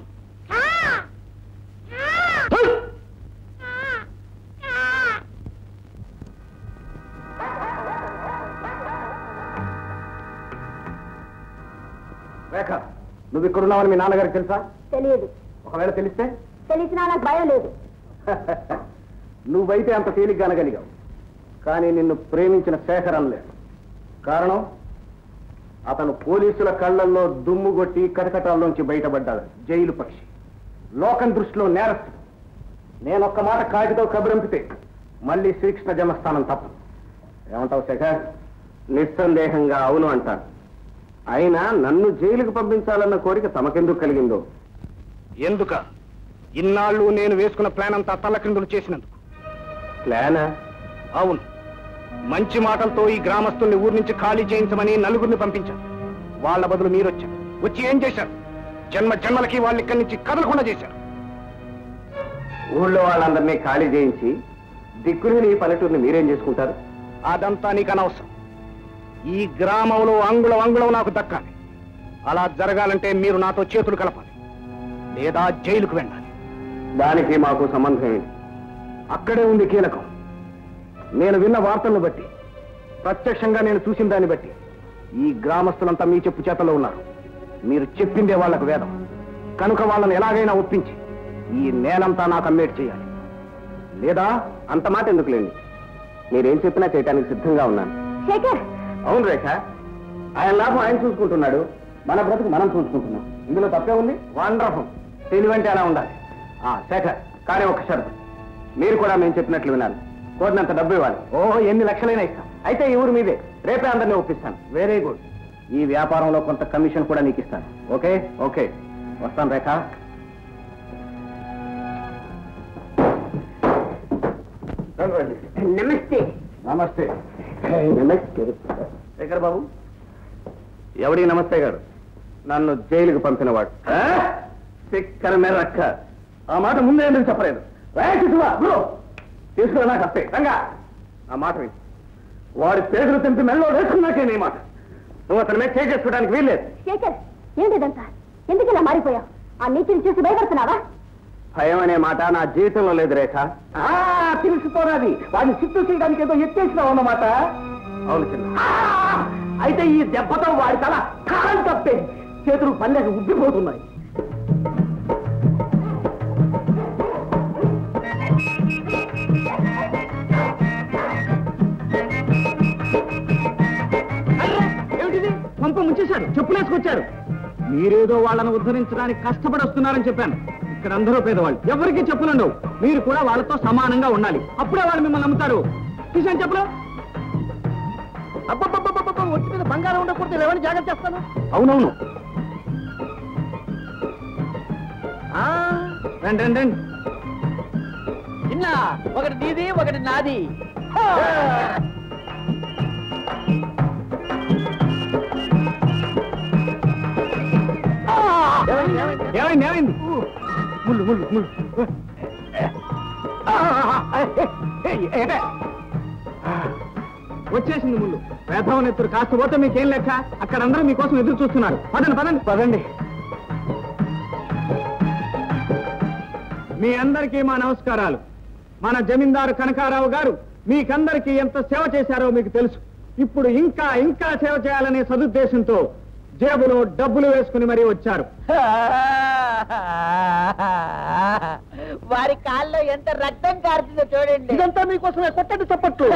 Speaker 10: రేఖ నువ్వు ఇక్కడున్నావని మీ నాన్నగారికి తెలుసా
Speaker 7: తెలియదు
Speaker 10: ఒకవేళ తెలిస్తే
Speaker 7: తెలిసినా నాకు భయం లేదు
Speaker 10: నువ్వైతే అంత తేలిగ్గా అనగలిగావు కానీ నిన్ను ప్రేమించిన శేఖర్ అనలేదు కారణం అతను పోలీసుల కళ్ళల్లో దుమ్ము కొట్టి కటకటాల్లోంచి బయటపడ్డాడు జైలు పక్షి లోకం దృష్టిలో నేరస్తుడు నేనొక్క మాట కాగితో కబురంపితే మళ్ళీ శ్రీకృష్ణ జన్మస్థానం తప్ప ఏమంటావు శేఖర్ నిస్సందేహంగా అవును అంటాను అయినా నన్ను జైలుకు పంపించాలన్న కోరిక తమకెందుకు కలిగిందో ఎందుక ఇన్నాళ్ళు నేను వేసుకున్న ప్లాన్ అంతా తల్లక్రిందులు చేసినందుకు ప్లానా అవును మంచి మాటలతో ఈ గ్రామస్తుల్ని ఊరి నుంచి ఖాళీ చేయించమని నలుగురిని పంపించారు వాళ్ళ బదులు మీరు వచ్చారు వచ్చి ఏం చేశారు జన్మ జన్మలకి వాళ్ళు ఇక్కడి నుంచి కదలకుండా చేశారు ఊళ్ళో వాళ్ళందరినీ ఖాళీ చేయించి దిక్కులేని ఈ పల్లెటూరిని మీరేం చేసుకుంటారు అదంతా నీకు అనవసరం ఈ గ్రామంలో అంగుళం అంగుళం నాకు దక్కాలి అలా జరగాలంటే మీరు నాతో చేతులు కలపాలి లేదా జైలుకు వెళ్ళాలి దానికి మాకు సంబంధం ఏంటి అక్కడే ఉంది కీలకం నేను విన్న వార్తలను బట్టి ప్రత్యక్షంగా నేను చూసిన దాన్ని బట్టి ఈ గ్రామస్తులంతా మీ చెప్పు చేతలో ఉన్నారు మీరు చెప్పిందే వాళ్లకు వేదం కనుక వాళ్ళని ఎలాగైనా ఒప్పించి ఈ నేలంతా నాకు అమ్మేట్ చేయాలి లేదా అంత మాట ఎందుకులేండి మీరేం చెప్పినా చేయటానికి సిద్ధంగా ఉన్నాను
Speaker 7: శేఖర్
Speaker 10: అవును రేఖ ఆయన లాభం ఆయన చూసుకుంటున్నాడు మన బ్రతుకు మనం చూసుకుంటున్నాం ఇందులో తప్పే ఉంది వండర్ఫుల్ తెలివంటే అలా ఉండాలి ఆ శేఖర్ కానీ ఒక షరతు మీరు కూడా మేము చెప్పినట్లు వినాలి కోరినంత డబ్బు ఇవ్వాలి ఓ ఎన్ని లక్షలైనా ఇస్తాం అయితే ఈ ఊరు మీదే రేపే అందరినీ ఒప్పిస్తాను వెరీ గుడ్ ఈ వ్యాపారంలో కొంత కమిషన్ కూడా నీకు ఇస్తాను ఓకే ఓకే వస్తాను రేఖ
Speaker 5: నమస్తే
Speaker 10: నమస్తే నమస్తే శేఖర్ బాబు ఎవడికి నమస్తే గారు నన్ను జైలుకు పంపినవాడు శిక్కర మీద రక్క ఆ మాట ముందే ఎందుకు చెప్పలేదు తీసుకురా నాకు అస్తే రంగా ఆ మాట విని వాడి పేదలు తెంపి మెల్లో వేసుకున్నాకే నీ మాట నువ్వు అతని మీద చేసుకోవడానికి వీల్లేదు
Speaker 7: శేఖర్ ఏంటిదంతా ఎందుకు ఇలా మారిపోయావు ఆ నీతిని చూసి భయపడుతున్నావా
Speaker 10: భయం అనే మాట నా జీవితంలో లేదు రేఖ తెలిసిపోరాది వాడిని సిట్టు చేయడానికి ఏదో ఎత్తేసినావు అన్నమాట అవును చిన్న అయితే ఈ దెబ్బతో వాడి తల కాలం తప్పే చేతులు పల్లెకి ఉబ్బిపోతున్నాయి
Speaker 2: ఏమిటిది పంప ముంచేశాడు చెప్పులేసుకొచ్చాడు మీరేదో వాళ్ళని ఉద్ధరించడానికి కష్టపడి వస్తున్నారని చెప్పాను ఇక్కడ అందరూ పేదవాళ్ళు ఎవరికి చెప్పులుండవు మీరు కూడా వాళ్ళతో సమానంగా ఉండాలి అప్పుడే వాళ్ళు మిమ్మల్ని నమ్ముతారు చూసాను చెప్పులు
Speaker 5: అబ్బబ్బబ్బబ్బబ్బ ఒంటి మీద బంగారం ఉండకూడదు ఎవరిని జాగ్రత్త చేస్తాను
Speaker 10: అవునవును
Speaker 2: ఆ, రండి రండి రండి
Speaker 6: చిన్న ఒకటి నీది ఒకటి నాది
Speaker 2: ఏమైంది ఏమైంది ముళ్ళు ముళ్ళు ముళ్ళు
Speaker 6: వచ్చేసింది ముందు వేధవన్ ఎత్తురు కాస్త పోతే మీకేం లెక్క అక్కడ అందరూ మీకోసం ఎదురు చూస్తున్నారు పదండి పదండి పదండి మీ అందరికీ మా నమస్కారాలు మన జమీందారు కనకారావు గారు మీకందరికీ ఎంత సేవ చేశారో మీకు తెలుసు ఇప్పుడు ఇంకా ఇంకా సేవ చేయాలనే సదుద్దేశంతో జేబులో డబ్బులు వేసుకుని మరీ వచ్చారు
Speaker 9: వారి కాల్లో ఎంత రక్తం కారుతుందో చూడండి
Speaker 6: ఇదంతా మీకోసమే కొట్టండి చప్పట్లు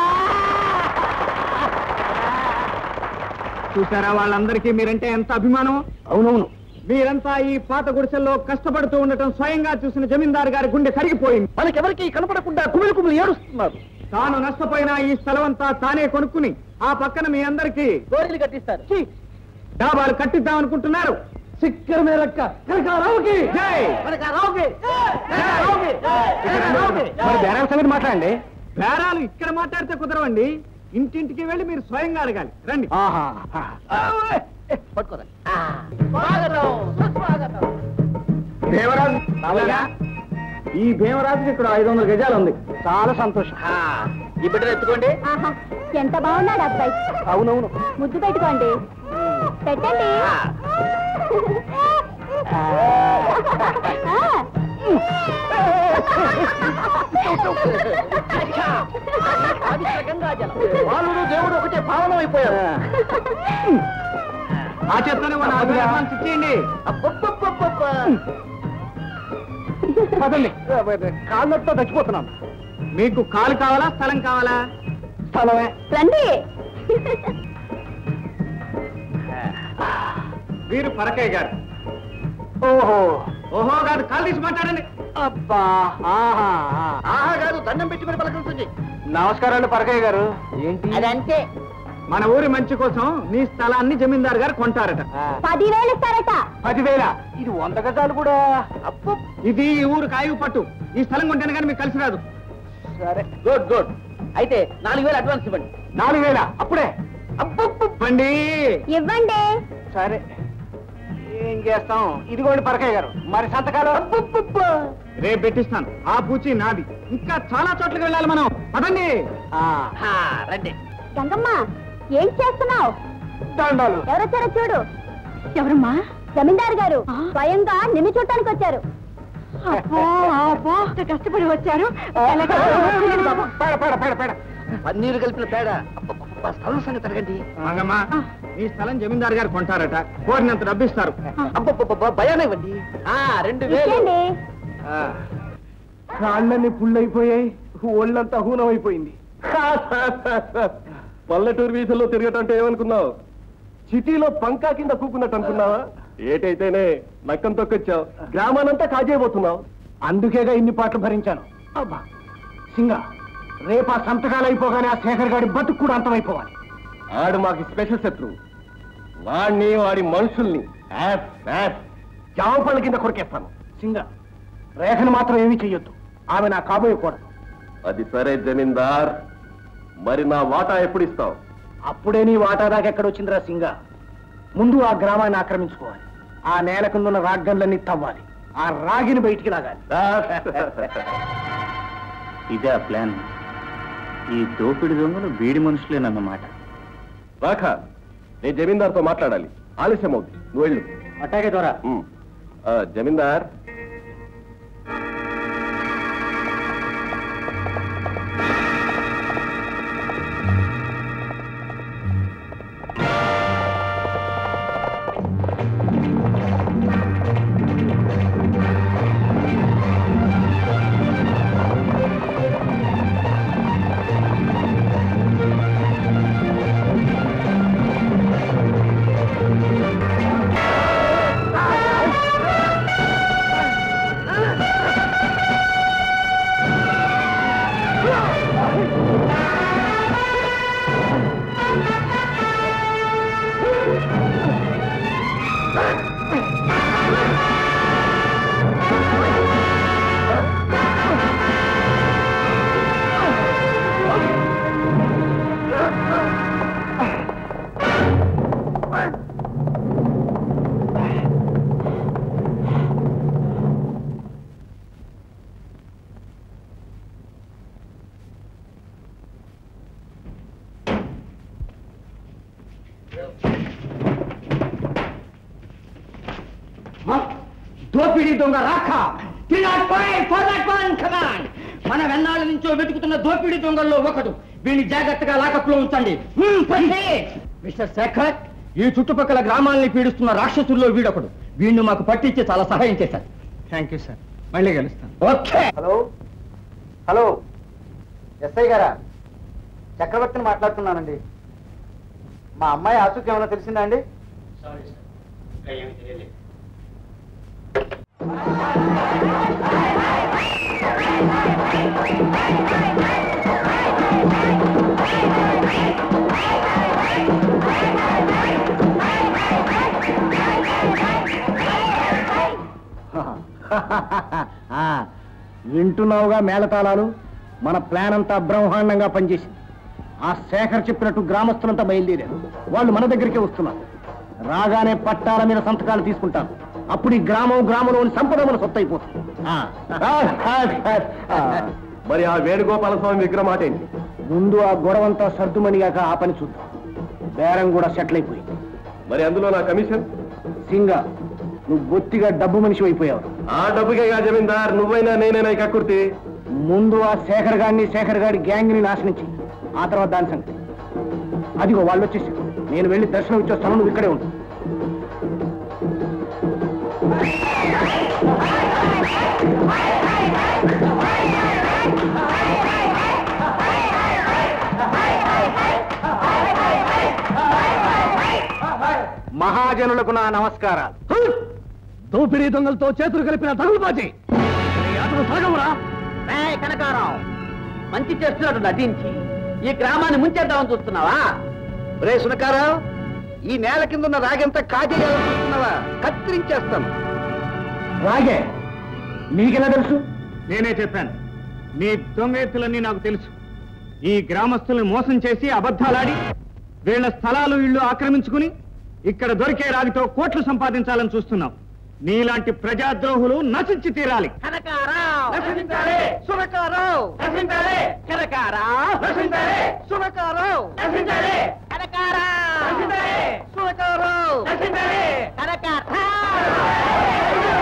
Speaker 6: చూసారా వాళ్ళందరికీ మీరంటే ఎంత అభిమానం అవునవును మీరంతా ఈ పాత గుడిసెల్లో కష్టపడుతూ ఉండటం స్వయంగా చూసిన జమీందారు గారి గుండె కరిగిపోయింది మనకెవరికి కనపడకుండా కుమిలి కుమిలి ఏడుస్తున్నారు తాను నష్టపోయిన ఈ స్థలం అంతా తానే కొనుక్కుని ఆ పక్కన మీ అందరికీ
Speaker 9: గోరీలు కట్టిస్తారు
Speaker 6: ఛీ! డాబాలు కట్టిద్దాం అనుకుంటున్నారు సిక్కర మేరక్క కనకారావుకి జై
Speaker 9: కనకారావుకి!
Speaker 6: మరి బేరాల సంగతి మాట్లాడండి బేరాలు ఇక్కడ మాట్లాడితే కుదరవండి ఇంటింటికి వెళ్ళి మీరు స్వయంగా అడగాలి రండి
Speaker 9: పట్టుకోరా స్వాగతం సుస్వాగతం
Speaker 6: భీమరాజు అలాగా? ఈ భీమరాజుకి ఇక్కడ ఐదు వందల గజాలు ఉంది చాలా సంతోషం
Speaker 9: ఆ, ఈ బిడ్డను ఎత్తుకోండి
Speaker 7: ఆహా ఎంత బాగున్నాడు అబ్బాయి
Speaker 6: అవునవును
Speaker 7: ముద్దు పెట్టుకోండి పెట్టండి ఆ.
Speaker 6: బాలుడు దేవుడు ఒకటే భావనం అయిపోయారు ఆ చేత్తోనే మన అడ్వాన్స్ ఇచ్చేయండి పదండి కాళ్ళతో చచ్చిపోతున్నాం మీకు కాలు కావాలా స్థలం కావాలా స్థలమే
Speaker 7: రండి
Speaker 6: వీరు పరకయ్య గారు ఓహో ఓహో కాదు కాలు తీసి మాట్లాడండి అబ్బా ఆహా ఆహా కాదు దండం పెట్టి మరి పలకరిస్తుంది నమస్కారాలు పరకయ్య గారు ఏంటి
Speaker 9: అదంతే
Speaker 6: మన ఊరి మంచి కోసం నీ స్థలాన్ని జమీందార్ గారు కొంటారట
Speaker 7: పదివేలు ఇస్తారట
Speaker 6: పదివేల ఇది వంద గజాలు కూడా అప్పు ఇది ఈ ఊరు కాయు పట్టు ఈ స్థలం కొంటాను కానీ మీకు కలిసి రాదు
Speaker 9: సరే గుడ్ గుడ్ అయితే నాలుగు వేలు అడ్వాన్స్ ఇవ్వండి
Speaker 6: నాలుగు వేల అప్పుడే అప్పండి
Speaker 7: ఇవ్వండి
Speaker 6: సరే ఏం చేస్తాం ఇదిగోండి పరకయ్య గారు మరి సంతకాలు రేపు పెట్టిస్తాను ఆ పూచి నాది ఇంకా చాలా చోట్లకి వెళ్ళాలి మనం పదండి
Speaker 9: ఆ, రండి
Speaker 7: గంగమ్మ ఏం చేస్తున్నావు
Speaker 6: దండాలు
Speaker 7: ఎవరొచ్చారో చూడు ఎవరమ్మా జమీందారు గారు స్వయంగా నిన్ను చూడటానికి వచ్చారు కష్టపడి వచ్చారు
Speaker 6: పేడ పేడ పేడ పేడ
Speaker 9: పన్నీరు కలిపిన పేడ అబ్బబ్బబ్బ, స్థలం సంగతి అడగండి
Speaker 6: మంగమ్మ ఈ స్థలం జమీందారు గారు కొంటారట కోరినంత డబ్బిస్తారు
Speaker 9: అబ్బబ్బబ్బ, భయాన్ని ఇవ్వండి ఆ, రెండు వేలు
Speaker 7: ఇచ్చేయండి
Speaker 6: కాళ్ళని పుల్లైపోయాయి ఒళ్ళంతా హూనమైపోయింది
Speaker 3: పల్లెటూరు వీధుల్లో తిరగటంటే ఏమనుకున్నావు సిటీలో పంకా కింద కూకున్నట్టు అనుకున్నావా ఏటైతేనే నక్కం తొక్కొచ్చావు గ్రామానంతా కాజేయబోతున్నావు
Speaker 6: అందుకేగా ఇన్ని పాటలు భరించాను అబ్బా సింగ రేపు ఆ సంతకాలు అయిపోగానే ఆ శేఖర్ గారి బతుకు కూడా అంతమైపోవాలి
Speaker 3: ఆడు మాకు స్పెషల్ శత్రువు వాడిని వాడి మనుషుల్ని యాప్, యాప్, జామ పళ్ళ కింద కొరికేస్తాను
Speaker 6: సింగ రేఖను మాత్రం ఏమీ చెయ్యొద్దు ఆమె నా కాబోయే కూడదు
Speaker 3: అది సరే జమీందార్ మరి నా వాటా ఎప్పుడు ఇస్తావు
Speaker 6: అప్పుడే నీ వాటా దాకా ఎక్కడొచ్చిందిరా సింగ ముందు ఆ గ్రామాన్ని ఆక్రమించుకోవాలి ఆ నేల కింద రాగ్గన్లన్నీ తవ్వాలి ఆ రాగిని బయటికి లాగాలి
Speaker 2: ఇదే ఆ ప్లాన్ ఈ దోపిడి దొంగలు వీడి మనుషులేనన్నమాట
Speaker 3: రాఖ నేను జమీందార్తో మాట్లాడాలి ఆలస్యం అవుతుంది నువ్వు వెళ్ళు
Speaker 6: అట్టాగే దొరా
Speaker 3: ఉమ్. ఆ, జమీందార్
Speaker 6: ఆ దోపిడీ దొంగ రాక మన వెన్నాళ్ళ నుంచో వెతుకుతున్న దోపిడీ దొంగల్లో ఒకడు వీడిని జాగ్రత్తగా లాకప్లో ఉంచండి హ్మ్, పట్టే. మిస్టర్ శేఖర్ ఈ చుట్టుపక్కల గ్రామాలని పీడిస్తున్న రాక్షసుల్లో వీడొకడు వీడిని మాకు పట్టించి చాలా సహాయం చేశారు
Speaker 2: థ్యాంక్ యూ సార్ మళ్ళీ కలుస్తాను
Speaker 6: ఓకే
Speaker 2: హలో హలో ఎస్ఐ గారా చక్రవర్తిని మాట్లాడుతున్నానండి మా అమ్మాయి ఆసుకి ఏమైనా తెలిసిందా అండి
Speaker 10: ఆ, వింటున్నావుగా మేళతాళాలు మన ప్లాన్ అంతా బ్రహ్మాండంగా పనిచేసింది ఆ శేఖర్ చెప్పినట్టు గ్రామస్తులంతా బయలుదేరారు వాళ్ళు మన దగ్గరికే వస్తున్నారు రాగానే పట్టాల మీద సంతకాలు తీసుకుంటారు అప్పుడు ఈ గ్రామం గ్రామంలోని సంపద మన సొత్తు అయిపోతుంది ఆ.
Speaker 3: మరి ఆ వేణుగోపాల స్వామి విగ్రహం మాట ఏంటి
Speaker 10: ముందు ఆ గొడవంతా సర్దుమణిగాక ఆ పని చూద్దాం బేరం కూడా సెటిల్ అయిపోయింది
Speaker 3: మరి అందులో నా కమిషన్
Speaker 10: సింగా నువ్వు బొత్తిగా డబ్బు మనిషి అయిపోయావు
Speaker 3: ఆ డబ్బుకే కా జమీందార్ నువ్వైనా నేనైనా ఈ కక్కుర్తి
Speaker 10: ముందు ఆ శేఖర్ గారిని శేఖర్ గారి గ్యాంగ్ ని నాశనం చెయ్యి ఆ తర్వాత దాని సంగతి అదిగో వాళ్ళు వచ్చేసి నేను వెళ్ళి దర్శనం ఇచ్చొస్తాను నువ్వు ఇక్కడే ఉండు మహాజనులకు నా నమస్కారాలు
Speaker 1: దోపిడీ దొంగలతో చేతులు కలిపిన తగులుబాజీ అతను సాగమురా
Speaker 6: రేయ్ కనకారావు మంచి చేస్తున్నట్టు నటించి ఈ గ్రామాన్ని ముంచేద్దామని చూస్తున్నావా
Speaker 10: రే సునకారావు ఈ నేల కింద ఉన్న రాగంతా కాజేయాలనుకుంటున్నావా కత్తిరించేస్తాను రాగే నీకెలా తెలుసు
Speaker 2: నేనే చెప్పాను నీ దొంగ ఎత్తులన్నీ నాకు తెలుసు ఈ గ్రామస్తుల్ని మోసం చేసి అబద్ధాలాడి వీళ్ళ స్థలాలు ఇళ్ళు ఆక్రమించుకుని ఇక్కడ దొరికే రాగితో కోట్లు సంపాదించాలని చూస్తున్నాం నీలాంటి ప్రజాద్రోహులు నశించి తీరాలి
Speaker 6: కనకారావు నశించాలి సునకారావు నశించాలి కనకారావు నశించాలి సునకారావు నశించాలి కనకారావు నశించాలి సునకారావు నశించాలి కనకారావు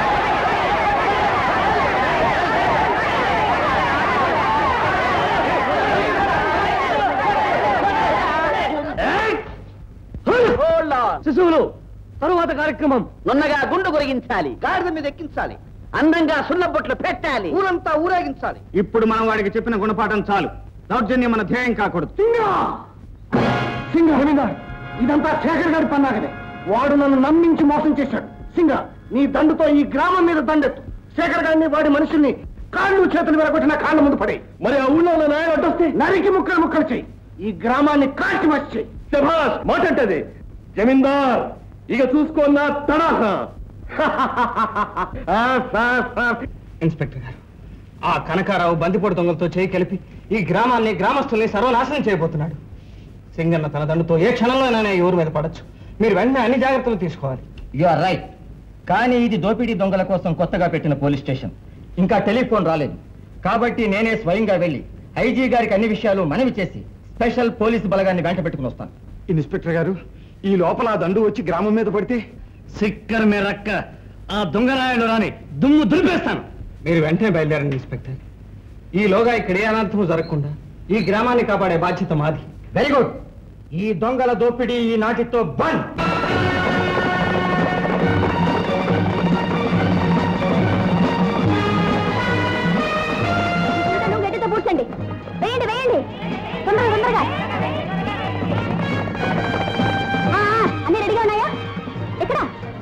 Speaker 1: శిశువులు తరువాత కార్యక్రమం
Speaker 6: నున్నగా గుండు కొరిగించాలి గాడిద మీద ఎక్కించాలి అందంగా సున్నబొట్లు పెట్టాలి ఊరంతా ఊరేగించాలి
Speaker 2: ఇప్పుడు మనం వాడికి చెప్పిన గుణపాఠం చాలు దౌర్జన్యం మన ధ్యేయం కాకూడదు
Speaker 10: సింగ జమీందార్ ఇదంతా శేఖర్ గారి పన్నాగనే వాడు నన్ను నమ్మించి మోసం చేశాడు సింగ నీ దండుతో ఈ గ్రామం మీద దండెత్తు శేఖర్ గారిని వాడి మనుషుల్ని కాళ్ళు చేతులు విరగొట్టిన కాళ్ళ ముందు పడే
Speaker 3: మరి ఆ ఊళ్ళో ఉన్న నాయన అడ్డొస్తే
Speaker 10: నరికి ముక్కలు ముక్కలు చెయ్యి ఈ గ్రామాన్ని కాల్చి మసి చెయ్యి
Speaker 3: శభాష్ మాటంటది జమీందార్ ఇక చూసుకోన్న తడాహ
Speaker 2: ఇన్స్పెక్టర్ గారు ఆ కనకారావు బందిపోటు దొంగలతో చేయి కలిపి ఈ గ్రామాన్ని గ్రామస్తుల్ని సర్వనాశనం చేయబోతున్నాడు సింగన్న తన దండుతో ఏ క్షణంలోనైనా ఈ ఊరు మీద పడచ్చు మీరు వెంటనే అన్ని జాగ్రత్తలు తీసుకోవాలి
Speaker 6: యు ఆర్ రైట్ కానీ ఇది దోపిడీ దొంగల కోసం కొత్తగా పెట్టిన పోలీస్ స్టేషన్ ఇంకా టెలిఫోన్ రాలేదు కాబట్టి నేనే స్వయంగా వెళ్ళి ఐజీ గారికి అన్ని విషయాలు మనవి చేసి స్పెషల్ పోలీస్ బలగాన్ని వెంట పెట్టుకుని వస్తాను
Speaker 2: ఇన్స్పెక్టర్ గారు ఈ లోపల ఆ దండు వచ్చి గ్రామం మీద పడితే
Speaker 1: సిక్కర్ మెరక్క ఆ దొంగరాయుడు రాని దుమ్ము దులిపేస్తాను
Speaker 2: మీరు వెంటనే బయలుదేరండి ఇన్స్పెక్టర్ ఈలోగా ఇక్కడ ఏ అనర్థము జరగకుండా ఈ గ్రామాన్ని కాపాడే బాధ్యత మాది
Speaker 6: వెరీ గుడ్ ఈ దొంగల దోపిడీ ఈ నాటితో బంద్
Speaker 7: ఇతను గడ్డితో పూడ్చండి వేయండి వేయండి తొందరగా తొందరగా ఆ, ఆ, అన్నీ రెడీగా ఉన్నాయా ఎక్కడ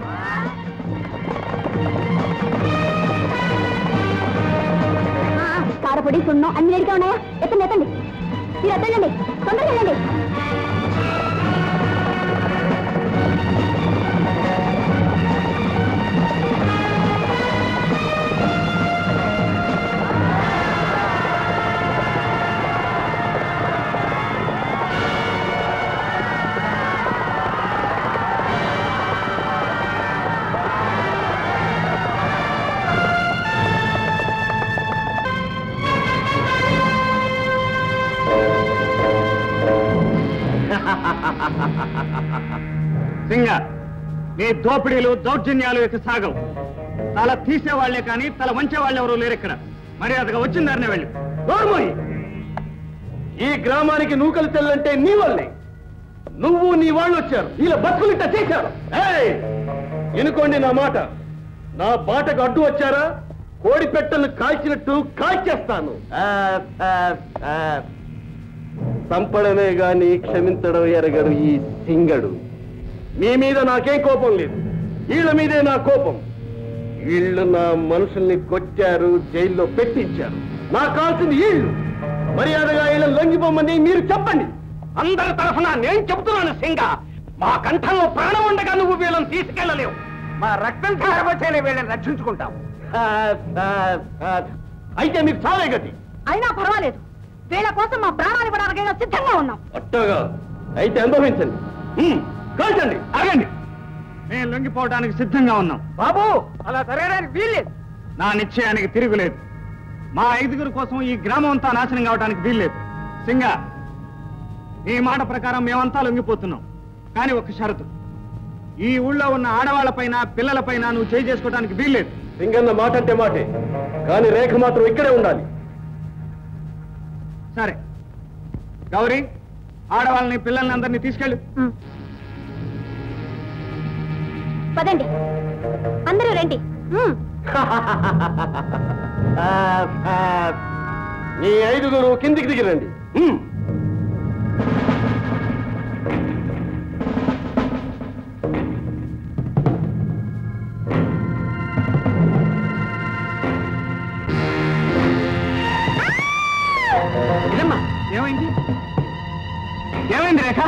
Speaker 7: ఆ, ఆ, కారపొడి సున్నం అన్ని రెడీగా ఉన్నాయా ఎత్తండి ఎత్తండి మీరు ఎత్తండి తొందరగా వెళ్ళండి
Speaker 2: సింగ నీ దోపిడీలు దౌర్జన్యాలు ఇక సాగవు
Speaker 10: తల తీసేవాళ్లే కానీ తల వంచేవాళ్ళు ఎవరు లేరు ఇక్కడ మర్యాదగా వచ్చిన దారినే వెళ్ళి
Speaker 1: నోర్మోయ్ ఈ గ్రామానికి నూకలు తెల్లంటే నీ వల్లే నువ్వు నీ వాళ్ళు వచ్చారు ఇలా బతుకులిట్ట చేశారు ఏయ్! వినుకోండి నా మాట నా బాటకు అడ్డు వచ్చారా కోడి పెట్టెలు కాల్చినట్టు కాల్చేస్తాను చంపడమే గాని క్షమించడం ఎరగడు ఈ సింగడు మీ మీద నాకేం కోపం లేదు వీళ్ళ మీదే నా కోపం వీళ్ళు నా మనుషుల్ని కొట్టారు జైల్లో పెట్టించారు నాకు కావాల్సింది వీళ్ళు మర్యాదగా వీళ్ళని లొంగిపోమని మీరు చెప్పండి
Speaker 10: అందరి తరఫున నేను చెబుతున్నాను సింగ మా కంఠంలో ప్రాణం ఉండగా నువ్వు వీళ్ళని తీసుకెళ్ళలేవు మా రక్తం ధారవచ్చేనే వీళ్ళని రక్షించుకుంటాం
Speaker 1: ఆ, ఆ, ఆ, అయితే మీకు చాలే గతి
Speaker 8: అయినా పర్వాలేదు వీళ్ళ కోసం మా ప్రాణాలు ఇవ్వడానికైనా సిద్ధంగా ఉన్నాం
Speaker 1: అట్టగా అయితే అనుభవించండి హ్మ్, కాల్చండి
Speaker 10: అడగండి మేము లొంగిపోవడానికి సిద్ధంగా ఉన్నాం బాబు అలా జరగడానికి వీల్లేదు నా నిశ్చయానికి తిరుగులేదు మా ఐదుగురు కోసం ఈ గ్రామం అంతా నాశనం కావడానికి వీల్లేదు సింగ ఈ మాట ప్రకారం మేమంతా లొంగిపోతున్నాం కానీ ఒక షరతు ఈ ఊళ్ళో ఉన్న ఆడవాళ్లపైన పిల్లలపైన నువ్వు చేయి చేసుకోవడానికి వీల్లేదు
Speaker 1: సింగన్న మాట అంటే మాటే కానీ రేఖ మాత్రం ఇక్కడే ఉండాలి
Speaker 10: సరే గౌరీ ఆడవాళ్ళని పిల్లల్ని అందరినీ తీసుకెళ్ళు
Speaker 7: పదండి అందరూ రండి ఉమ్.
Speaker 1: ఆ, ఆ, మీ ఐదుగురు కిందికి దిగిరండి హ్మ్.
Speaker 10: ఇదమ్మా ఏమైంది ఏమైంది రేఖ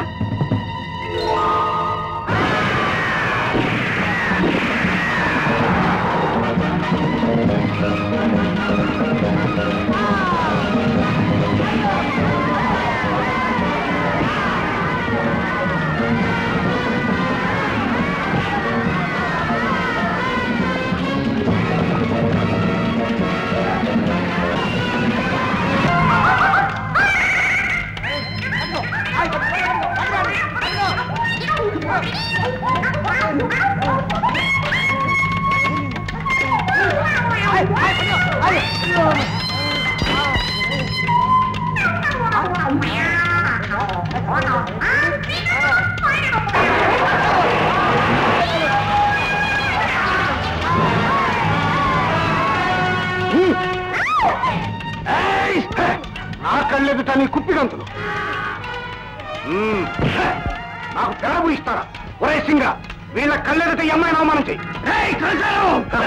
Speaker 10: నా కళ్ళెదుట నీ కుప్పిగంతులు మ్మ్. నాకు తెరవు ఇస్తారా ఒరే సింగ వీళ్ళ కళ్ళెదుట ఈ అమ్మాయిని అవమానం చెయ్యి రేయ్, కలిశారు!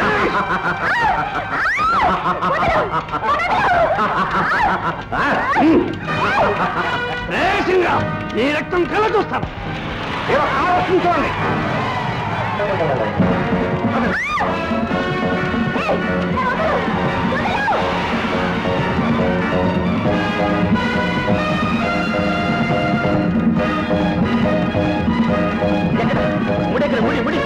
Speaker 10: రేయ్ సింగ నీ రక్తం కళ్ళ చూస్తాను ఏదో ఆలోచించుకోండి
Speaker 1: ముడెక్కడ ముడి ముడి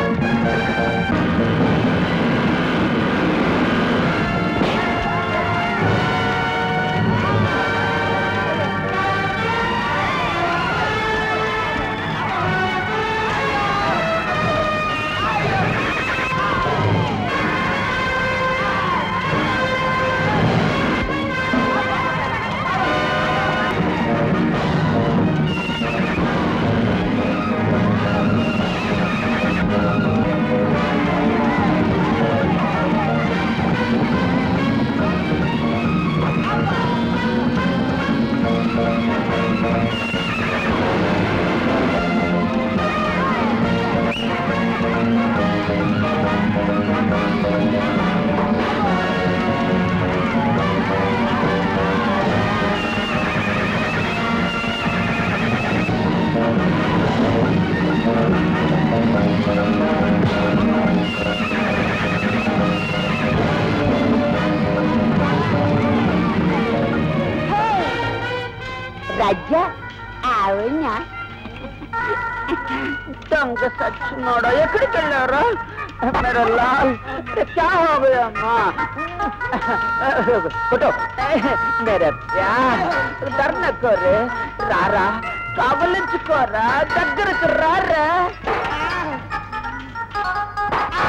Speaker 5: రాజ్య ఆవిడ దొంగ సచ్చినోడా ఎక్కడికి వెళ్ళారా मेरा लाल अरे क्या हो गया माँ फोटो मेरे प्यार डर न करे రారా కబలించుకోరా దగ్గరకు రారా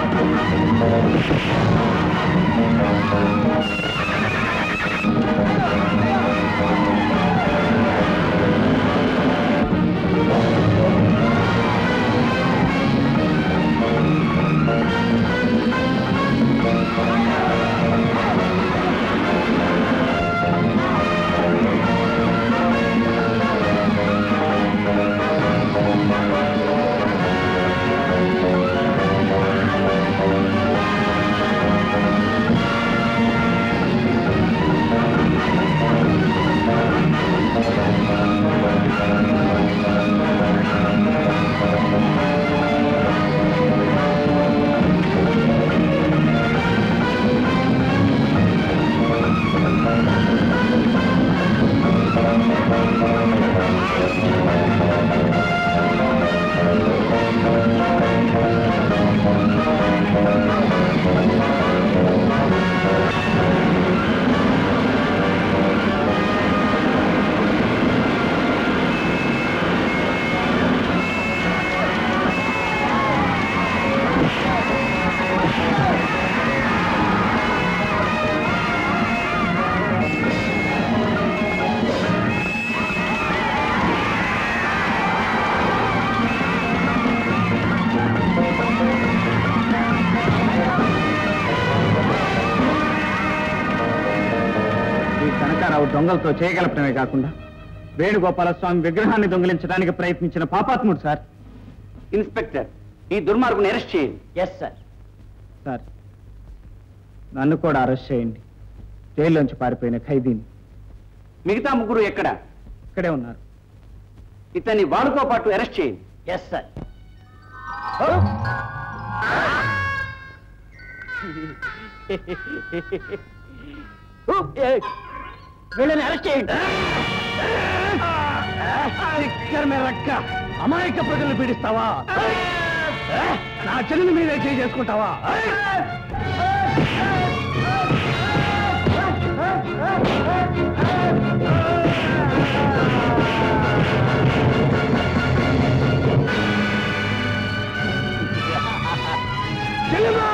Speaker 2: ఈ కనకారావు దొంగలతో చేయగలపడమే కాకుండా వేణుగోపాల స్వామి విగ్రహాన్ని దొంగిలించడానికి ప్రయత్నించిన పాపాత్ముడు సార్
Speaker 6: ఇన్స్పెక్టర్ ఈ దుర్మార్గుని అరెస్ట్ చేయండి
Speaker 2: ఎస్ సార్ సార్ నన్ను కూడా అరెస్ట్ చేయండి జైల్లోంచి పారిపోయిన ఖైదీని
Speaker 6: మిగతా ముగ్గురు ఎక్కడ
Speaker 2: ఇక్కడే ఉన్నారు
Speaker 6: ఇతన్ని వాళ్ళతో పాటు అరెస్ట్ చేయండి
Speaker 2: ఎస్ సార్
Speaker 6: వీళ్ళని అరెస్ట్ చేయండి
Speaker 2: రక్క అమాయక ప్రజలు పీడిస్తావా నా చెల్లిని మీదే చేయి చేసుకుంటావా చెల్లెమ్మా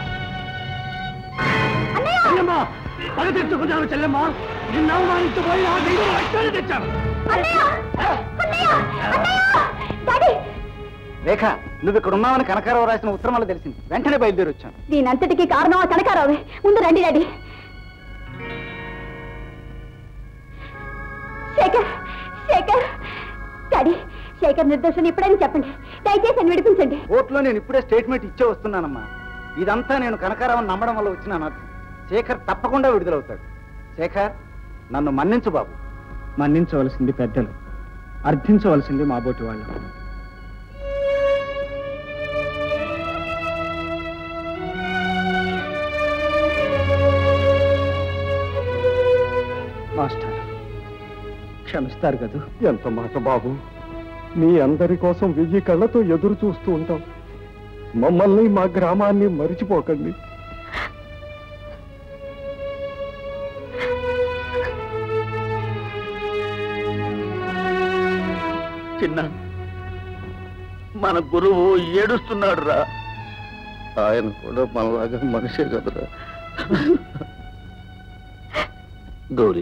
Speaker 2: చెల్లెమ్మా పగ తెచ్చుకున్నాను చెల్లెమ్మా నిన్ను అవమానించబోయి ఆ దైవం రక్తాన్ని తెచ్చాను
Speaker 6: రేఖ నువ్వు ఇక్కడ ఉన్నావని కనకారావు రాసిన ఉత్తరం వల్ల తెలిసింది వెంటనే బయలుదేరి వచ్చాను
Speaker 7: దీనంతటికీ కారణం ఆ కనకారావే ముందు రండి డాడీ శేఖర్ శేఖర్ డాడీ శేఖర్ నిర్దోషం ఎప్పుడైనా చెప్పండి దయచేసి నన్ను విడిపించండి
Speaker 6: కోర్టులో నేను ఇప్పుడే స్టేట్మెంట్ ఇచ్చే వస్తున్నానమ్మా ఇదంతా నేను కనకారావుని నమ్మడం వల్ల వచ్చిన అనర్థం శేఖర్ తప్పకుండా విడుదలవుతాడు శేఖర్ నన్ను మన్నించు బాబు
Speaker 2: మన్నించవలసింది పెద్దలు అర్థించవలసింది మా బోటి వాళ్ళు మాస్టర్ క్షమిస్తారు కదూ
Speaker 11: ఎంత మాట బాబు మీ అందరి కోసం వెయ్యి కళ్ళతో ఎదురు చూస్తూ ఉంటాం మమ్మల్ని మా గ్రామాన్ని మరిచిపోకండి
Speaker 2: చిన్న మన గురువు ఏడుస్తున్నాడు రా
Speaker 11: ఆయన కూడా మనలాగా మనిషే కదరా
Speaker 1: గౌరీ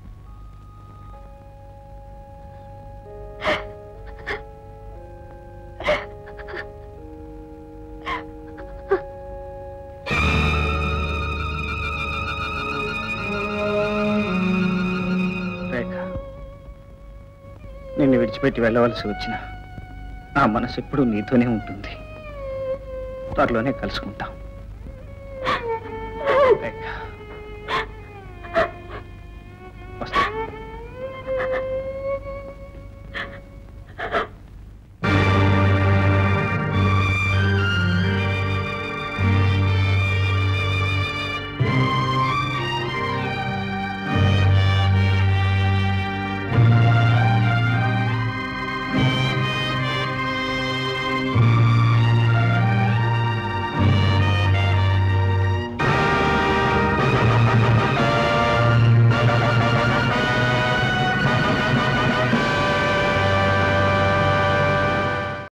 Speaker 2: రేఖ నిన్ను విడిచిపెట్టి వెళ్ళవలసి వచ్చిన నా మనసు ఎప్పుడూ నీతోనే ఉంటుంది త్వరలోనే కలుసుకుంటాం రేఖ